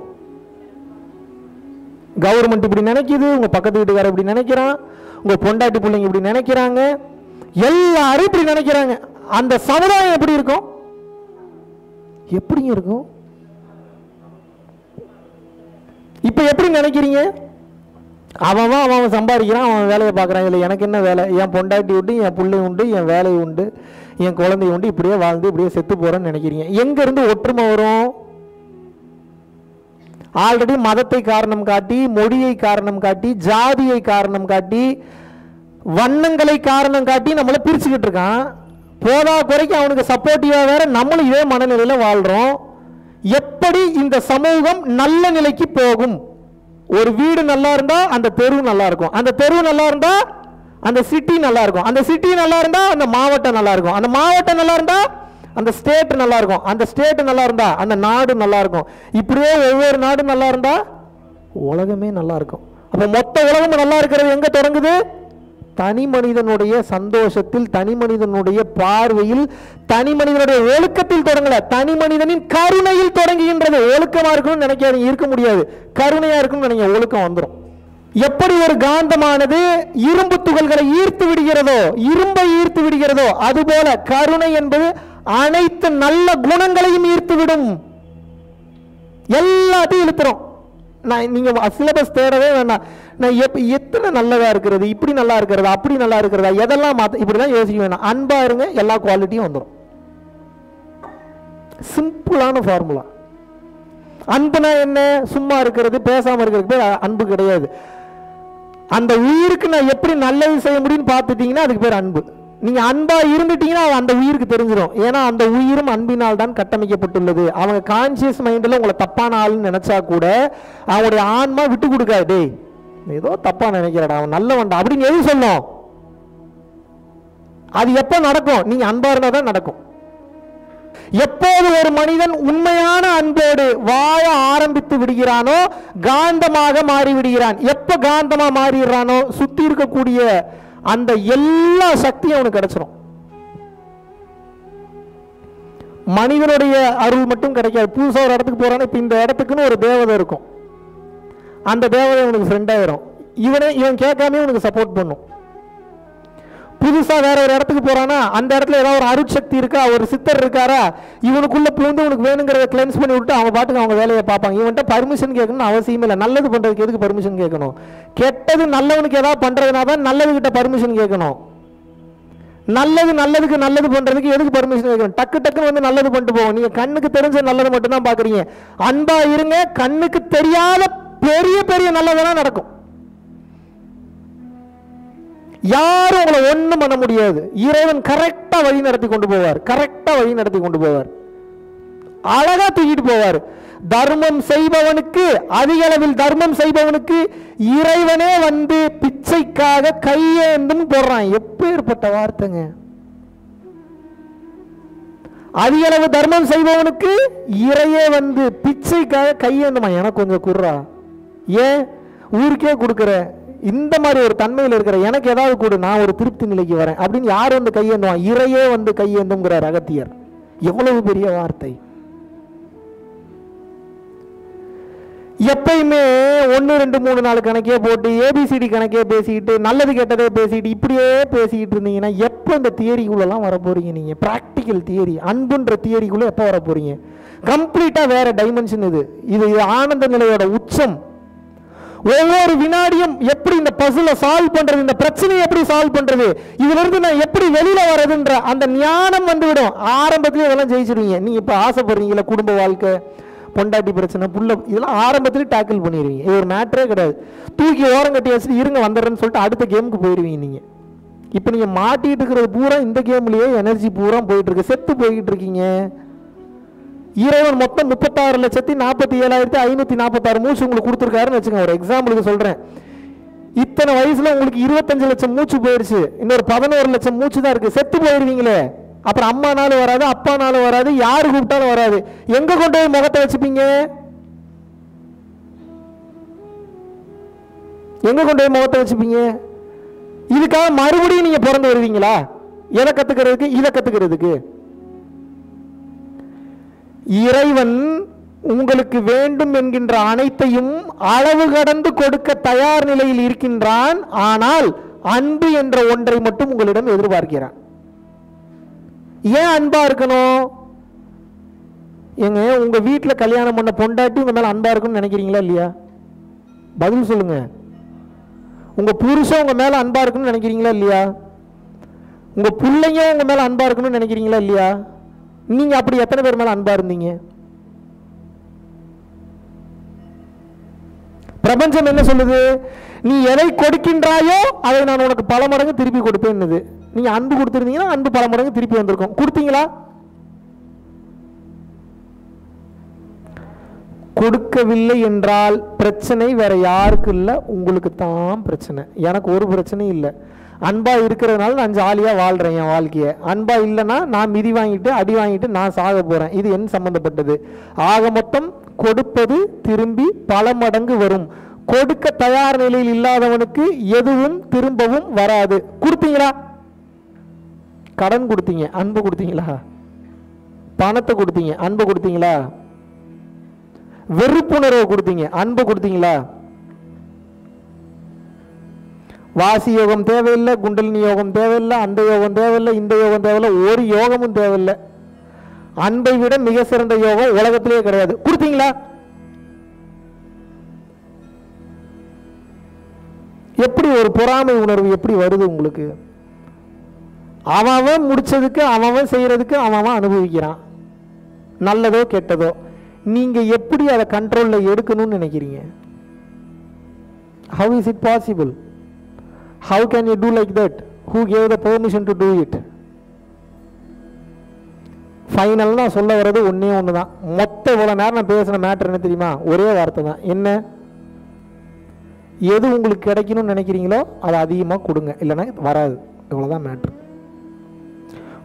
கவர்மெண்ட் இப்படி நினைக்குது உங்க பக்கத்து வீட்டுக்காரர் இப்படி நினைக்கிறான் உங்க பொண்டாட்டி பிள்ளைங்க இப்படி நினைக்கிறாங்க எல்லாரும் இப்படி நினைக்கிறாங்க அந்த சமுதாயம் எப்படி இருக்கும் எப்படிங்க இருக்கும் இப்ப எப்படி நினைக்கிறீங்க அவன் அவன் அவன் அவன் சம்பாதிக்கிறான் அவன் வேலையை பார்க்குறான் இல்லை எனக்கு என்ன வேலை என் பொண்டாட்டி உண்டு என் பிள்ளை உண்டு என் வேலை உண்டு என் குழந்தை உண்டு இப்படியே வாழ்ந்து இப்படியே செத்து போறேன்னு நினைக்கிறீங்க எங்க இருந்து ஒற்றுமை வரும் ஆல்ரெடி மதத்தை காரணம் காட்டி மொழியை காரணம் காட்டி ஜாதியை காரணம் காட்டி வண்ணங்களை காரணம் காட்டி நம்மளை பிரிச்சுக்கிட்டு இருக்கான் போதா குறைக்கு அவனுக்கு சப்போர்ட்டிவா வேற நம்மளும் இதே மனநிலையில வாழ்றோம் எப்படி இந்த சமூகம் நல்ல நிலைக்கு போகும் ஒரு வீடு நல்லா இருந்தா அந்த தெரு நல்லா இருக்கும் அந்த தெரு நல்லா இருந்தா அந்த சிட்டி நல்லா இருக்கும் அந்த சிட்டி நல்லா இருந்தா அந்த மாவட்டம் நல்லா இருக்கும் அந்த மாவட்டம் நல்லா இருந்தா அந்த ஸ்டேட் நல்லா இருக்கும் அந்த ஸ்டேட் நல்லா இருந்தா அந்த நாடு நல்லா இருக்கும் இப்படியே ஒவ்வொரு நாடும் நல்லா இருந்தா உலகமே நல்லா இருக்கும் அப்ப மொத்த உலகமும் நல்லா இருக்கிறது எங்க தொடங்குது தனி மனிதனுடைய சந்தோஷத்தில் தனி மனிதனுடைய பார்வையில் தனி மனிதனுடைய ஒழுக்கத்தில் தொடங்கல தனி மனிதனின் கருணையில் தொடங்குகின்றது ஒழுக்கமா இருக்கணும்னு நினைக்காதீங்க இருக்க முடியாது கருணையா இருக்கணும்னு நினைக்க ஒழுக்கம் வந்துடும் எப்படி ஒரு காந்தமானது இரும்பு துகள்களை ஈர்த்து விடுகிறதோ இரும்பை ஈர்த்து விடுகிறதோ அதுபோல கருணை என்பது அனைத்து நல்ல குணங்களையும் ஈர்த்து விடும் எல்லாத்தையும் இழுத்துரும் நான் நீங்க சிலபஸ் தேடவே வேண்டாம் நான் எப் எத்தனை நல்லதா இருக்கிறது இப்படி நல்லா இருக்கிறது அப்படி நல்லா இருக்கிறதா எதெல்லாம் மாத்த இப்படிலாம் யோசிக்க வேணாம் அன்பா இருங்க எல்லா குவாலிட்டியும் வந்துடும் சிம்பிளான ஃபார்முலா அன்புனா என்ன சும்மா இருக்கிறது பேசாம இருக்கிறது பேர் அன்பு கிடையாது அந்த உயிருக்கு நான் எப்படி நல்லது செய்ய முடியும்னு பார்த்துட்டீங்கன்னா அதுக்கு பேர் அன்பு நீங்க அன்பா இருந்துட்டீங்கன்னா அது அந்த உயிருக்கு தெரிஞ்சிடும் ஏன்னா அந்த உயிரும் அன்பினால் தான் கட்டமைக்கப்பட்டுள்ளது அவங்க கான்சியஸ் மைண்டில் உங்களை தப்பான ஆள்னு நினைச்சா கூட அவங்களுடைய ஆன்மா விட்டு கொடுக்காது டேய் நீ ஏதோ தப்பா நினைக்கிறடா அவன் நல்லவன்டா அப்படின்னு எது சொல்லும் அது எப்போ நடக்கும் நீங்க அன்பா இருந்தா தான் நடக்கும் எப்போது ஒரு மனிதன் உண்மையான அன்போடு வாழ ஆரம்பித்து விடுகிறானோ காந்தமாக மாறி விடுகிறான் எப்ப காந்தமா மாறிடுறானோ சுத்தி இருக்கக்கூடிய அந்த எல்லா சக்தியும் அவனுக்கு கிடைச்சிரும் மனிதனுடைய அருள் மட்டும் கிடைக்காது புதுசா ஒரு இடத்துக்கு போறானா இப்ப இந்த இடத்துக்குன்னு ஒரு தேவதை இருக்கும் அந்த தேவதை உனக்கு ஃப்ரெண்ட் ஆயிரும் இவனே இவன் கேட்காம உனக்கு சப்போர்ட் பண்ணும் புதுசா வேற ஒரு இடத்துக்கு போறானா அந்த இடத்துல ஏதாவது ஒரு அருட்சக்தி இருக்கா ஒரு சித்தர் இருக்காரா இவனுக்குள்ள பூந்து உனக்கு வேணுங்கிறத கிளென்ஸ் பண்ணி விட்டு அவங்க பாட்டுக்கு அவங்க வேலையை பார்ப்பாங்க இவன்ட்ட பர்மிஷன் கேட்கணும்னு அவசியமே இல்லை நல்லது பண்றதுக்கு எதுக்கு பர்மிஷன் கேட்கணும் கெட்டது நல்லவனுக்கு ஏதாவது பண்றதுனா தான் நல்லது கிட்ட பர்மிஷன் கேட்கணும் நல்லது நல்லதுக்கு நல்லது பண்றதுக்கு எதுக்கு பர்மிஷன் கேட்கணும் டக்கு டக்குன்னு வந்து நல்லது பண்ணிட்டு போவோம் நீங்க கண்ணுக்கு தெரிஞ்ச நல்லது மட்டும் தான் பாக்குறீங்க அன்பா இருங்க கண்ணுக்கு தெரியாத பெரிய பெரிய நல்லதெல்லாம் நடக்கும் யாரும் உங்களை ஒண்ணும் பண்ண முடியாது இறைவன் கரெக்டா வழி நடத்தி கொண்டு போவார் கரெக்டா வழி நடத்தி கொண்டு போவார் அழகா தூக்கிட்டு போவார் தர்மம் செய்பவனுக்கு அதிக அளவில் தர்மம் செய்பவனுக்கு இறைவனே வந்து பிச்சைக்காக கையேந்தும் போடுறான் எப்பேற்பட்ட வார்த்தைங்க அதிக அளவு தர்மம் செய்பவனுக்கு இறையே வந்து பிச்சைக்காக கையேந்துமா எனக்கு கொஞ்சம் குர்றா ஏன் ஊருக்கே கொடுக்குற இந்த மாதிரி ஒரு தன்மையில் இருக்கிற எனக்கு ஏதாவது கொடு நான் ஒரு திருப்தி நிலைக்கு வரேன் அப்படின்னு யார் வந்து கையேந்துவான் இறையே வந்து கையேந்துங்கிறார் அகத்தியர் எவ்வளவு பெரிய வார்த்தை எப்பயுமே ஒன்று ரெண்டு மூணு நாலு கணக்கே போட்டு ஏபிசிடி கணக்கே பேசிக்கிட்டு நல்லது கெட்டதே பேசிக்கிட்டு இப்படியே பேசிக்கிட்டு இருந்தீங்கன்னா எப்போ இந்த தியரிக்குள்ளெல்லாம் வர போறீங்க நீங்கள் ப்ராக்டிக்கல் தியரி அன்புன்ற தியரிக்குள்ளே எப்போ வர போறீங்க கம்ப்ளீட்டாக வேற டைமென்ஷன் இது இது இது ஆனந்த நிலையோட உச்சம் ஒவ்வொரு வினாடியும் எப்படி இந்த பசில சால்வ் பண்றது இந்த பிரச்சனையை எப்படி சால்வ் பண்றது இதுல இருந்து நான் எப்படி வெளியில வர்றதுன்ற அந்த ஞானம் வந்துவிடும் ஆரம்பத்திலே இதெல்லாம் ஜெயிச்சிருவீங்க நீங்க இப்ப ஆசைப்படுறீங்களா குடும்ப வாழ்க்கை பொண்டாட்டி பிரச்சனை புள்ள இதெல்லாம் ஆரம்பத்திலே டேக்கிள் பண்ணிடுவீங்க இது ஒரு மேட்டரே கிடையாது தூக்கி ஓரம் கட்டி வச்சுட்டு இருங்க வந்துடுறேன்னு சொல்லிட்டு அடுத்த கேமுக்கு போயிடுவீங்க நீங்க இப்போ நீங்க மாட்டிட்டு இருக்கிறது பூரா இந்த கேம்லயே எனர்ஜி பூரா போயிட்டு இருக்கு செத்து போய்கிட்டு இருக்கீங்க இறைவன் மொத்தம் முப்பத்தாறு லட்சத்தி நாற்பத்தி ஏழாயிரத்தி ஐநூற்றி நாற்பத்தாறு மூச்சு உங்களுக்கு கொடுத்துருக்காருன்னு வச்சுக்கோங்க ஒரு எக்ஸாம்பிளுக்கு சொல்கிறேன் இத்தனை வயசுல உங்களுக்கு இருபத்தஞ்சு லட்சம் மூச்சு போயிடுச்சு இன்னொரு பதினோரு லட்சம் மூச்சு தான் இருக்கு செத்து போயிடுவீங்களே அப்புறம் அம்மானாலும் வராது அப்பானாலும் வராது யாரு கூப்பிட்டாலும் வராது எங்க கொண்டு போய் முகத்தை வச்சுப்பீங்க எங்க கொண்டு போய் முகத்தை வச்சுப்பீங்க இதுக்காக மறுபடியும் நீங்க பிறந்து வருவீங்களா எதை கத்துக்கிறதுக்கு இதை கத்துக்கிறதுக்கு இறைவன் உங்களுக்கு வேண்டும் என்கின்ற அனைத்தையும் அளவு கடந்து கொடுக்க தயார் நிலையில் இருக்கின்றான் ஆனால் அன்பு என்ற ஒன்றை மட்டும் உங்களிடம் எதிர்பார்க்கிறான் ஏன் அன்பா இருக்கணும் ஏங்க உங்க வீட்டில் கல்யாணம் பண்ண பொண்டாட்டி உங்க மேல அன்பா இருக்கும்னு நினைக்கிறீங்களா இல்லையா பதில் சொல்லுங்க உங்க புருஷன் உங்க மேல அன்பா இருக்குன்னு நினைக்கிறீங்களா இல்லையா உங்க பிள்ளைங்க உங்க மேல அன்பா இருக்கணும்னு நினைக்கிறீங்களா இல்லையா நீங்க அப்படி எத்தனை பேர் மேல அன்பா இருந்தீங்க பிரபஞ்சம் என்ன சொல்லுது நீ எதை கொடுக்கின்றாயோ அதை நான் உனக்கு பல மடங்கு திருப்பி கொடுப்பேன்னுது நீங்க அன்பு கொடுத்துருந்தீங்கன்னா அன்பு பல மடங்கு திருப்பி வந்திருக்கும் கொடுத்தீங்களா கொடுக்கவில்லை என்றால் பிரச்சனை வேற யாருக்கு இல்லை உங்களுக்கு தான் பிரச்சனை எனக்கு ஒரு பிரச்சனையும் இல்லை அன்பா இருக்கிறதுனால நான் ஜாலியாக வாழ்றேன் என் வாழ்க்கையை அன்பா இல்லைன்னா நான் மிதி வாங்கிட்டு அடி வாங்கிட்டு நான் சாக போறேன் இது என் சம்பந்தப்பட்டது ஆக மொத்தம் கொடுப்பது திரும்பி பல மடங்கு வரும் கொடுக்க தயார் நிலையில் இல்லாதவனுக்கு எதுவும் திரும்பவும் வராது கொடுத்தீங்களா கடன் கொடுத்தீங்க அன்பு கொடுத்தீங்களா பணத்தை கொடுத்தீங்க அன்பு கொடுத்தீங்களா வெறுப்புணர்வை கொடுத்தீங்க அன்பு கொடுத்தீங்களா வாசி யோகம் தேவையில்லை குண்டலினி யோகம் தேவையில்லை அந்த யோகம் தேவையில்லை இந்த யோகம் தேவையில்லை ஒரு யோகமும் தேவையில்லை அன்பை விட மிக சிறந்த யோகம் உலகத்திலேயே கிடையாது கொடுத்தீங்களா எப்படி ஒரு பொறாமை உணர்வு எப்படி வருது உங்களுக்கு அவன் அவன் முடிச்சதுக்கு அவன் அவன் செய்யறதுக்கு அவன் அவன் அனுபவிக்கிறான் நல்லதோ கெட்டதோ நீங்க எப்படி அதை கண்ட்ரோல்ல எடுக்கணும்னு நினைக்கிறீங்க how is it possible how can you do like that who gave the permission to do it final நான் சொல்ல வர்றது ஒன்றே ஒன்று தான் மொத்த இவ்வளோ நேரம் நான் பேசின மேட்டர் என்ன தெரியுமா ஒரே வார்த்தை தான் என்ன எது உங்களுக்கு கிடைக்கணும்னு நினைக்கிறீங்களோ அதை அதிகமாக கொடுங்க இல்லைன்னா வராது இவ்வளோதான் மேட்ரு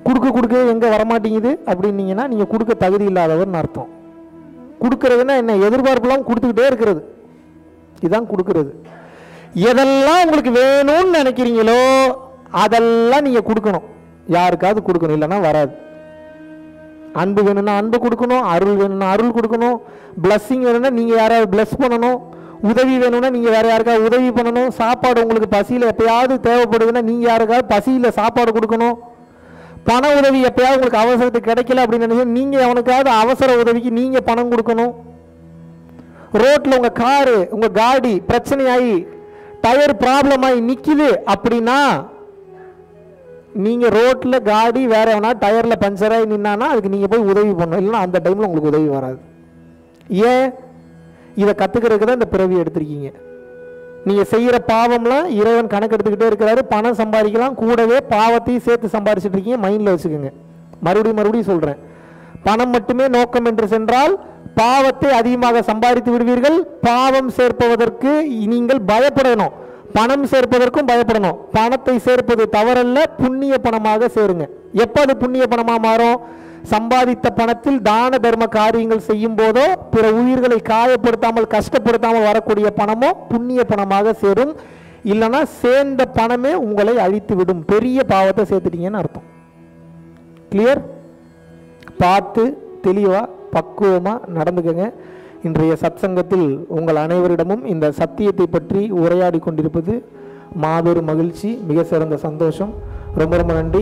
கொடுக்க கொடுக்க எங்கே வரமாட்டேங்குது அப்படின்னீங்கன்னா நீங்கள் கொடுக்க தகுதி இல்லாதவர்னு அர்த்தம் கொடுக்கறதுன்னா என்ன எதிர்பார்ப்புலாம் கொடுத்துக்கிட்டே இருக்கிறது இதுதான் கொடுக்கறது எதெல்லாம் உங்களுக்கு வேணும்னு நினைக்கிறீங்களோ அதெல்லாம் நீங்கள் கொடுக்கணும் யாருக்காவது கொடுக்கணும் இல்லைன்னா வராது அன்பு வேணும்னா அன்பு கொடுக்கணும் அருள் வேணும்னா அருள் கொடுக்கணும் blessing வேணும்னா நீங்கள் யாராவது bless பண்ணணும் உதவி வேணும்னா நீங்கள் வேற யாருக்காவது உதவி பண்ணணும் சாப்பாடு உங்களுக்கு பசியில் எப்பயாவது தேவைப்படுதுன்னா நீங்கள் யாருக்காவது பசியில் சாப்பாடு கொடுக்கணும் பண உதவி எப்பயாவது உங்களுக்கு அவசரத்துக்கு கிடைக்கல அப்படின்னு நினைச்சு நீங்கள் எவனுக்காவது அவசர உதவிக்கு நீங்கள் பணம் கொடுக்கணும் ரோட்டில் உங்கள் காரு உங்கள் காடி பிரச்சனையாகி டயர் ப்ராப்ளம் ஆகி நிற்கிது அப்படின்னா நீங்கள் ரோட்டில் காடி வேற எவனா டயரில் பஞ்சர் ஆகி நின்னானா அதுக்கு நீங்கள் போய் உதவி பண்ணணும் இல்லைன்னா அந்த டைமில் உங்களுக்கு உதவி வராது ஏன் இதை கற்றுக்கிறதுக்கு தான் இந்த பிறவி எடுத்திருக்கீங்க நீங்கள் செய்கிற பாவம்லாம் இறைவன் கணக்கு எடுத்துக்கிட்டே இருக்கிறாரு பணம் சம்பாதிக்கலாம் கூடவே பாவத்தையும் சேர்த்து சம்பாதிச்சிட்டு இருக்கீங்க மைண்டில் வச்சுக்கோங்க மறுபடியும் மறுபடியும் சொல்கிறேன் பணம் மட்டுமே நோக்கம் என்று சென்றால் பாவத்தை அதிகமாக சம்பாதித்து விடுவீர்கள் பாவம் சேர்ப்பதற்கு நீங்கள் பயப்படணும் பணம் சேர்ப்பதற்கும் பயப்படணும் பணத்தை சேர்ப்பது தவறல்ல புண்ணிய பணமாக சேருங்க எப்போ அது புண்ணிய பணமாக மாறும் சம்பாதித்த பணத்தில் தான தர்ம காரியங்கள் செய்யும் போதோ பிற உயிர்களை காயப்படுத்தாமல் கஷ்டப்படுத்தாமல் வரக்கூடிய பணமோ புண்ணிய பணமாக சேரும் இல்லைன்னா சேர்ந்த பணமே உங்களை அழித்து விடும் பெரிய பாவத்தை சேர்த்துட்டீங்கன்னு அர்த்தம் கிளியர் பார்த்து தெளிவாக பக்குவமாக நடந்துக்கங்க இன்றைய சத்சங்கத்தில் உங்கள் அனைவரிடமும் இந்த சத்தியத்தை பற்றி உரையாடி கொண்டிருப்பது மாபெரும் மகிழ்ச்சி மிக சிறந்த சந்தோஷம் ரொம்ப ரொம்ப நன்றி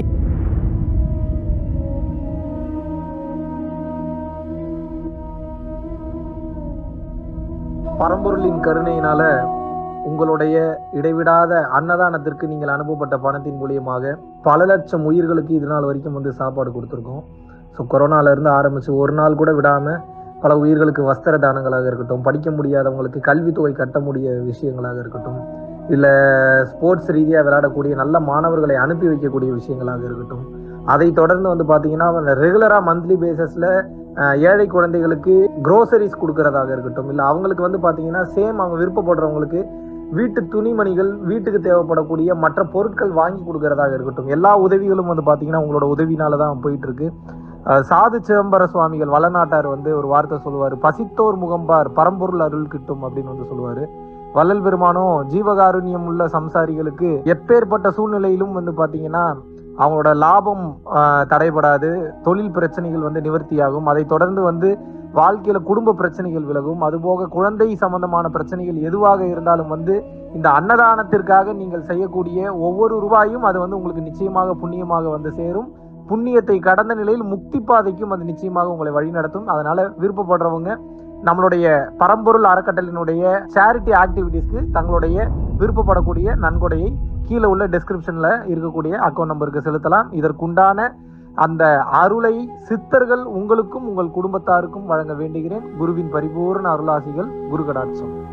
பரம்பொருளின் கருணையினால உங்களுடைய இடைவிடாத அன்னதானத்திற்கு நீங்கள் அனுப்பப்பட்ட பணத்தின் மூலியமாக பல லட்சம் உயிர்களுக்கு இது நாள் வரைக்கும் வந்து சாப்பாடு கொடுத்துருக்கோம் ஸோ கொரோனால இருந்து ஆரம்பிச்சு ஒரு நாள் கூட விடாம பல உயிர்களுக்கு வஸ்திர தானங்களாக இருக்கட்டும் படிக்க முடியாதவங்களுக்கு கல்வித்தொகை கட்ட முடிய விஷயங்களாக இருக்கட்டும் இல்லை ஸ்போர்ட்ஸ் ரீதியாக விளையாடக்கூடிய நல்ல மாணவர்களை அனுப்பி வைக்கக்கூடிய விஷயங்களாக இருக்கட்டும் அதை தொடர்ந்து வந்து பார்த்தீங்கன்னா ரெகுலராக மந்த்லி பேசிஸில் ஏழை குழந்தைகளுக்கு க்ரோசரிஸ் கொடுக்கறதாக இருக்கட்டும் இல்லை அவங்களுக்கு வந்து பார்த்தீங்கன்னா சேம் அவங்க விருப்பப்படுறவங்களுக்கு வீட்டு துணிமணிகள் வீட்டுக்கு தேவைப்படக்கூடிய மற்ற பொருட்கள் வாங்கி கொடுக்கறதாக இருக்கட்டும் எல்லா உதவிகளும் வந்து பார்த்தீங்கன்னா உங்களோட உதவினால தான் போயிட்டு இருக்கு அஹ் சாது சிதம்பர சுவாமிகள் வளநாட்டார் வந்து ஒரு வார்த்தை சொல்லுவார் பசித்தோர் முகம்பார் பரம்பொருள் அருள் கிட்டும் அப்படின்னு வந்து சொல்லுவார் வள்ளல் பெருமானும் ஜீவகாருண்யம் உள்ள சம்சாரிகளுக்கு எப்பேற்பட்ட சூழ்நிலையிலும் வந்து பார்த்தீங்கன்னா அவங்களோட லாபம் ஆஹ், தடைபடாது தொழில் பிரச்சனைகள் வந்து நிவர்த்தியாகும் அதை தொடர்ந்து வந்து வாழ்க்கையில குடும்ப பிரச்சனைகள் விலகும் அதுபோக குழந்தை சம்பந்தமான பிரச்சனைகள் எதுவாக இருந்தாலும் வந்து இந்த அன்னதானத்திற்காக நீங்கள் செய்யக்கூடிய ஒவ்வொரு ரூபாயும் அது வந்து உங்களுக்கு நிச்சயமாக புண்ணியமாக வந்து சேரும் புண்ணியத்தை கடந்த நிலையில் முக்தி பாதைக்கும் அது நிச்சயமாக உங்களை வழிநடத்தும் அதனால விருப்பப்படுறவங்க நம்மளுடைய பரம்பொருள் அறக்கட்டளினுடைய சேரிட்டி ஆக்டிவிட்டீஸ்க்கு தங்களுடைய விருப்பப்படக்கூடிய நன்கொடையை கீழே உள்ள டெஸ்கிரிப்ஷன்ல இருக்கக்கூடிய அக்கௌண்ட் நம்பருக்கு செலுத்தலாம் இதற்குண்டான அந்த அருளை சித்தர்கள் உங்களுக்கும் உங்கள் குடும்பத்தாருக்கும் வழங்க வேண்டுகிறேன் குருவின் பரிபூர்ண அருளாசிகள் குரு கடாட்சம்